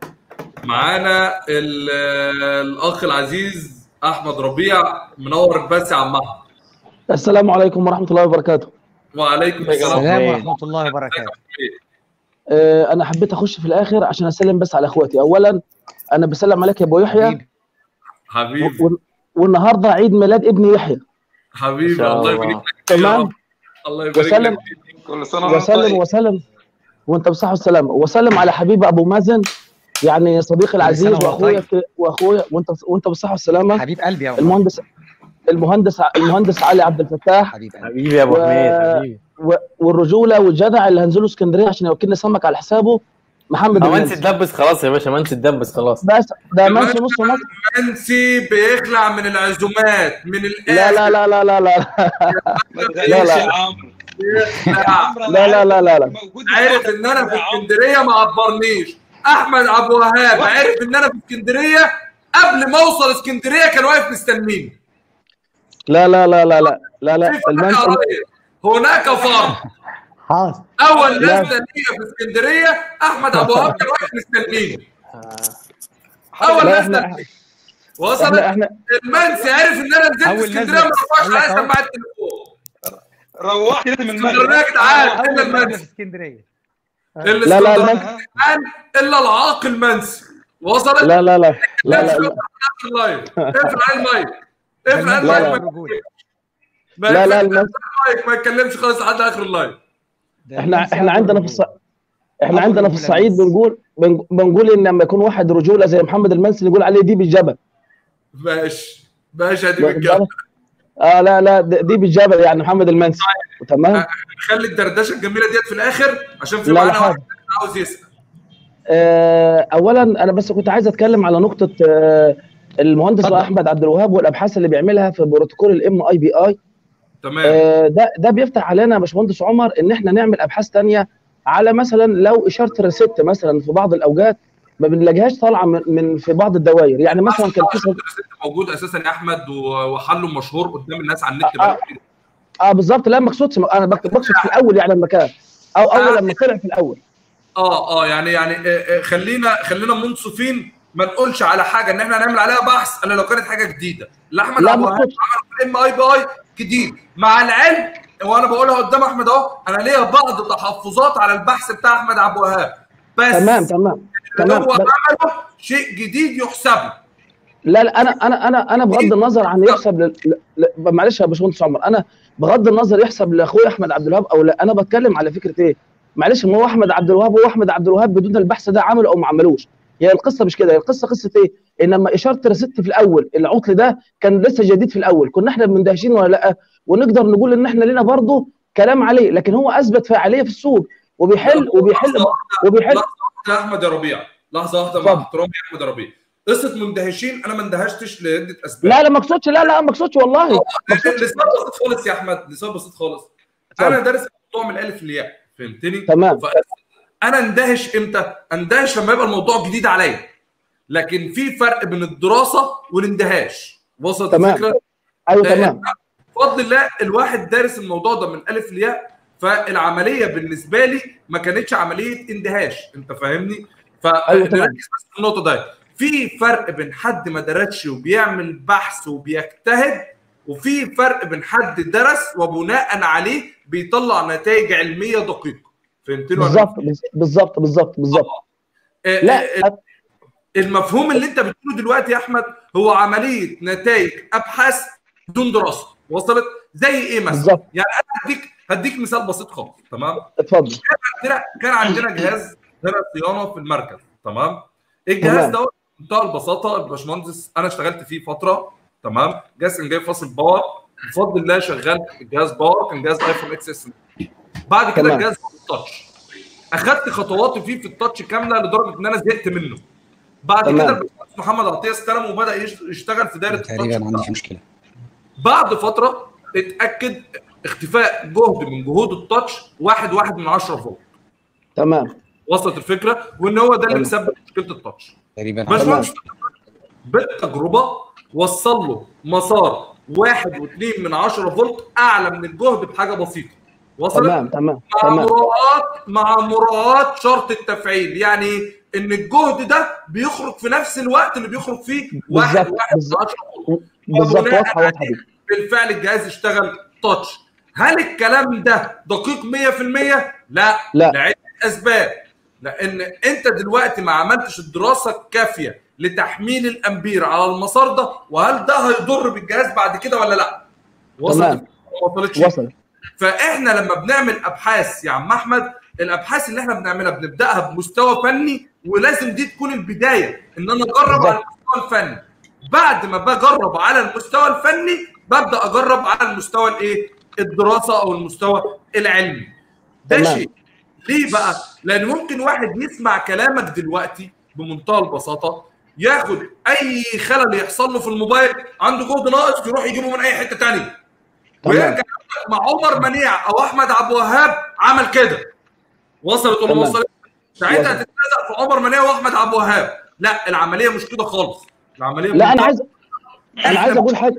معانا ال- الاخ العزيز احمد ربيع منور البث يا عم احمد السلام عليكم ورحمة الله وبركاته وعليكم السلام السلام ورحمه الله وبركاته آه، أنا حبيت أخش في الآخر عشان أسلم بس على إخواتي أولا أنا بسلم عليك يا أبو يحيى حبيبي حبيبي و- والنهاردة عيد ميلاد ابني يحيى حبيبي شاء الله الله. يبارك لك يا تمام رب. الله يبارك وسلم لك كل سنه وانت وسلم طيب وسلم وأنت بصحة والسلامة وسلم على حبيبي أبو مازن يعني صديقي العزيز سنة وهو وأخويا طيب. في واخويا وانت وانت بالصحه والسلامه حبيب قلبي يا والله المهندس المهندس المهندس علي عبد الفتاح حبيب قلبي حبيبي يا ابو و- حميد حبيبي و- والرجوله والجدع اللي هنزلوا اسكندريه عشان يوكلنا سمك على حسابه محمد ما انت المنسي تدبس خلاص يا باشا ما انت تدبس خلاص بس ده منسي نص مصر منسي بيخلع من العزومات من لا الاخر لا لا لا لا لا ما لا، تغيرش لا. يا عمرو بيخلع عمرو أنا لا لا عارف لا لا لا موجود عرف ان انا في اسكندريه ما عبرنيش احمد عبد الوهاب عرف ان انا في اسكندريه قبل ما اوصل اسكندريه كان واقف مستنيني لا لا لا لا لا لا لا في فرق يا المنسي ريس. هناك فرق حاضر اول لا. ناس تنيه في اسكندريه احمد ابو وهاب كان واقف مستنيني اول لا ناس احنا تنيه احنا وصلت احنا المنسي عرف ان انا نزلت أول اسكندريه ناس ما رفعش قال لك عليا أهو. سماعه التليفون روحت من اسكندريه المغرب يا جدعان الا اول نزله في المنسي اسكندريه الا لا، لا، اسكندريه المنسي. يا جدعان، الا العاقل منسي وصلت لا لا لا لا لا لا اقفل اللايف اقفل على المايك اقفل على لا، المايك لا. ما ما لا، لا، يقفلش المنسي. المايك ما يتكلمش خالص لحد اخر اللايف ده احنا المنسي احنا أبو عندنا في الرجولة. الص... احنا أبو عندنا في الرجولة الصعيد المنسي. بنقول بن- بنقول ان لما يكون واحد رجوله زي محمد المنسي نقول عليه ديب الجبل ماشي ماشي هدي بالجبل اه لا لا د- ديب الجبل يعني محمد المنسي تمام خلي الدردشه الجميله ديت في الاخر عشان في لا، لا، معانا واحد حاضر. عاوز يسال آه، اولا انا بس كنت عايز اتكلم على نقطه آه، المهندس اتفضل. احمد عبد الوهاب والابحاث اللي بيعملها في بروتوكول الام اي بي اي تمام ده ده بيفتح علينا يا باشمهندس عمر ان احنا نعمل ابحاث تانية على مثلا لو اشاره الريست مثلا في بعض الاوجات ما بنلاقيهاش طالعه من, من في بعض الدوائر يعني مثلا كان في صد- موجود اساسا يا احمد و- وحله مشهور قدام الناس على النت آه، بقى كتير. اه بالظبط لا ما اقصدش انا بك- بقصد في الاول يعني المكان او اول لما طلع في الاول اه اه يعني يعني آه، آه، خلينا خلينا منصفين ما نقولش على حاجه ان احنا هنعمل عليها بحث الا لو كانت حاجه جديده اللي احمد لا، ابو ما وهاب أقصدش. عمله في الام اي بي اي جديد مع العلم وانا بقولها قدام احمد اهو انا ليا بعض تحفظات على البحث بتاع احمد عبد الوهاب بس تمام تمام اللي تمام هو بس- عمله شيء جديد يحسب له لا لا انا انا انا انا بغض النظر عن يحسب ل... ل... ل... معلش يا باشمهندس عمر انا بغض النظر يحسب لاخويا احمد عبد الوهاب او لا انا بتكلم على فكره ايه معلش ما هو احمد عبد الوهاب هو احمد عبد الوهاب بدون البحث ده عمله او ما عملوش هي القصه مش كده هي القصه قصه ايه انما اشاره الريست في الاول العطل ده كان لسه جديد في الاول كنا احنا مندهشين ولا لا ونقدر نقول ان احنا لنا برضه كلام عليه لكن هو اثبت فاعليه في السوق وبيحل وبيحل وبيحل لحظه واحده يا احمد يا ربيع لحظه واحده مع اتفضل. احترامي يا احمد يا ربيع قصه مندهشين انا ما اندهشتش لعده اسباب لا لا ما اقصدش لا لا ما اقصدش والله ما اقصدش لسبب بسيط خالص يا احمد لسبب بسيط خالص انا دارس الموضوع من الالف للياء فهمتني؟ تمام انا اندهش امتى؟ اندهش لما يبقى الموضوع جديد عليا لكن في فرق بين الدراسه والاندهاش وصلت تمام. الفكره؟ ايوه آه، تمام بفضل الله الواحد دارس الموضوع ده من الف لياء فالعمليه بالنسبه لي ما كانتش عمليه اندهاش انت فاهمني؟ أيوة تمام. فنركز بس في النقطه دي في فرق بين حد ما درسش وبيعمل بحث وبيجتهد وفي فرق بين حد درس وبناء عليه بيطلع نتائج علميه دقيقه فهمتني ولا بالظبط بالظبط بالظبط بالظبط آه، لا آه، المفهوم اللي انت بتقوله دلوقتي يا احمد هو عمليه نتائج ابحاث بدون دراسه وصلت زي ايه مثلا بالظبط يعني انا هديك هديك مثال بسيط خالص تمام اتفضل كان عندنا كان عندنا جهاز هنا صيانه في المركز تمام الجهاز تمام. ده بمنتهى البساطه الباشمهندس انا اشتغلت فيه فتره تمام جهاز كان جاي فاصل باور بفضل الله شغال الجهاز باور كان جهاز ايفون اكس اس بعد كده تمام. الجهاز تاتش اخدت خطواتي فيه في التاتش كامله لدرجه ان انا زهقت منه بعد تمام. كده الباشمهندس محمد عطيه استلم وبدا يش- يشتغل في دايره تقريبا التاتش عندي في مشكله بعد فتره اتاكد اختفاء جهد من جهود التاتش واحد واحد من 10 فولت تمام وصلت الفكره وان هو ده اللي تمام. مسبب مشكله التاتش تقريبا باشمهندس بالتجربه وصل له مسار واحد واثنين من 10 فولت اعلى من الجهد بحاجه بسيطه وصلت تمام تمام مع تمام مراعاه مع مراعاه شرط التفعيل يعني إيه؟ ان الجهد ده بيخرج في نفس الوقت اللي بيخرج فيه واحد بالظبط واحد من بالظبط 10 فولت بالظبط وبناء واضحه واضحه عليه دي بالفعل الجهاز اشتغل تاتش هل الكلام ده دقيق 100% لا لا. لعده اسباب لان انت دلوقتي ما عملتش الدراسه الكافيه لتحميل الامبير على المسار ده وهل ده هيضر بالجهاز بعد كده ولا لا وصلت تمام ما وصلتش وصل فاحنا لما بنعمل ابحاث يا عم احمد الابحاث اللي احنا بنعملها بنبداها بمستوى فني ولازم دي تكون البدايه ان انا اجرب على المستوى الفني بعد ما بجرب على المستوى الفني ببدا اجرب على المستوى الايه الدراسه او المستوى العلمي ده تمام. شيء ليه بقى لان ممكن واحد يسمع كلامك دلوقتي بمنتهى البساطه ياخد اي خلل يحصل له في الموبايل عنده جهد ناقص يروح يجيبه من اي حته تانية تمام. ويرجع مع عمر منيع او احمد عبد الوهاب عمل كده وصلت ولا ما تمام. وصلت ساعتها وصلت. هتتلزق في عمر منيع واحمد عبد الوهاب لا العمليه مش كده خالص العمليه لا انا بمنتهى- عايز انا عايز اقول حاجه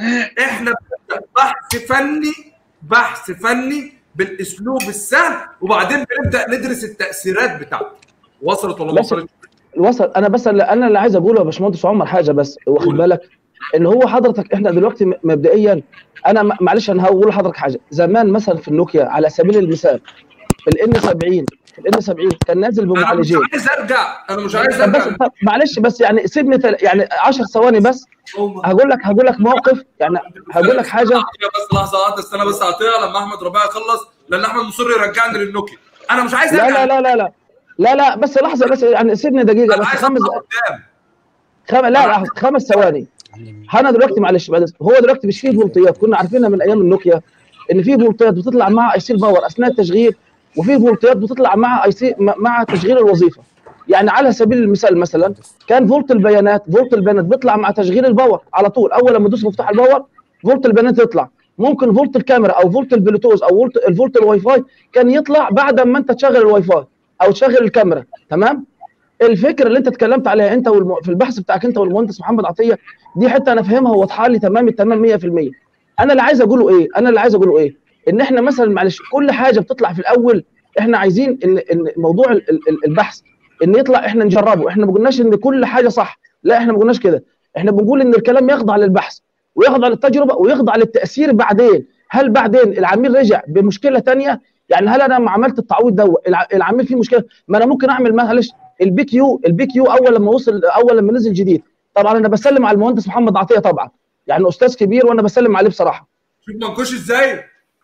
احنا بنبدأ بحث فني بحث فني بالاسلوب السهل وبعدين بنبدا ندرس التاثيرات بتاعته وصلت ولا ما بس- وصلت وصل انا بس اللي انا اللي عايز اقوله يا باشمهندس عمر حاجه بس واخد قول. بالك ان هو حضرتك احنا دلوقتي م- مبدئيا انا م- معلش انا هقول لحضرتك حاجه زمان مثلا في النوكيا على سبيل المثال الان 70 الان 70 كان نازل انا مش بمعالجين عايز ارجع انا مش عايز طب بس ارجع طب معلش بس يعني سيبني تل... يعني 10 ثواني بس هقول لك هقول لك موقف يعني هقول لك حاجه بس لحظه واحده استنى بس اعطيها لما احمد ربيع يخلص لان احمد مصر يرجعني للنوكيا انا مش عايز لا ارجع لا لا لا لا لا لا بس لحظه بس يعني سيبني دقيقه انا بس عايز خمس اطلع قدام خم... لا لا خمس ثواني انا دلوقتي معلش بعد هو دلوقتي مش فيه فولتيات كنا عارفينها من ايام النوكيا ان في فولتيات بتطلع مع اي سي الباور اثناء التشغيل وفي فولتيات بتطلع مع اي سي مع تشغيل الوظيفه يعني على سبيل المثال مثلا كان فولت البيانات فولت البيانات بيطلع مع تشغيل الباور على طول اول لما ادوس مفتاح الباور فولت البيانات يطلع ممكن فولت الكاميرا او فولت البلوتوث او فولت الفولت الواي فاي كان يطلع بعد ما انت تشغل الواي فاي او تشغل الكاميرا تمام الفكره اللي انت اتكلمت عليها انت والم... في البحث بتاعك انت والمهندس محمد عطيه دي حته انا فاهمها وواضحه لي تمام التمام 100% انا اللي عايز اقوله ايه انا اللي عايز اقوله ايه ان احنا مثلا معلش كل حاجه بتطلع في الاول احنا عايزين ان ان موضوع ال- ال- البحث ان يطلع احنا نجربه احنا ما قلناش ان كل حاجه صح لا احنا ما قلناش كده احنا بنقول ان الكلام يخضع للبحث ويخضع للتجربه ويخضع للتاثير بعدين هل بعدين العميل رجع بمشكله تانية يعني هل انا لما عملت التعويض ده الع- العميل فيه مشكله ما انا ممكن اعمل معلش البي كيو البي كيو اول لما وصل اول لما نزل جديد طبعا انا بسلم على المهندس محمد عطيه طبعا يعني استاذ كبير وانا بسلم عليه بصراحه شوف منكوش ازاي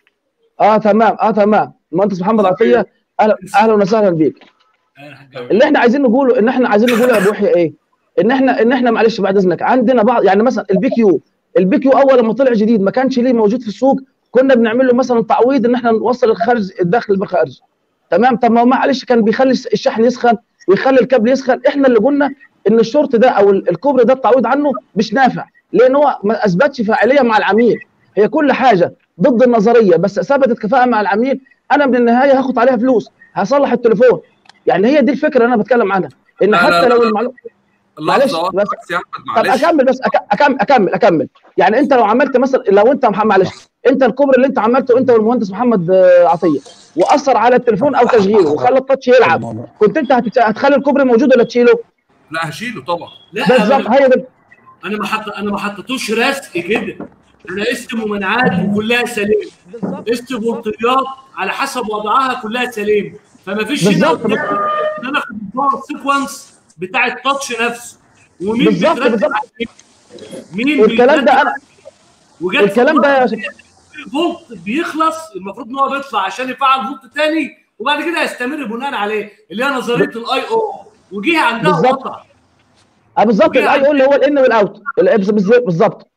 اه تمام اه تمام المهندس محمد عطيه اهلا اهلا وسهلا بيك اللي احنا عايزين نقوله ان احنا عايزين نقوله يا ابو يحيى ايه ان احنا ان احنا معلش بعد اذنك عندنا بعض يعني مثلا البي كيو البي كيو اول لما طلع جديد ما كانش ليه موجود في السوق كنا بنعمل له مثلا تعويض ان احنا نوصل الخارج الداخل بالخارج تمام طب ما هو معلش كان بيخلي الشحن يسخن ويخلي الكابل يسخن احنا اللي قلنا ان الشورت ده او الكوبري ده التعويض عنه مش نافع لان هو ما اثبتش فاعليه مع العميل هي كل حاجه ضد النظريه بس ثبتت كفاءه مع العميل انا من النهايه هاخد عليها فلوس هصلح التليفون يعني هي دي الفكره اللي انا بتكلم عنها ان لا، لا، حتى لا. لو المعلومه معلش لحظه واحده بس بس يا احمد طب معلش اكمل بس أك- اكمل اكمل اكمل يعني انت لو عملت مثلا لو انت محمد معلش انت الكوبري اللي انت عملته انت والمهندس محمد آه، عطيه واثر على التليفون او تشغيله وخلى التاتش يلعب كنت انت هتت- هتخلي الكوبري موجود ولا تشيله؟ لا هشيله طبعا لا بالظبط انا هي ده انا ما حط انا ما حطيتوش رسك كده انا قست ممانعات وكلها سليم قست فولتيات على حسب وضعها كلها سليم فما فيش هنا بالظبط. قدامي ان انا اخد الباور سيكونس بتاع التاتش نفسه ومين بالظبط، بيترتب بالظبط. عليه مين والكلام ده بيترتب انا وجت الكلام ده يا الفولت بيخلص المفروض ان هو بيطلع عشان يفعل فولت تاني وبعد كده يستمر بناء عليه اللي هي نظريه الاي او وجه عندها بالظبط. وضع اه بالظبط الاي او اللي هو الان والاوت ال- بز- بز- بالظبط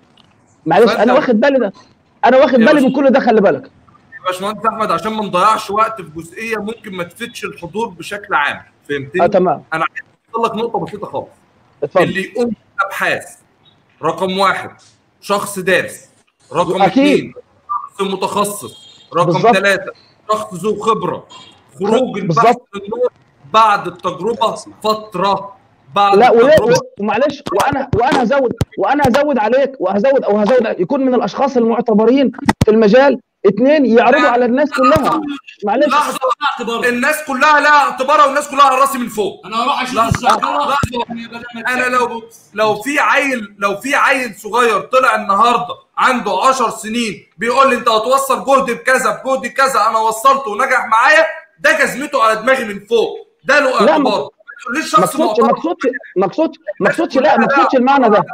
معلش فأنت- انا واخد بالي ده انا واخد يا بالي باشا. من كل ده خلي بالك يا باشمهندس احمد عشان ما نضيعش وقت في جزئيه ممكن ما تفيدش الحضور بشكل عام فهمتني؟ اه تمام انا عايز اوصل لك نقطه بسيطه خالص اتفضل اللي يقوم ابحاث رقم واحد شخص دارس رقم أكيد. اثنين شخص متخصص رقم بالظبط. ثلاثه شخص ذو خبره خروج البحث بالظبط. من النور بعد التجربه فتره بعد لا وليه التجربه ومعلش وانا وانا هزود وانا هزود عليك وهزود او هزود يكون من الاشخاص المعتبرين في المجال اثنين يعرضوا على الناس كلها معلش لحظه الناس كلها لها اعتبارها والناس كلها على راسي من فوق انا هروح اشوف لحظه الذاكره لحظه انا لو لو في عيل لو في عيل صغير طلع النهارده عنده 10 سنين بيقول لي انت هتوصل جهد بكذا بجهد كذا انا وصلته ونجح معايا ده جزمته على دماغي من فوق ده له لا، اعتبار ما تقوليش ما شخص اقصدش ما معتبر اقصدش ما اقصدش ما اقصدش لا ما اقصدش المعنى ده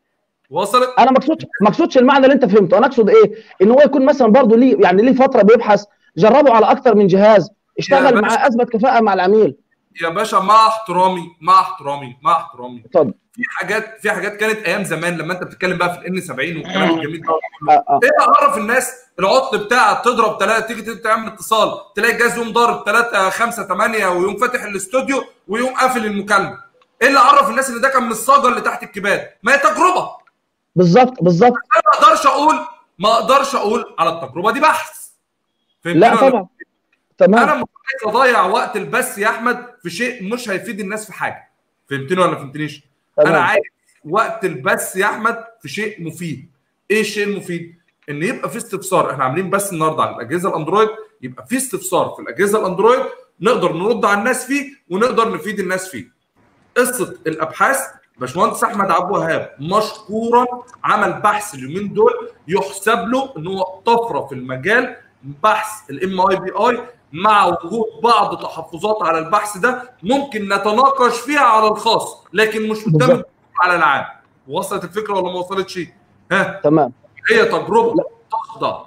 وصلت انا ما اقصدش ما اقصدش المعنى اللي انت فهمته انا اقصد ايه ان هو يكون مثلا برضه ليه يعني ليه فتره بيبحث جربه على اكتر من جهاز اشتغل باشا. مع اثبت كفاءه مع العميل يا باشا مع احترامي مع احترامي مع احترامي اتفضل في حاجات في حاجات كانت ايام زمان لما انت بتتكلم بقى في الان 70 والكلام الجميل ده آه، آه. ايه عرف الناس العطل بتاعك تضرب ثلاثه تيجي تعمل اتصال تلاقي الجهاز يقوم ضارب ثلاثه خمسه ثمانيه ويقوم فاتح الاستوديو ويقوم قافل المكالمه ايه اللي عرف الناس ان ده كان من الصاجه اللي تحت الكباد ما هي تجربه بالظبط بالظبط انا ما اقدرش اقول ما اقدرش اقول على التجربه دي بحث فهمتني لا ولا طبعا انا تمام مش عايز اضيع وقت البث يا احمد في شيء مش هيفيد الناس في حاجه فهمتني ولا ما فهمتنيش تمام. انا عايز وقت البث يا احمد في شيء مفيد ايه الشيء المفيد ان يبقى في استفسار احنا عاملين بث النهارده على الاجهزه الاندرويد يبقى في استفسار في الاجهزه الاندرويد نقدر نرد على الناس فيه ونقدر نفيد الناس فيه قصه الابحاث باشمهندس احمد عبد الوهاب مشكورا عمل بحث اليومين دول يحسب له ان هو طفره في المجال بحث الام اي بي اي مع وجود بعض تحفظات على البحث ده ممكن نتناقش فيها على الخاص لكن مش قدام بالظبط. على العام وصلت الفكره ولا ما وصلتش ها تمام هي تجربه تخضع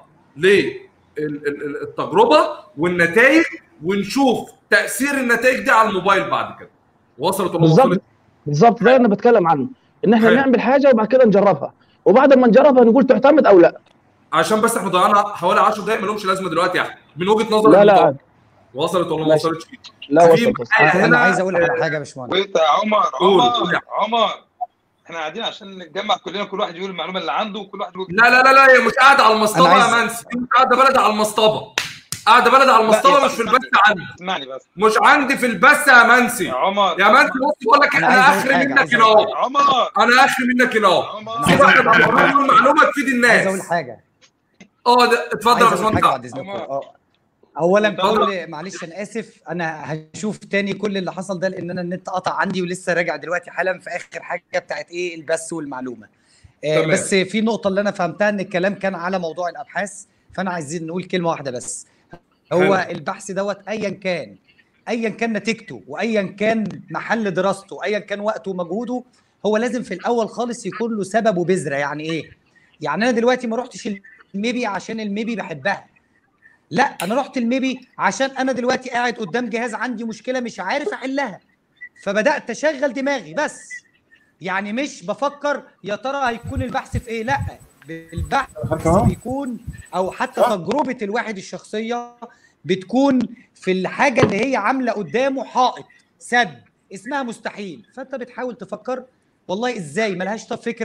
للتجربه والنتائج ونشوف تاثير النتائج دي على الموبايل بعد كده وصلت ولا ما بالظبط وصلتش بالظبط ده اللي انا بتكلم عنه ان احنا حلو. نعمل حاجه وبعد كده نجربها وبعد ما نجربها نقول تعتمد او لا عشان بس احنا ضيعنا حوالي 10 دقائق ما لهمش لازمه دلوقتي يا احمد من وجهه نظرك لا لا المطور. عادي وصلت ولا ما ماشي. وصلتش لا في وصلت وصلت. معايا انا هنا عايز اقول على حاجه يا باشمهندس وانت يا عمر قول، قول يا عمر عمر احنا قاعدين عشان نتجمع كلنا كل واحد يقول المعلومه اللي عنده وكل واحد يقول لا لا لا لا هي مش قاعده على المصطبه أنا يا عايز- منسي دي مش قاعده بلد على المصطبه قاعده بلد على المصطبه مش في البث عندي اسمعني بس مش عندي في البث يا منسي يا عمر يا منسي بص بقول لك أنا انا عايز أقول اخري حاجة، منك عايز هنا أقول اهو عمر انا اخري منك هنا اهو عمر في واحد عم يقول معلومه تفيد عايز اقول الناس حاجه اه ده اتفضل يا عايز اقول حاجه بعد باشمهندس اذنكم عمر. اه اولا اتفضل. كل معلش انا اسف انا هشوف تاني كل اللي حصل ده لان انا النت قطع عندي ولسه راجع دلوقتي حالا في اخر حاجه بتاعت ايه البث والمعلومه آه تمام. بس في نقطه اللي انا فهمتها ان الكلام كان على موضوع الابحاث فانا عايزين نقول كلمه واحده بس هو حلو. البحث دوت ايا كان ايا كان نتيجته وايا كان محل دراسته ايا كان وقته ومجهوده هو لازم في الاول خالص يكون له سبب وبذره يعني ايه يعني انا دلوقتي ما رحتش الميبي عشان الميبي بحبها لا انا رحت الميبي عشان انا دلوقتي قاعد قدام جهاز عندي مشكله مش عارف احلها فبدات اشغل دماغي بس يعني مش بفكر يا ترى هيكون البحث في ايه لا البحث بيكون او حتى تجربه الواحد الشخصيه بتكون في الحاجه اللي هي عامله قدامه حائط سد اسمها مستحيل فانت بتحاول تفكر والله ازاي ملهاش طب فكره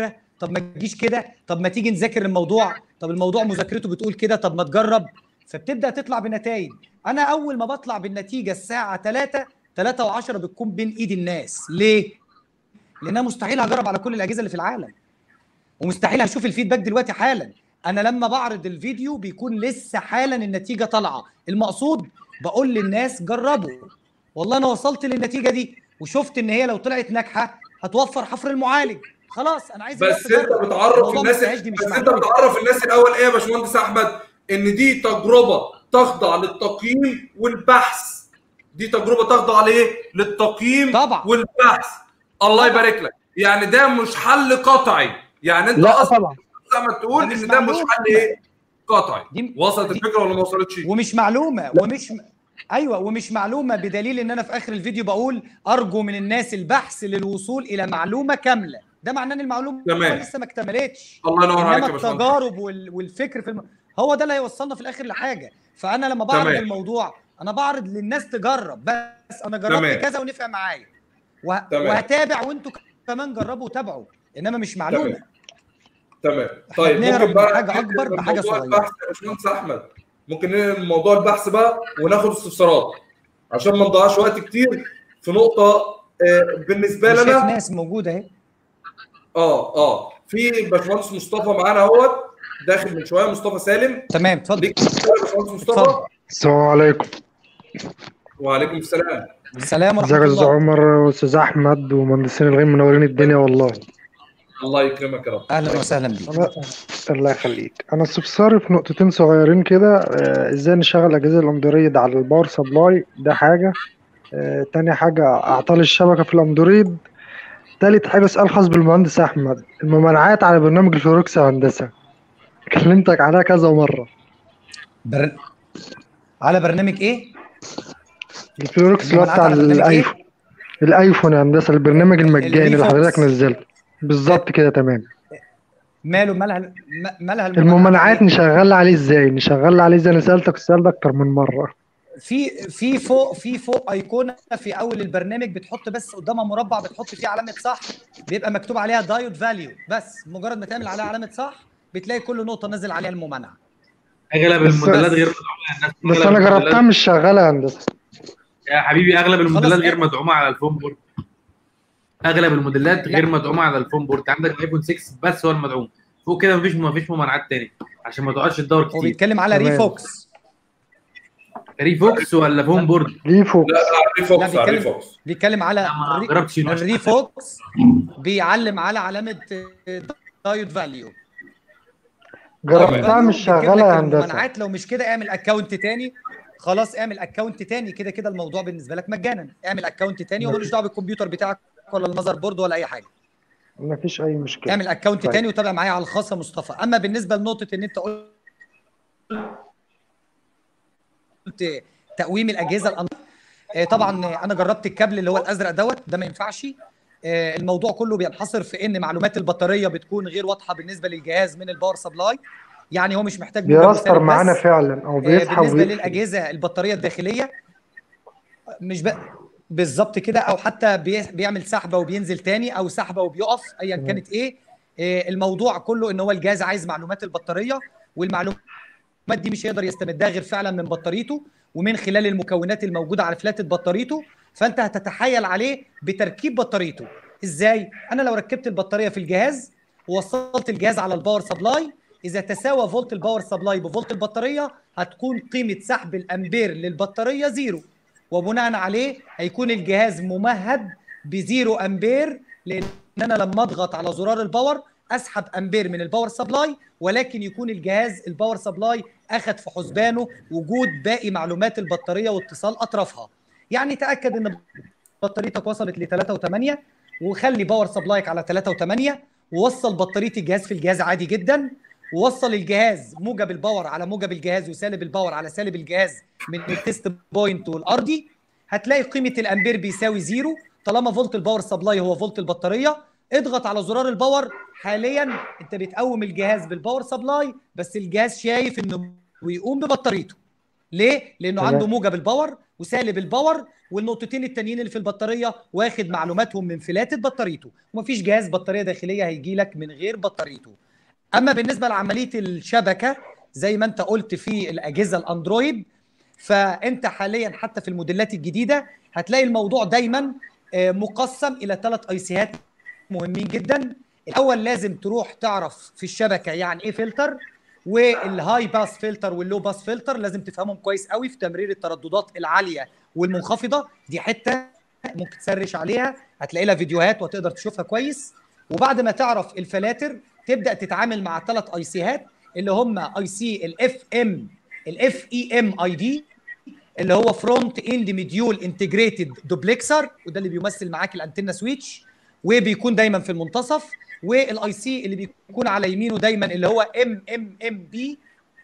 طب ما تجيش كده طب ما تيجي نذاكر الموضوع طب الموضوع مذاكرته بتقول كده طب ما تجرب فبتبدا تطلع بنتائج انا اول ما بطلع بالنتيجه الساعه 3 3 و10 بتكون بين ايد الناس ليه لانها مستحيل هجرب على كل الاجهزه اللي في العالم ومستحيل هشوف الفيدباك دلوقتي حالا انا لما بعرض الفيديو بيكون لسه حالا النتيجه طالعه المقصود بقول للناس جربوا والله انا وصلت للنتيجه دي وشفت ان هي لو طلعت ناجحه هتوفر حفر المعالج خلاص انا عايز الناس بس انت تجرب. بتعرف الموضوع الناس ما فيهاش دي مش بس انت معلومة. بتعرف الناس الاول ايه يا باشمهندس احمد ان دي تجربه تخضع للتقييم والبحث دي تجربه تخضع لايه للتقييم طبعا والبحث الله يبارك لك يعني ده مش حل قطعي يعني انت لا اصلا طبعا زي ما تقول ده مش ان ده مش معلومة. حل ايه قطعي دي- وصلت دي- الفكره ولا ما وصلتش ومش معلومه ومش ايوه ومش معلومه بدليل ان انا في اخر الفيديو بقول ارجو من الناس البحث للوصول الى معلومه كامله ده معناه ان المعلومه تمام. لسه ما اكتملتش الله ينور عليك انما يا باشمهندس التجارب وال- والفكر في الم... هو ده اللي هيوصلنا في الاخر لحاجه فانا لما بعرض تمام. الموضوع انا بعرض للناس تجرب بس انا جربت تمام. كذا ونفع معايا و... تمام. وهتابع وانتوا كمان جربوا وتابعوا انما مش معلومه تمام. تمام طيب بنهرب ممكن من بقى حاجة ننقل أكبر من بحاجة موضوع صغيرة. البحث يا باشمهندس احمد ممكن ننقل من موضوع البحث بقى وناخد استفسارات عشان ما نضيعش وقت كتير في نقطه آه، بالنسبه أنا لنا شايف ناس موجوده اهي اه اه في باشمهندس مصطفى معانا اهوت داخل من شويه مصطفى سالم تمام اتفضل ليك سؤال يا باشمهندس مصطفى اتفضل. السلام عليكم وعليكم السلام السلام ازيك ورحمه يا استاذ الله عمر واستاذ احمد ومهندسين الغيم منورين الدنيا والله الله يكرمك يا رب اهلا وسهلا بيك انا الله يخليك انا استفساري في نقطتين صغيرين كده آه، ازاي نشغل الاجهزه الاندرويد على الباور سبلاي ده حاجه آه، تاني حاجه اعطال الشبكه في الاندرويد تالت حاجه سؤال خاص بالمهندس احمد الممانعات على برنامج الفلوركس يا هندسه كلمتك عليها كذا مره بر... على برنامج ايه الفلوركس اللي هو الممانعات بتاع على برنامج إيه؟ الايفون الايفون يا هندسه البرنامج المجاني اللي الريفوكس. حضرتك نزلته بالظبط كده تمام ماله مالها م- مالها الممانعات عليه؟ نشغل عليه ازاي نشغل عليه ازاي انا سالتك السؤال ده اكتر من مره في في فوق في فوق ايقونه في اول البرنامج بتحط بس قدامها مربع بتحط فيه علامه صح بيبقى مكتوب عليها دايود فاليو بس مجرد ما تعمل عليها علامه صح بتلاقي كل نقطه نازل عليها الممانعه اغلب بس- الموديلات بس- غير مدعومه يا الناس بس أغلب انا الموديلات- جربتها مش شغاله يا هندسه يا حبيبي اغلب الموديلات خلاص، غير مدعومه على الفون بورد اغلب الموديلات لا. غير مدعومه على الفون بورد عندك الايفون 6 بس هو المدعوم فوق كده مفيش مفيش ممانعات تاني عشان ما تقعدش تدور هو كتير بيتكلم على تمام. ريفوكس ريفوكس ولا فون بورد ليفو لا لا على لا ريفوكس على بيتكلم ريفوكس بيتكلم على ما الري- جربتش ينوش. الريفوكس بيعلم على علامه دايود فاليو جربتها مش شغاله يا هندسه الممانعات لو مش كده اعمل اكونت تاني خلاص اعمل اكونت تاني كده كده الموضوع بالنسبه لك مجانا اعمل اكونت تاني ومالوش دعوه بالكمبيوتر بتاعك ولا المذر بورد ولا اي حاجه مفيش اي مشكله اعمل اكونت طيب. تاني وتابع معايا على الخاص يا مصطفى اما بالنسبه لنقطه ان انت قلت تقويم الاجهزه الأن... آه، طبعا انا جربت الكابل اللي هو الازرق دوت ده ما ينفعش آه، الموضوع كله بينحصر في ان معلومات البطاريه بتكون غير واضحه بالنسبه للجهاز من الباور سبلاي يعني هو مش محتاج موجب بيرستر وسالب معانا بس. فعلا او آه، بيصحى بالنسبه ويقفل للاجهزه البطاريه الداخليه مش ب... بالظبط كده او حتى بي... بيعمل سحبه وبينزل تاني او سحبه وبيقف ايا تمام. كانت ايه آه، الموضوع كله ان هو الجهاز عايز معلومات البطاريه والمعلومات دي مش هيقدر يستمدها غير فعلا من بطاريته ومن خلال المكونات الموجوده على فلاتة بطاريته فانت هتتحايل عليه بتركيب بطاريته ازاي انا لو ركبت البطاريه في الجهاز ووصلت الجهاز على الباور سبلاي اذا تساوى فولت الباور سبلاي بفولت البطاريه هتكون قيمه سحب الامبير للبطاريه زيرو وبناء عليه هيكون الجهاز ممهد بزيرو امبير لان انا لما اضغط على زرار الباور اسحب امبير من الباور سبلاي ولكن يكون الجهاز الباور سبلاي اخذ في حسبانه وجود باقي معلومات البطاريه واتصال اطرافها يعني تاكد ان بطاريتك وصلت ل 3 و8 وخلي باور سبلايك على 3 و8 ووصل بطاريه الجهاز في الجهاز عادي جدا ووصل الجهاز موجب الباور على موجب الجهاز وسالب الباور على سالب الجهاز من التيست بوينت والارضي هتلاقي قيمه الامبير بيساوي زيرو طالما فولت الباور سبلاي هو فولت البطاريه اضغط على زرار الباور حاليا انت بتقوم الجهاز بالباور سبلاي بس الجهاز شايف انه ويقوم ببطاريته ليه؟ لانه تمام. عنده موجب الباور وسالب الباور والنقطتين التانيين اللي في البطاريه واخد معلوماتهم من فلاتة بطاريته ومفيش جهاز بطاريه داخليه هيجي لك من غير بطاريته اما بالنسبه لعمليه الشبكه زي ما انت قلت في الاجهزه الاندرويد فانت حاليا حتى في الموديلات الجديده هتلاقي الموضوع دايما آه، مقسم الى ثلاث ايسيهات مهمين جدا الاول لازم تروح تعرف في الشبكه يعني ايه فلتر والهاي باس فلتر واللو باس فلتر لازم تفهمهم كويس قوي في تمرير الترددات العاليه والمنخفضه دي حته ممكن تسرش عليها هتلاقي لها فيديوهات وتقدر تشوفها كويس وبعد ما تعرف الفلاتر تبدا تتعامل مع ثلاث اي سيهات اللي هم اي سي الاف ام الاف اي ام اي دي اللي هو فرونت اند مديول انتجريتد دوبلكسر وده اللي بيمثل معاك الانتنه سويتش وبيكون دايما في المنتصف والاي سي اللي بيكون على يمينه دايما اللي هو ام ام ام بي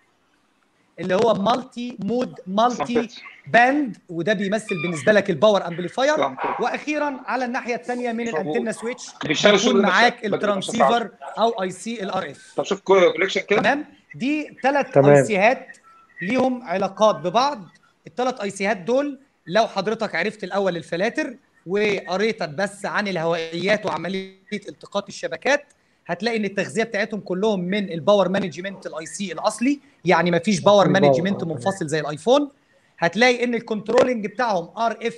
اللي هو مالتي مود مالتي باند وده بيمثل بالنسبه لك الباور امبليفاير واخيرا على الناحيه الثانيه من الانتنه سويتش بيشتغل بيكون شغل معاك نفسه. بدل ما الترانسيفر او اي سي الار اف طب شوف كوليكشن كده تمام دي ثلاث تمام. اي سيهات ليهم علاقات ببعض الثلاث اي سيهات دول لو حضرتك عرفت الاول الفلاتر وقريت بس عن الهوائيات وعمليه التقاط الشبكات هتلاقي ان التغذيه بتاعتهم كلهم من الباور مانجمنت الاي سي الاصلي يعني ما فيش باور الباور، مانجمنت آه، منفصل زي الايفون هتلاقي ان الكنترولنج بتاعهم ار اف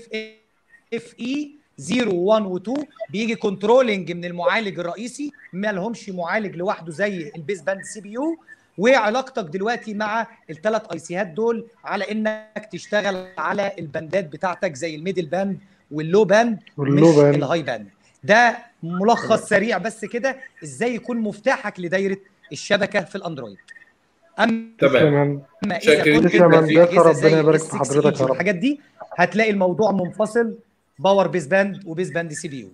اف اي 0 1 و2 بيجي كنترولنج من المعالج الرئيسي ما لهمش معالج لوحده زي البيس باند سي بي يو وعلاقتك دلوقتي مع الثلاث اي سيهات دول على انك تشتغل على الباندات بتاعتك زي الميدل باند واللو باند واللو مش باند. الهاي باند ده ملخص سريع بس كده ازاي يكون مفتاحك لدايره الشبكه في الاندرويد اما تمام اما اذا شاكرين كنت جدا انت ليك. في اجهزه ربنا زي يبارك في ال 6 حضرتك ايدج يا رب. والحاجات دي هتلاقي الموضوع منفصل باور بيس باند وبيس باند سي بي يو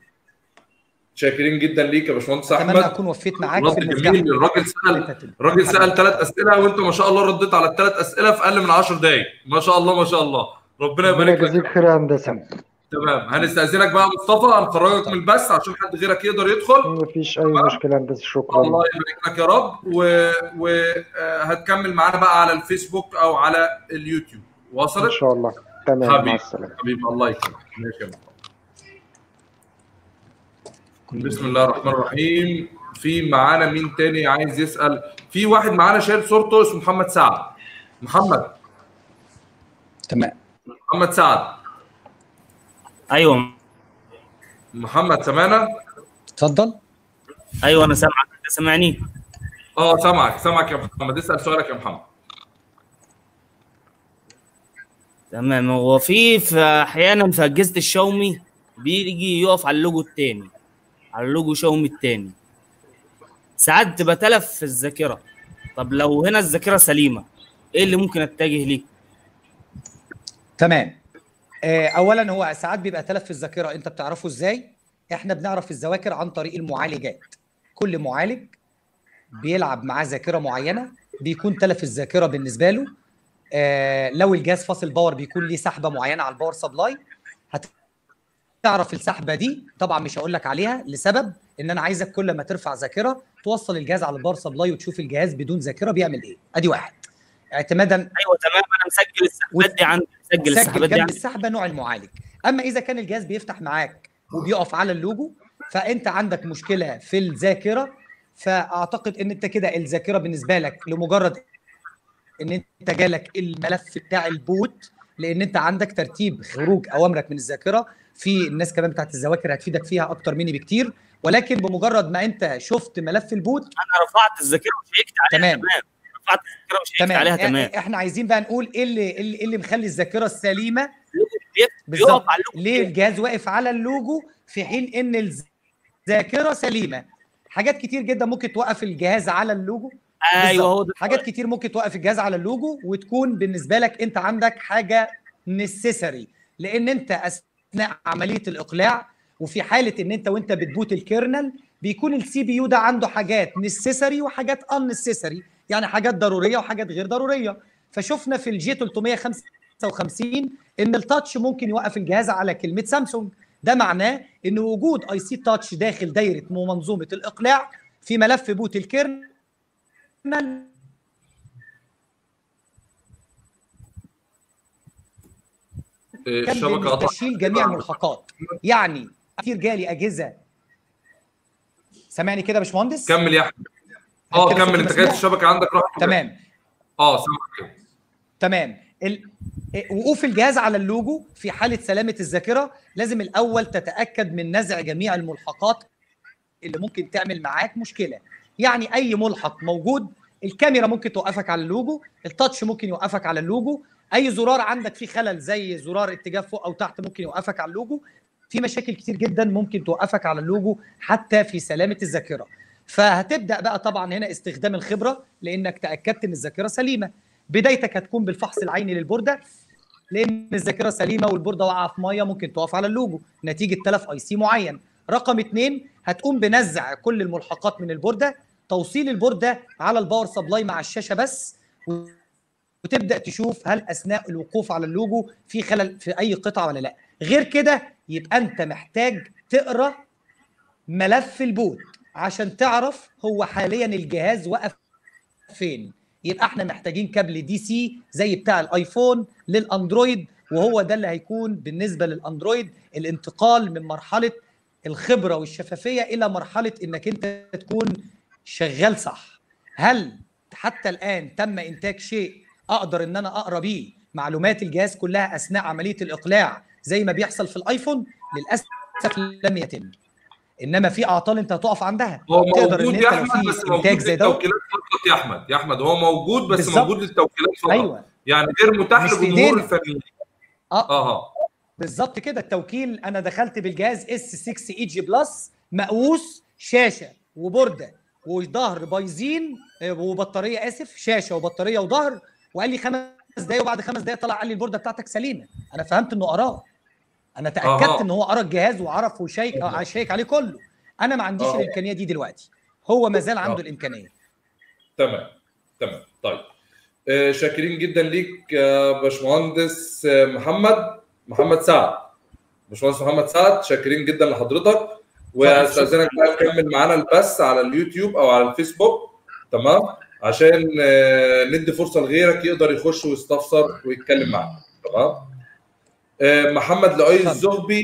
شاكرين جدا ليك يا باشمهندس اتمنى احمد اكون وفيت معاك في رد المفتاح جميل الراجل سال الراجل سال ثلاث اسئله وانت ما شاء الله رديت على الثلاث اسئله في اقل من 10 دقائق ما شاء الله ما شاء الله ربنا ربنا يبارك لك يجازيك خير يا هندسه تمام هنستاذنك بقى يا مصطفى هنخرجك من البث عشان حد غيرك يقدر يدخل مفيش اي مشكله يا هندسه شكرا الله يبارك لك يا رب وهتكمل معانا بقى على الفيسبوك او على اليوتيوب ان وصلت شاء الله تمام مع حبيبي السلامه حبيبي الله يكرمك ماشي يا مصطفى بسم الله الرحمن الرحيم في معانا مين تاني عايز يسال في واحد معانا شايل صورته اسمه محمد سعد محمد تمام محمد سعد ايوه محمد سمعنا اتفضل ايوه انا سامعك انت سامعني اه سامعك سامعك يا محمد اسال سؤالك يا محمد تمام هو في في احيانا في اجهزه الشاومي بيجي يقف على اللوجو التاني على اللوجو شاومي التاني ساعات تبقى تلف في الذاكره طب لو هنا الذاكره سليمه ايه اللي ممكن اتجه ليه تمام آه، اولا هو ساعات بيبقى تلف في الذاكره انت بتعرفه ازاي احنا بنعرف الذواكر عن طريق المعالجات كل معالج بيلعب معاه ذاكره معينه بيكون تلف الذاكره بالنسبه له آه لو الجهاز فاصل باور بيكون ليه سحبه معينه على الباور سبلاي هتعرف السحبه دي طبعا مش هقول لك عليها لسبب ان انا عايزك كل ما ترفع ذاكره توصل الجهاز على الباور سبلاي وتشوف الجهاز بدون ذاكره بيعمل ايه ادي واحد اعتمادا ايوه تمام انا مسجل السحبات دي عندي مسجل سجل السحبات دي جنب عندي السحبه نوع المعالج اما اذا كان الجهاز بيفتح معاك وبيقف على اللوجو فانت عندك مشكله في الذاكره فاعتقد ان انت كده الذاكره بالنسبه لك لمجرد ان انت جالك الملف بتاع البوت لان انت عندك ترتيب خروج اوامرك من الذاكره في الناس كمان بتاعت الذواكر هتفيدك فيها اكتر مني بكتير ولكن بمجرد ما انت شفت ملف البوت انا رفعت الذاكره وشيكت عليها تمام. تمام رفعت الذاكره وشيكت تمام عليها إح- تمام احنا عايزين بقى نقول ايه اللي إيه اللي, إيه اللي مخلي الذاكره السليمه بيقف بالظبط على اللوجو ليه الجهاز واقف على اللوجو في حين ان الذاكره سليمه حاجات كتير جدا ممكن توقف الجهاز على اللوجو ايوه بالظبط. هو ده حاجات كتير ممكن توقف الجهاز على اللوجو وتكون بالنسبه لك انت عندك حاجه نسيسري لان انت اثناء عمليه الاقلاع وفي حاله ان انت وانت بتبوت الكيرنل بيكون السي بي يو ده عنده حاجات نسيسري وحاجات ان نسيسري يعني حاجات ضروريه وحاجات غير ضروريه فشفنا في الجي 355 ان التاتش ممكن يوقف الجهاز على كلمه سامسونج ده معناه ان وجود اي سي تاتش داخل دايره منظومه الاقلاع في ملف بوت الكيرنل الشبكه قطعت تشيل جميع الملحقات يعني كتير جالي اجهزه سامعني كده يا باشمهندس كمل يا احمد اه كده كمل صوتي انت مسموع؟ كانت الشبكه عندك راحت تمام اه سامعك كده تمام ال... وقوف الجهاز على اللوجو في حاله سلامه الذاكره لازم الاول تتاكد من نزع جميع الملحقات اللي ممكن تعمل معاك مشكله يعني اي ملحق موجود الكاميرا ممكن توقفك على اللوجو التاتش ممكن يوقفك على اللوجو اي زرار عندك فيه خلل زي زرار اتجاه فوق او تحت ممكن يوقفك على اللوجو في مشاكل كتير جدا ممكن توقفك على اللوجو حتى في سلامه الذاكره فهتبدا بقى طبعا هنا استخدام الخبره لانك تاكدت ان الذاكره سليمه بدايتك هتكون بالفحص العيني للبورده لان الذاكره سليمه والبورده واقعه في ميه ممكن تقف على اللوجو نتيجه تلف اي سي معين رقم اثنين هتقوم بنزع كل الملحقات من البورده توصيل البورده على الباور سبلاي مع الشاشه بس وتبدا تشوف هل اثناء الوقوف على اللوجو في خلل في اي قطعه ولا لا غير كده يبقى انت محتاج تقرا ملف البوت عشان تعرف هو حاليا الجهاز وقف فين يبقى احنا محتاجين كابل دي سي زي بتاع الايفون للاندرويد وهو ده اللي هيكون بالنسبه للاندرويد الانتقال من مرحله الخبره والشفافيه الى مرحله انك انت تكون شغال صح هل حتى الان تم انتاج شيء اقدر ان انا اقرا بيه معلومات الجهاز كلها اثناء عمليه الاقلاع زي ما بيحصل في الايفون للاسف لم يتم انما في اعطال انت هتقف عندها هو تقدر موجود ان يا انت لو احمد في بس انتاج موجود زي ده للتوكيلات فقط يا احمد يا احمد هو موجود بس بالظبط. موجود للتوكيلات فقط أيوة. يعني غير متاح مش في لجمهور إيدينا. الفنيين اه اه بالظبط كده التوكيل انا دخلت بالجهاز اس 6 اي جي بلس مقوس شاشه وبورده وظهر بايظين آه، وبطاريه اسف شاشه وبطاريه وظهر وقال لي خمس دقايق وبعد خمس دقايق طلع قال لي البورده بتاعتك سليمه انا فهمت انه قراه انا تاكدت أها. ان هو قرا الجهاز وعرف وشيك آه، شيك عليه كله انا ما عنديش أه. الامكانيه دي دلوقتي هو ما زال عنده أه. الامكانيه تمام تمام طيب آه، شاكرين جدا ليك يا باشمهندس آه، محمد محمد سعد باشمهندس محمد سعد شاكرين جدا لحضرتك واستاذنك بقى تكمل معانا البث على اليوتيوب او على الفيسبوك تمام عشان آه، ندي فرصه لغيرك يقدر يخش ويستفسر ويتكلم معاك تمام آه، محمد لؤي الزغبي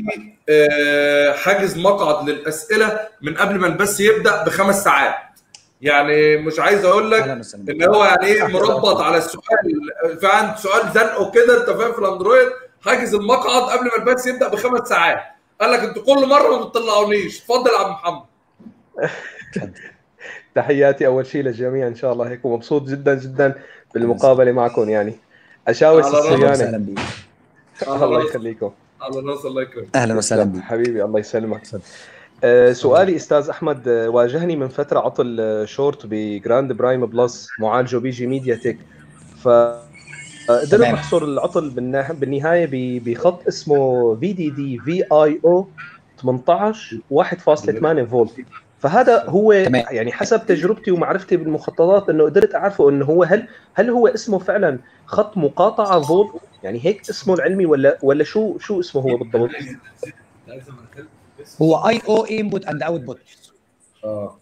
آه، حاجز مقعد للاسئله من قبل ما البث يبدا بخمس ساعات يعني مش عايز اقول لك ان هو يعني ايه مربط على السؤال في عند سؤال زنقه كده انت فاهم في الاندرويد حاجز المقعد قبل ما البث يبدا بخمس ساعات قال لك انتوا كل مره ما بتطلعونيش اتفضل يا عم محمد تحياتي اول شيء للجميع ان شاء الله هيك ومبسوط جدا جدا بالمقابله معكم يعني اشاوس على راسي. الصيانه أهلاً بيك. على الله راسي. يخليكم على الناس الله يكرمك اهلا وسهلا تسلم. بك حبيبي الله يسلمك آه، سؤالي استاذ احمد آه، واجهني من فتره عطل آه، شورت بجراند برايم بلس معالجه بيجي ميديا تك ف آه، قدرت تمام. احصر العطل بالنا- بالنهايه ب- بخط اسمه في دي دي في اي او 18 1.8 فولت فهذا هو يعني حسب تجربتي ومعرفتي بالمخططات انه قدرت اعرفه انه هو هل هل هو اسمه فعلا خط مقاطعه فولت يعني هيك اسمه العلمي ولا ولا شو شو اسمه هو بالضبط؟ هو اي او انبوت اند اوتبوت اه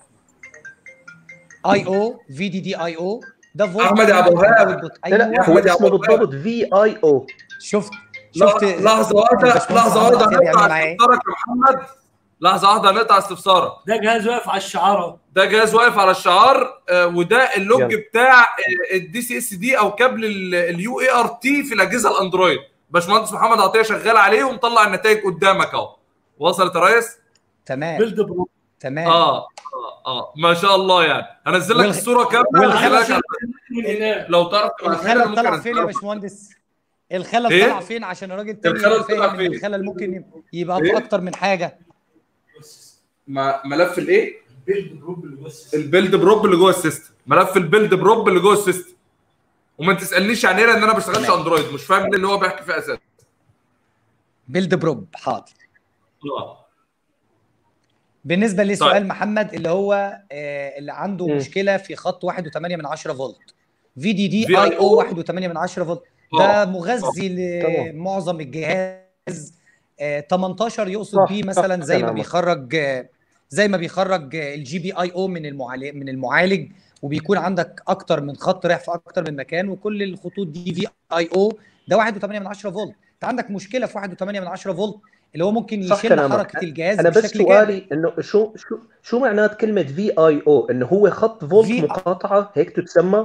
اي او في دي دي اي او ده فولت أحمد يا أبو وهاب. لا لا هو اسمه بالضبط في اي او شفت شفت لحظه واحده لحظه واحده هنقطع استفسارك يا محمد لحظه واحده هنقطع استفسارك ده جهاز واقف على الشعاره ده جهاز واقف على الشعار آه، وده اللوج يلا. بتاع الدي سي اس دي او كابل اليو اي ار تي في الاجهزه الاندرويد باشمهندس محمد عطيه شغال عليه ومطلع النتائج قدامك اهو وصلت يا ريس تمام بيلد برو تمام اه اه اه ما شاء الله يعني هنزل لك والخ- الصوره كامله والخلل وهنزل لك من هناك لو تعرف تبعتها لي الخلل ممكن طلع فين يا أنزلها. باشمهندس الخلل إيه؟ طلع فين عشان الراجل التاني الخلل يبقى طلع فاهم فين؟ ان الخلل ممكن يبقى إيه؟ في اكتر من حاجه ما- ملف الايه؟ البيلد بروب اللي جوه السيستم. البيلد بروب اللي جوه السيستم ملف البيلد بروب اللي جوه السيستم وما تسالنيش يعني ايه لان انا ما بشتغلش تمام. اندرويد مش فاهم ايه اللي هو بيحكي فيه اساسا بيلد بروب حاضر اه بالنسبه لسؤال طيب. محمد اللي هو آه، اللي عنده مم. مشكله في خط 1.8 من 10 فولت في دي دي VIO اي او 1.8 من 10 فولت ده آه. مغذي تمام. لمعظم الجهاز آه، 18 يقصد صح، بيه صح مثلا زي ما كلامك. بيخرج آه، زي ما بيخرج الجي بي اي او من المعالج من المعالج وبيكون عندك اكتر من خط رايح في اكتر من مكان وكل الخطوط دي في اي او ده 1.8 من 10 فولت انت عندك مشكله في 1.8 من 10 فولت اللي هو ممكن صح يشل كلامك حركه الجهاز انا بس بشكل كامل سؤالي انه شو شو شو معنات كلمه في اي او انه هو خط فولت في مقاطعه هيك تتسمى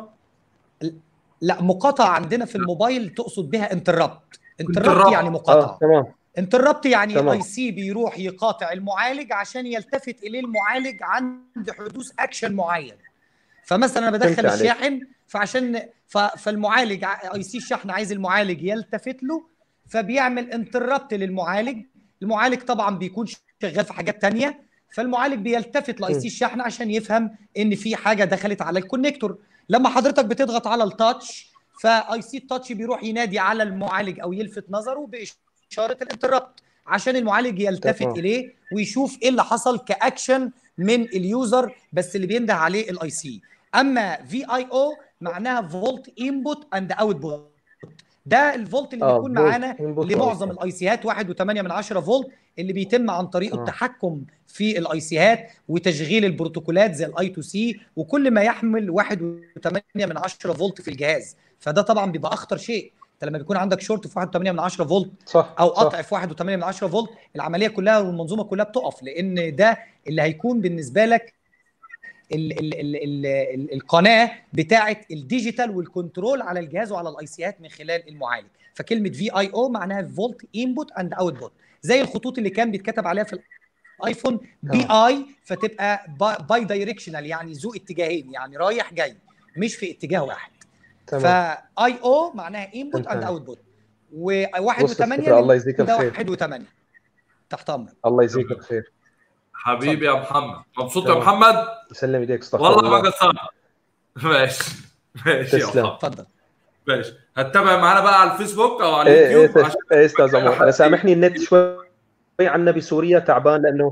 لا مقاطعه عندنا في الموبايل تقصد بها انتربت انتربت انتربت. يعني اه مقاطعه تمام انتربت يعني تمام. اي سي بيروح يقاطع المعالج عشان يلتفت اليه المعالج عند حدوث اكشن معين فمثلا انا فهمت بدخل عليك. الشاحن فعشان ف- فالمعالج اي سي الشحن عايز المعالج يلتفت له فبيعمل انتربت للمعالج المعالج طبعا بيكون شغال في حاجات تانية فالمعالج بيلتفت لاي سي الشحن عشان يفهم ان في حاجه دخلت على الكونكتور لما حضرتك بتضغط على التاتش فاي سي التاتش بيروح ينادي على المعالج او يلفت نظره باشاره الانتربت عشان المعالج يلتفت تمام. اليه ويشوف ايه اللي حصل كاكشن من اليوزر بس اللي بينده عليه الاي سي اما في اي او معناها فولت انبوت اند اوتبوت ده الفولت اللي آه، بيكون volt معانا input لمعظم و الاي سيهات 1.8 من 10 فولت اللي بيتم عن طريقه آه. التحكم في الاي سيهات وتشغيل البروتوكولات زي الاي تو سي وكل ما يحمل 1.8 من 10 فولت في الجهاز فده طبعا بيبقى اخطر شيء انت لما بيكون عندك شورت في 1.8 من 10 فولت صح او صح. قطع في 1.8 من 10 فولت العمليه كلها والمنظومه كلها بتقف لان ده اللي هيكون بالنسبه لك ال ال ال ال ال القناه بتاعه الديجيتال والكنترول على الجهاز وعلى الاي سيات من خلال المعالج فكلمه في اي او معناها فولت انبوت اند اوتبوت زي الخطوط اللي كان بيتكتب عليها في الايفون بي اي فتبقى باي دايركشنال يعني ذو اتجاهين يعني رايح جاي مش في اتجاه واحد تمام. فاي او معناها انبوت فهمت اند عليك. اوتبوت و1 وصلت و8 الفكرة، الله يجزيك الخير. 1 و8 تحت امرك الله يجزيك الخير حبيبي يا محمد مبسوط يا تمام. محمد يسلم ايديك استغفر والله ما الله قصرت ماشي ماشي يا تسلم. محمد اتفضل ماشي هتتابع معانا بقى على الفيسبوك او على ايه ايه اليوتيوب عشان ايه استاذ عمر انا سامحني النت شوي عنا بسوريا تعبان لانه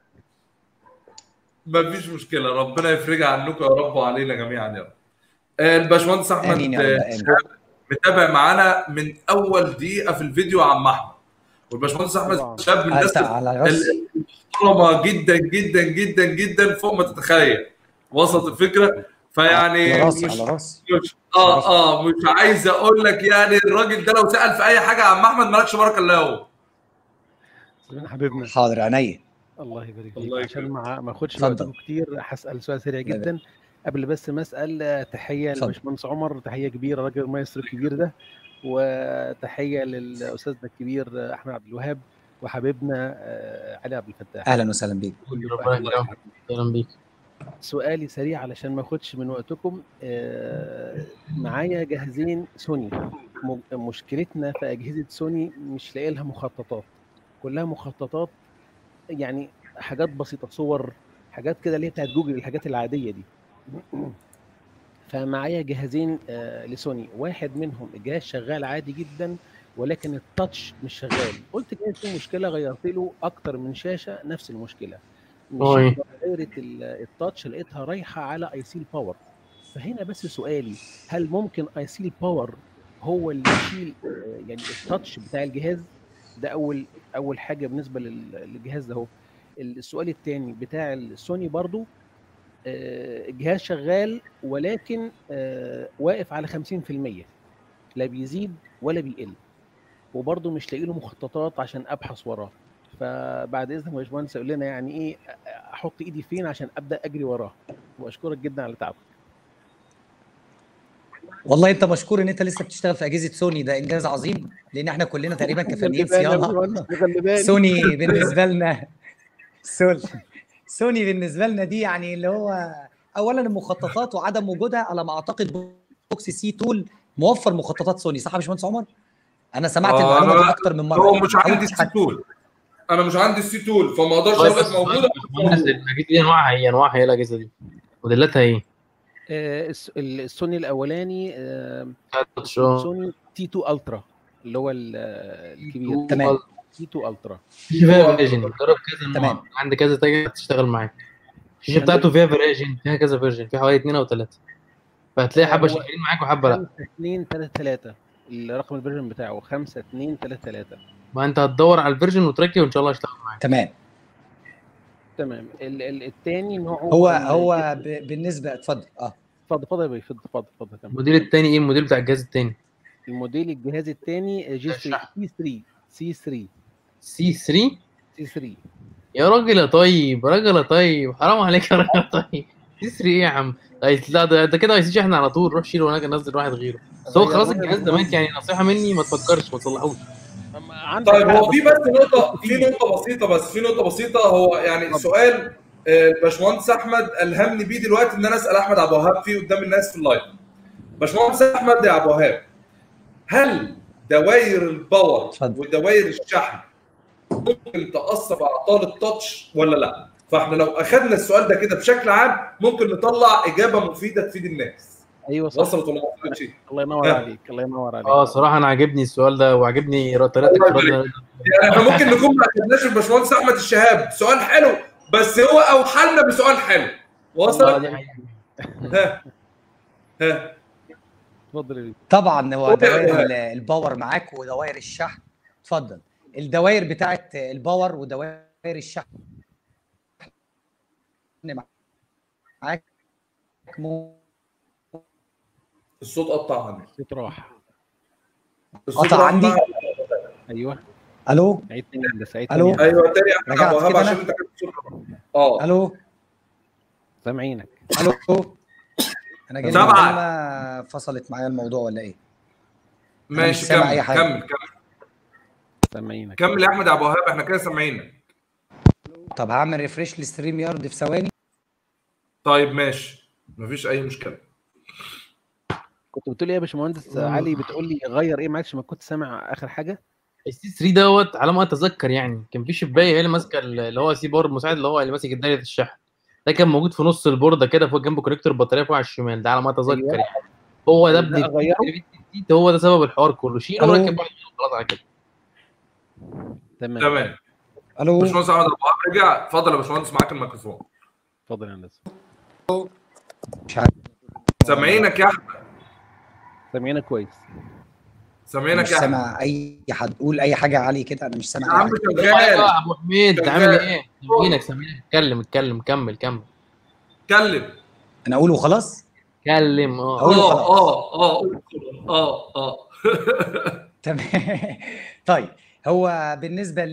ما فيش مشكله ربنا يفرجها عنكم يا رب وعلينا جميعا يا رب آه، الباشمهندس احمد آمين يا رب، آه، آمين. شهاب متابع معانا من اول دقيقه في الفيديو يا عم احمد والباشمهندس طبعاً. احمد شاب من الناس على راسي. المحترمه جدا جدا جدا جدا فوق ما تتخيل وصلت الفكره فيعني على راسي مش على راسي مش اه اه مش عايز اقول لك يعني الراجل ده لو سال في اي حاجه يا عم احمد مالكش بركه الا هو حبيبنا حاضر عينيا الله يبارك الله فيك عشان يكرمك. ما ما اخدش اتفضل. وقتكم كتير هسال سؤال سريع الله جدا قبل بس ما اسال آه، تحيه اتفضل. لباشمهندس عمر تحيه كبيره راجل المايسترو الكبير ده وتحيه للاستاذنا الكبير آه، احمد عبد الوهاب وحبيبنا آه، علي عبد الفتاح اهلا وسهلا بيك ربنا يكرمك اهلا بيك سؤالي سريع علشان ما اخدش من وقتكم آه، معايا جهازين سوني م- مشكلتنا في اجهزه سوني مش لاقي لها مخططات كلها مخططات يعني حاجات بسيطه صور حاجات كده اللي هي بتاعت جوجل الحاجات العاديه دي فمعايا جهازين آه، لسوني واحد منهم الجهاز شغال عادي جدا ولكن التاتش مش شغال قلت كده في مشكله غيرت له اكتر من شاشه نفس المشكله أوي. مش دايره ال- التاتش لقيتها رايحه على اي سي الباور فهنا بس سؤالي هل ممكن اي سي الباور هو اللي يشيل آه، يعني التاتش بتاع الجهاز ده اول اول حاجه بالنسبه لل- للجهاز ده اهو السؤال الثاني بتاع السوني برضو آه، الجهاز شغال ولكن آه، واقف على 50% لا بيزيد ولا بيقل وبرضه مش لاقي له مخططات عشان ابحث وراه فبعد اذنك يا باشمهندس قول لنا يعني ايه احط ايدي فين عشان ابدا اجري وراه واشكرك جدا على تعبك والله انت مشكور ان انت لسه بتشتغل في اجهزه سوني ده انجاز عظيم لان احنا كلنا تقريبا كفنيين خلي بالي يا صيانه باشمهندس، خلي بالي. سوني بالنسبه لنا سوني سوني بالنسبه لنا دي يعني اللي هو اولا المخططات وعدم وجودها على ما اعتقد بوكس سي تول موفر مخططات سوني صح يا باشمهندس عمر؟ انا سمعت آه، المعلومه أنا- دي اكتر من مره هو مش أو عندي السي تول انا مش عندي السي تول فما اقدرش طيب اقول بس لك موجوده باشمهندس الاجهزه دي انواعها ايه انواعها ايه الاجهزه دي موديلاتها ايه آه، الس- ال- السوني الاولاني آه، تاتش، آه. سوني تي 2 الترا اللي هو ال- آه، الكبير تمام. تي 2 الترا في فيها فيرجن جرب كذا نوع تمام. عندي كذا تاجر تشتغل معاك الشاشه بتاعته فيها فيرجن فيها كذا فيرجن في حوالي اثنين او ثلاثه فهتلاقي حبه هو شغالين معاك وحبه لا 5 2 3 3 الرقم الفيرجن بتاعه 5 2 3 3 ما انت هتدور على الفيرجن وتركب وان شاء الله هيشتغل معاك تمام تمام ال- ال- التاني نوعه هو ال- هو ب- بالنسبه اتفضل اه اتفضل اتفضل يا بيه اتفضل اتفضل اتفضل كمل الموديل الثاني ايه الموديل بتاع الجهاز الثاني الموديل الجهاز الثاني جي 3 سي 3 سي 3 سي 3 سي 3 يا راجل يا طيب راجل يا طيب حرام عليك يا راجل يا طيب سي 3 ايه يا عم لا ده, ده كده هيسيب شحن على طول روح شيله هناك نزل واحد غيره بس هو خلاص الجهاز ده مات يعني نصيحه مني ما تفكرش ما تصلحوش طيب هو في بس نقطة في نقطة بسيطة بس في نقطة بسيطة هو يعني سؤال آه، الباشمهندس أحمد ألهمني بيه دلوقتي إن أنا أسأل أحمد عبد الوهاب فيه قدام الناس في اللايف. باشمهندس أحمد يا عبد الوهاب هل دوائر الباور ودوائر الشحن ممكن تأثر على أعطال التاتش ولا لا؟ فاحنا لو أخذنا السؤال ده كده بشكل عام ممكن نطلع إجابة مفيدة تفيد الناس. ايوه صح وصلت ولا ما وصلتش؟ الله ينور عليك الله ينور عليك اه صراحه انا عاجبني السؤال ده وعجبني طريقتك الله في يبارك. الرد. يعني احنا ممكن نكون ما اخدناش الباشمهندس احمد الشهاب سؤال حلو بس هو اوحى لنا بسؤال حلو وصل والله دي حقيقة. ها ها اتفضل طبعا هو قول يا دوائر أبو ال- الباور معاك ودوائر الشحن اتفضل الدوائر بتاعت الباور ودوائر الشحن معاك مو- الصوت قطع عني الصوت راح الصوت قطع راح عندي معايا. ايوه الو عيد تاني يا هندسه عيد الو تاني يا ايوه تاني يا احمد رجعت عبد الوهاب كده عشان أنا؟ انت كنت الصوت اه الو سامعينك الو انا جالي سامعك. مكالمه فصلت معايا الموضوع ولا ايه؟ أنا مش ماشي سامع كمل أي حاجة. كمل كمل سامعينك كمل يا احمد عبد الوهاب احنا كده سامعينك طب هعمل ريفريش للستريم يارد في ثواني طيب ماشي مفيش اي مشكله كنت بتقول ايه يا باشمهندس علي بتقول لي غير ايه معلش ما كنت سامع اخر حاجه السي 3 دوت على ما اتذكر يعني كان في شبايه هي اللي ماسكه اللي هو سي بار المساعد اللي هو اللي ماسك دايره الشحن ده كان موجود في نص البورده كده فوق جنب كونكتور البطاريه فوق على الشمال ده على ما اتذكر أيوة. يعني هو ده ده ابن أغيره؟ التيت هو ده سبب الحوار كله شيله ألو؟ وركب واحد منهم خلاص على كده تمام تمام الو باشمهندس احمد عبد الوهاب رجع اتفضل يا باشمهندس معاك الميكروفون اتفضل يا هندسه مش عارف سامعينك يا احمد سامعينك كويس سامعينك مش يا احمد سامع اي حد قول اي حاجه يا علي كده انا مش يا سامع اي عم حاجه برافو عليك شغال بقى يا ابو حميد انت عامل شغال. ايه؟ سامعينك سامعينك اتكلم اتكلم كمل كمل اتكلم انا اقول وخلاص اتكلم اه أقول اه وخلاص. اه اه اه اه تمام طيب هو بالنسبه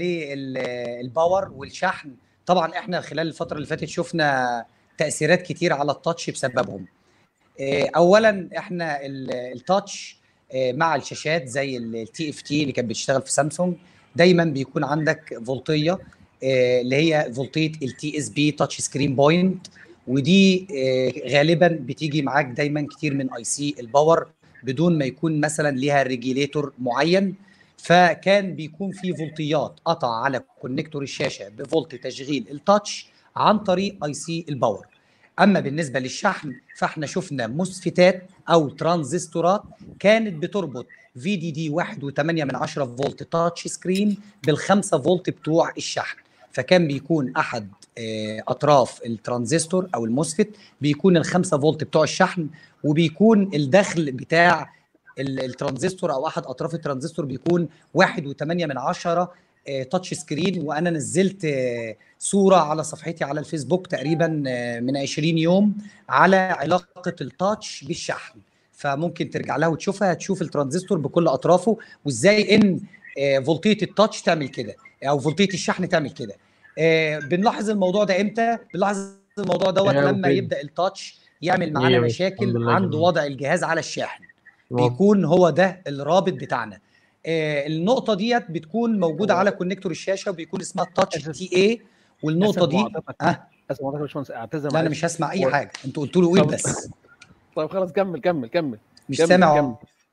للباور والشحن طبعا احنا خلال الفتره اللي فاتت شفنا تاثيرات كتير على التاتش بسببهم إيه، اولا احنا ال- التاتش إيه، مع الشاشات زي التي اف تي اللي كانت بتشتغل في سامسونج دايما بيكون عندك فولتيه إيه، اللي هي فولتيه التي اس بي تاتش سكرين بوينت ودي إيه، غالبا بتيجي معاك دايما كتير من اي سي الباور بدون ما يكون مثلا ليها ريجيليتور معين فكان بيكون في فولتيات قطع على كونكتور الشاشه بفولت تشغيل التاتش عن طريق اي سي الباور اما بالنسبه للشحن فاحنا شفنا مسفتات او ترانزستورات كانت بتربط في دي دي 1.8 من 10 فولت تاتش سكرين بال5 فولت بتوع الشحن فكان بيكون احد آه، اطراف الترانزستور او المسفت بيكون ال5 فولت بتوع الشحن وبيكون الدخل بتاع ال- الترانزستور او احد اطراف الترانزستور بيكون 1.8 من 10 آه، تاتش سكرين وانا نزلت آه، صوره على صفحتي على الفيسبوك تقريبا آه، من 20 يوم على علاقه التاتش بالشحن فممكن ترجع لها وتشوفها هتشوف الترانزستور بكل اطرافه وازاي ان آه، فولتيه التاتش تعمل كده او فولتيه الشحن تعمل كده آه، بنلاحظ الموضوع ده امتى بنلاحظ الموضوع دوت يا لما وكده. يبدا التاتش يعمل إيه معانا يا باشا؟ الحمد مشاكل لله عند جميل. وضع الجهاز على الشاحن واضح. بيكون هو ده الرابط بتاعنا آه، النقطه ديت بتكون موجوده على كونكتور الشاشه وبيكون اسمها التاتش تي اي والنقطه اسف دي معطيتك اه اسف معطيتك يا باشمهندس اعتذر لا انا معلش. مش هسمع اي هو- حاجه انتوا قلتوا له ايه طب- بس طيب خلاص كمل كمل كمل مش كمل سامع كمل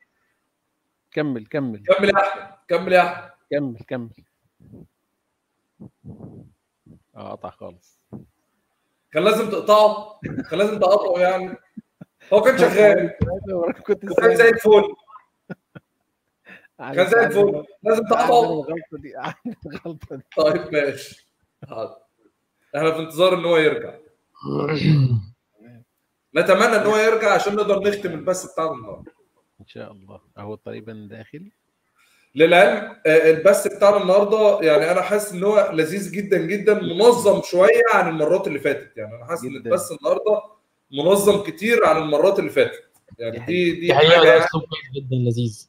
كمل كمل كمل يا احمد كمل يا احمد كمل كمل اه قطع خالص كان لازم تقطعه كان لازم تقطعه يعني هو كان شغال كنت وكان زي الفل كان زي الفل لازم تقطعه الغلطه دي عندي الغلطه دي طيب ماشي حاضر احنا في انتظار ان هو يرجع نتمنى ان هو يرجع عشان نقدر نختم البث بتاعنا النهارده ان شاء الله اهو تقريبا داخل للعلم آه، البث بتاعنا النهارده يعني انا حاسس ان هو لذيذ جدا جدا منظم شويه عن المرات اللي فاتت يعني انا حاسس ان البث النهارده منظم كتير عن المرات اللي فاتت يعني دي دي دي حقيقه حاجه ده يعني اسلوب كويس جدا لذيذ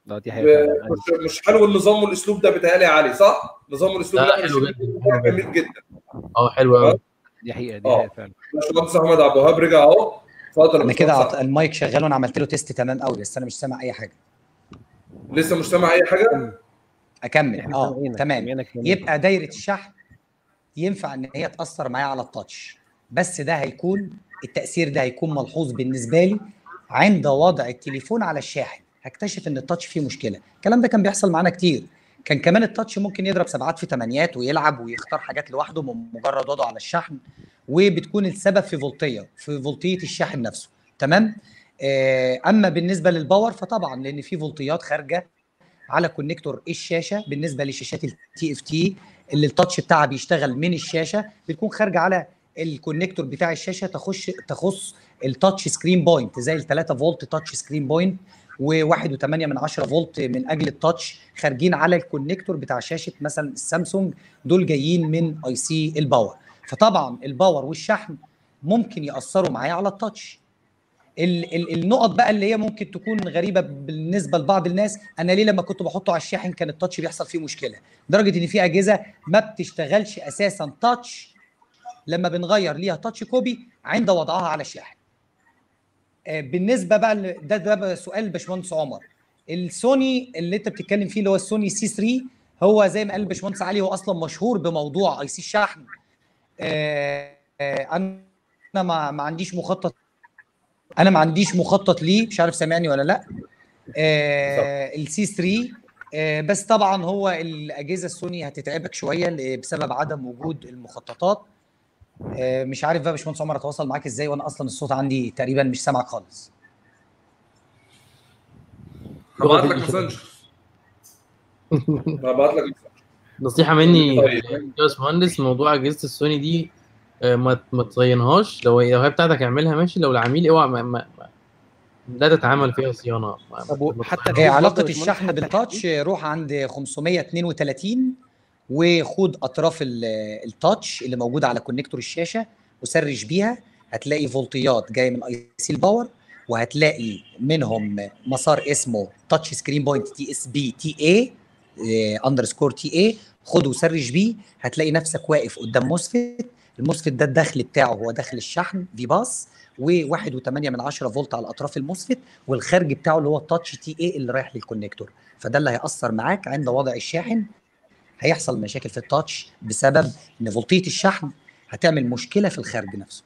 اه دي حقيقة فعلا. مش مش حلو النظام والاسلوب ده بيتهيألي يا علي صح؟ نظام والاسلوب لا، ده حلو مش- جدا، جميل جدا اه حلو قوي دي حقيقة دي اه حقيقة فعلا باشمهندس احمد عبد الوهاب رجع اهو اتفضل يا انا كده باشمهندس عط- المايك شغال وانا عملت له تيست تمام قوي بس انا مش سامع اي حاجه لسه مش سامع اي حاجه؟ اكمل احنا اه سامعينك تمام سامعينك تمام. يبقى دايره الشحن ينفع ان هي تاثر معايا على التاتش بس ده هيكون التاثير ده هيكون ملحوظ بالنسبه لي عند وضع التليفون على الشاحن هكتشف ان التاتش فيه مشكله الكلام ده كان بيحصل معانا كتير كان كمان التاتش ممكن يضرب سبعات في ثمانيات ويلعب ويختار حاجات لوحده من مجرد وضعه على الشحن وبتكون السبب في فولتيه في فولتيه الشاحن نفسه تمام آه، اما بالنسبه للباور فطبعا لان في فولتيات خارجه على كونكتور الشاشه بالنسبه لشاشات التي اف تي اللي التاتش بتاعها بيشتغل من الشاشه بتكون خارجه على الكونكتور بتاع الشاشه تخش تخص التاتش سكرين بوينت زي ال 3 فولت تاتش سكرين بوينت و1.8 من 10 فولت من اجل التاتش خارجين على الكونكتور بتاع شاشه مثلا السامسونج دول جايين من اي سي الباور فطبعا الباور والشحن ممكن ياثروا معايا على التاتش ال- ال- النقط بقى اللي هي ممكن تكون غريبه بالنسبه لبعض الناس انا ليه لما كنت بحطه على الشاحن كان التاتش بيحصل فيه مشكله لدرجه ان في اجهزه ما بتشتغلش اساسا تاتش لما بنغير ليها تاتش كوبي عند وضعها على الشاحن آه، بالنسبه بقى ل- ده ده بقى سؤال الباشمهندس عمر السوني اللي انت بتتكلم فيه اللي هو السوني سي 3 هو زي ما قال الباشمهندس علي هو اصلا مشهور بموضوع اي سي الشحن آه، آه، انا ما ما عنديش مخطط انا ما عنديش مخطط ليه مش عارف سامعني ولا لا آه السي 3 آه بس طبعا هو الاجهزه السوني هتتعبك شويه ل- بسبب عدم وجود المخططات آه مش عارف بقى يا باشمهندس عمر اتواصل معاك ازاي وانا اصلا الصوت عندي تقريبا مش سامعك خالص هبعت لك ماسنجر هبعت لك نصيحه مني طيب. يا باشمهندس موضوع اجهزه السوني دي آه، ما ما تصينهاش لو هي لو هي بتاعتك اعملها ماشي لو العميل اوعى ما, ما, ما لا تتعامل فيها صيانه ما- ما- حتى تصينهاش. علاقه الشحن بالتاتش روح عند 532 وخد اطراف ال- التاتش اللي موجوده على كونكتور الشاشه وسرش بيها هتلاقي فولتيات جايه من اي سي الباور وهتلاقي منهم مسار اسمه تاتش سكرين بوينت تي اس بي تي اي اندرسكور تي اي خده وسرش بيه هتلاقي نفسك واقف قدام موسفيت الموسفيت ده الدخل بتاعه هو داخل الشحن في باص و1.8 من 10 فولت على اطراف الموسفيت والخارج بتاعه اللي هو التاتش تي اي اللي رايح للكونكتور فده اللي هيأثر معاك عند وضع الشاحن هيحصل مشاكل في التاتش بسبب ان فولتيه الشحن هتعمل مشكله في الخارج نفسه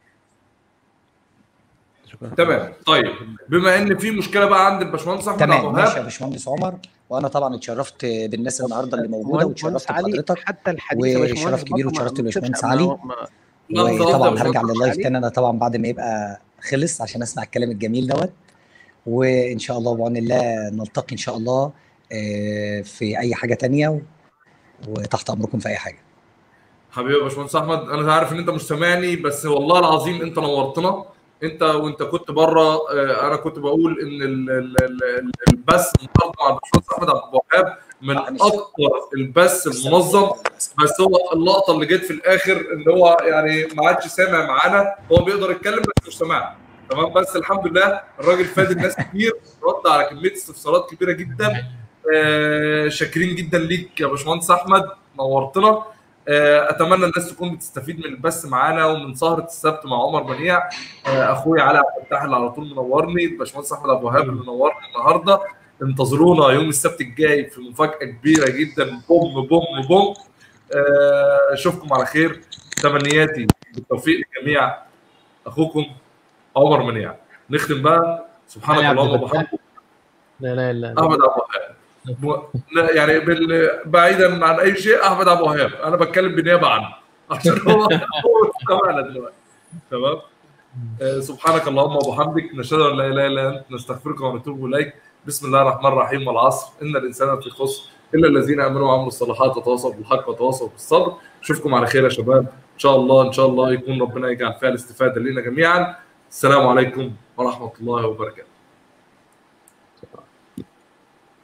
تمام طيب بما ان في مشكله بقى عند الباشمهندس احمد عبد تمام ماشي يا الوهاب باشمهندس عمر وانا طبعا اتشرفت بالناس النهارده اللي موجوده مهندس واتشرفت علي بحضرتك حتى الحديث يا باشمهندس وشرف كبير برضه ما- واتشرفت ما بالباشمهندس تشوفش- علي ما- ما- وطبعا ما- هرجع ما- لللايف علي. تاني انا طبعا بعد ما يبقى خلص عشان اسمع الكلام الجميل دوت وان شاء الله بعون الله نلتقي ان شاء الله آه، في اي حاجه تانية و- وتحت امركم في اي حاجه حبيبي يا باشمهندس احمد انا عارف ان انت مش سامعني بس والله العظيم انت نورتنا انت وانت كنت بره آه، انا كنت بقول ان ال- ال- ال- ال- البث النهارده مع الباشمهندس احمد عبد الوهاب من اكثر البث المنظم بس هو اللقطه اللي جت في الاخر ان هو يعني ما عادش سامع معانا هو بيقدر يتكلم بس مش سامعنا تمام بس الحمد لله الراجل فاد الناس كتير رد على كميه استفسارات كبيره جدا آه، شاكرين جدا ليك يا باشمهندس احمد نورتنا آه، اتمنى الناس تكون بتستفيد من البث معانا ومن سهره السبت مع عمر منيع آه، اخويا علي عبد الفتاح اللي على طول منورني الباشمهندس احمد ابو وهاب اللي نورني النهارده انتظرونا يوم السبت الجاي في مفاجاه كبيره جدا بوم بوم بوم آه، اشوفكم على خير تمنياتي بالتوفيق للجميع اخوكم عمر منيع نختم بقى سبحانك علي عبد اللهم الفتاح. وبحمدك لا لا لا احمد ابو وهاب لا، يعني بال... بعيدا عن اي شيء احمد ابو وهاب انا بتكلم بالنيابه عنه عشان هو هو سمعنا دلوقتي تمام آه، سبحانك اللهم وبحمدك نشهد ان لا اله الا انت نستغفرك ونتوب اليك بسم الله الرحمن الرحيم والعصر ان الانسان في خسر الا الذين امنوا وعملوا الصالحات وتواصوا بالحق وتواصوا بالصبر اشوفكم على خير يا شباب ان شاء الله ان شاء الله يكون ربنا يجعل فيها الاستفاده لنا جميعا السلام عليكم ورحمه الله وبركاته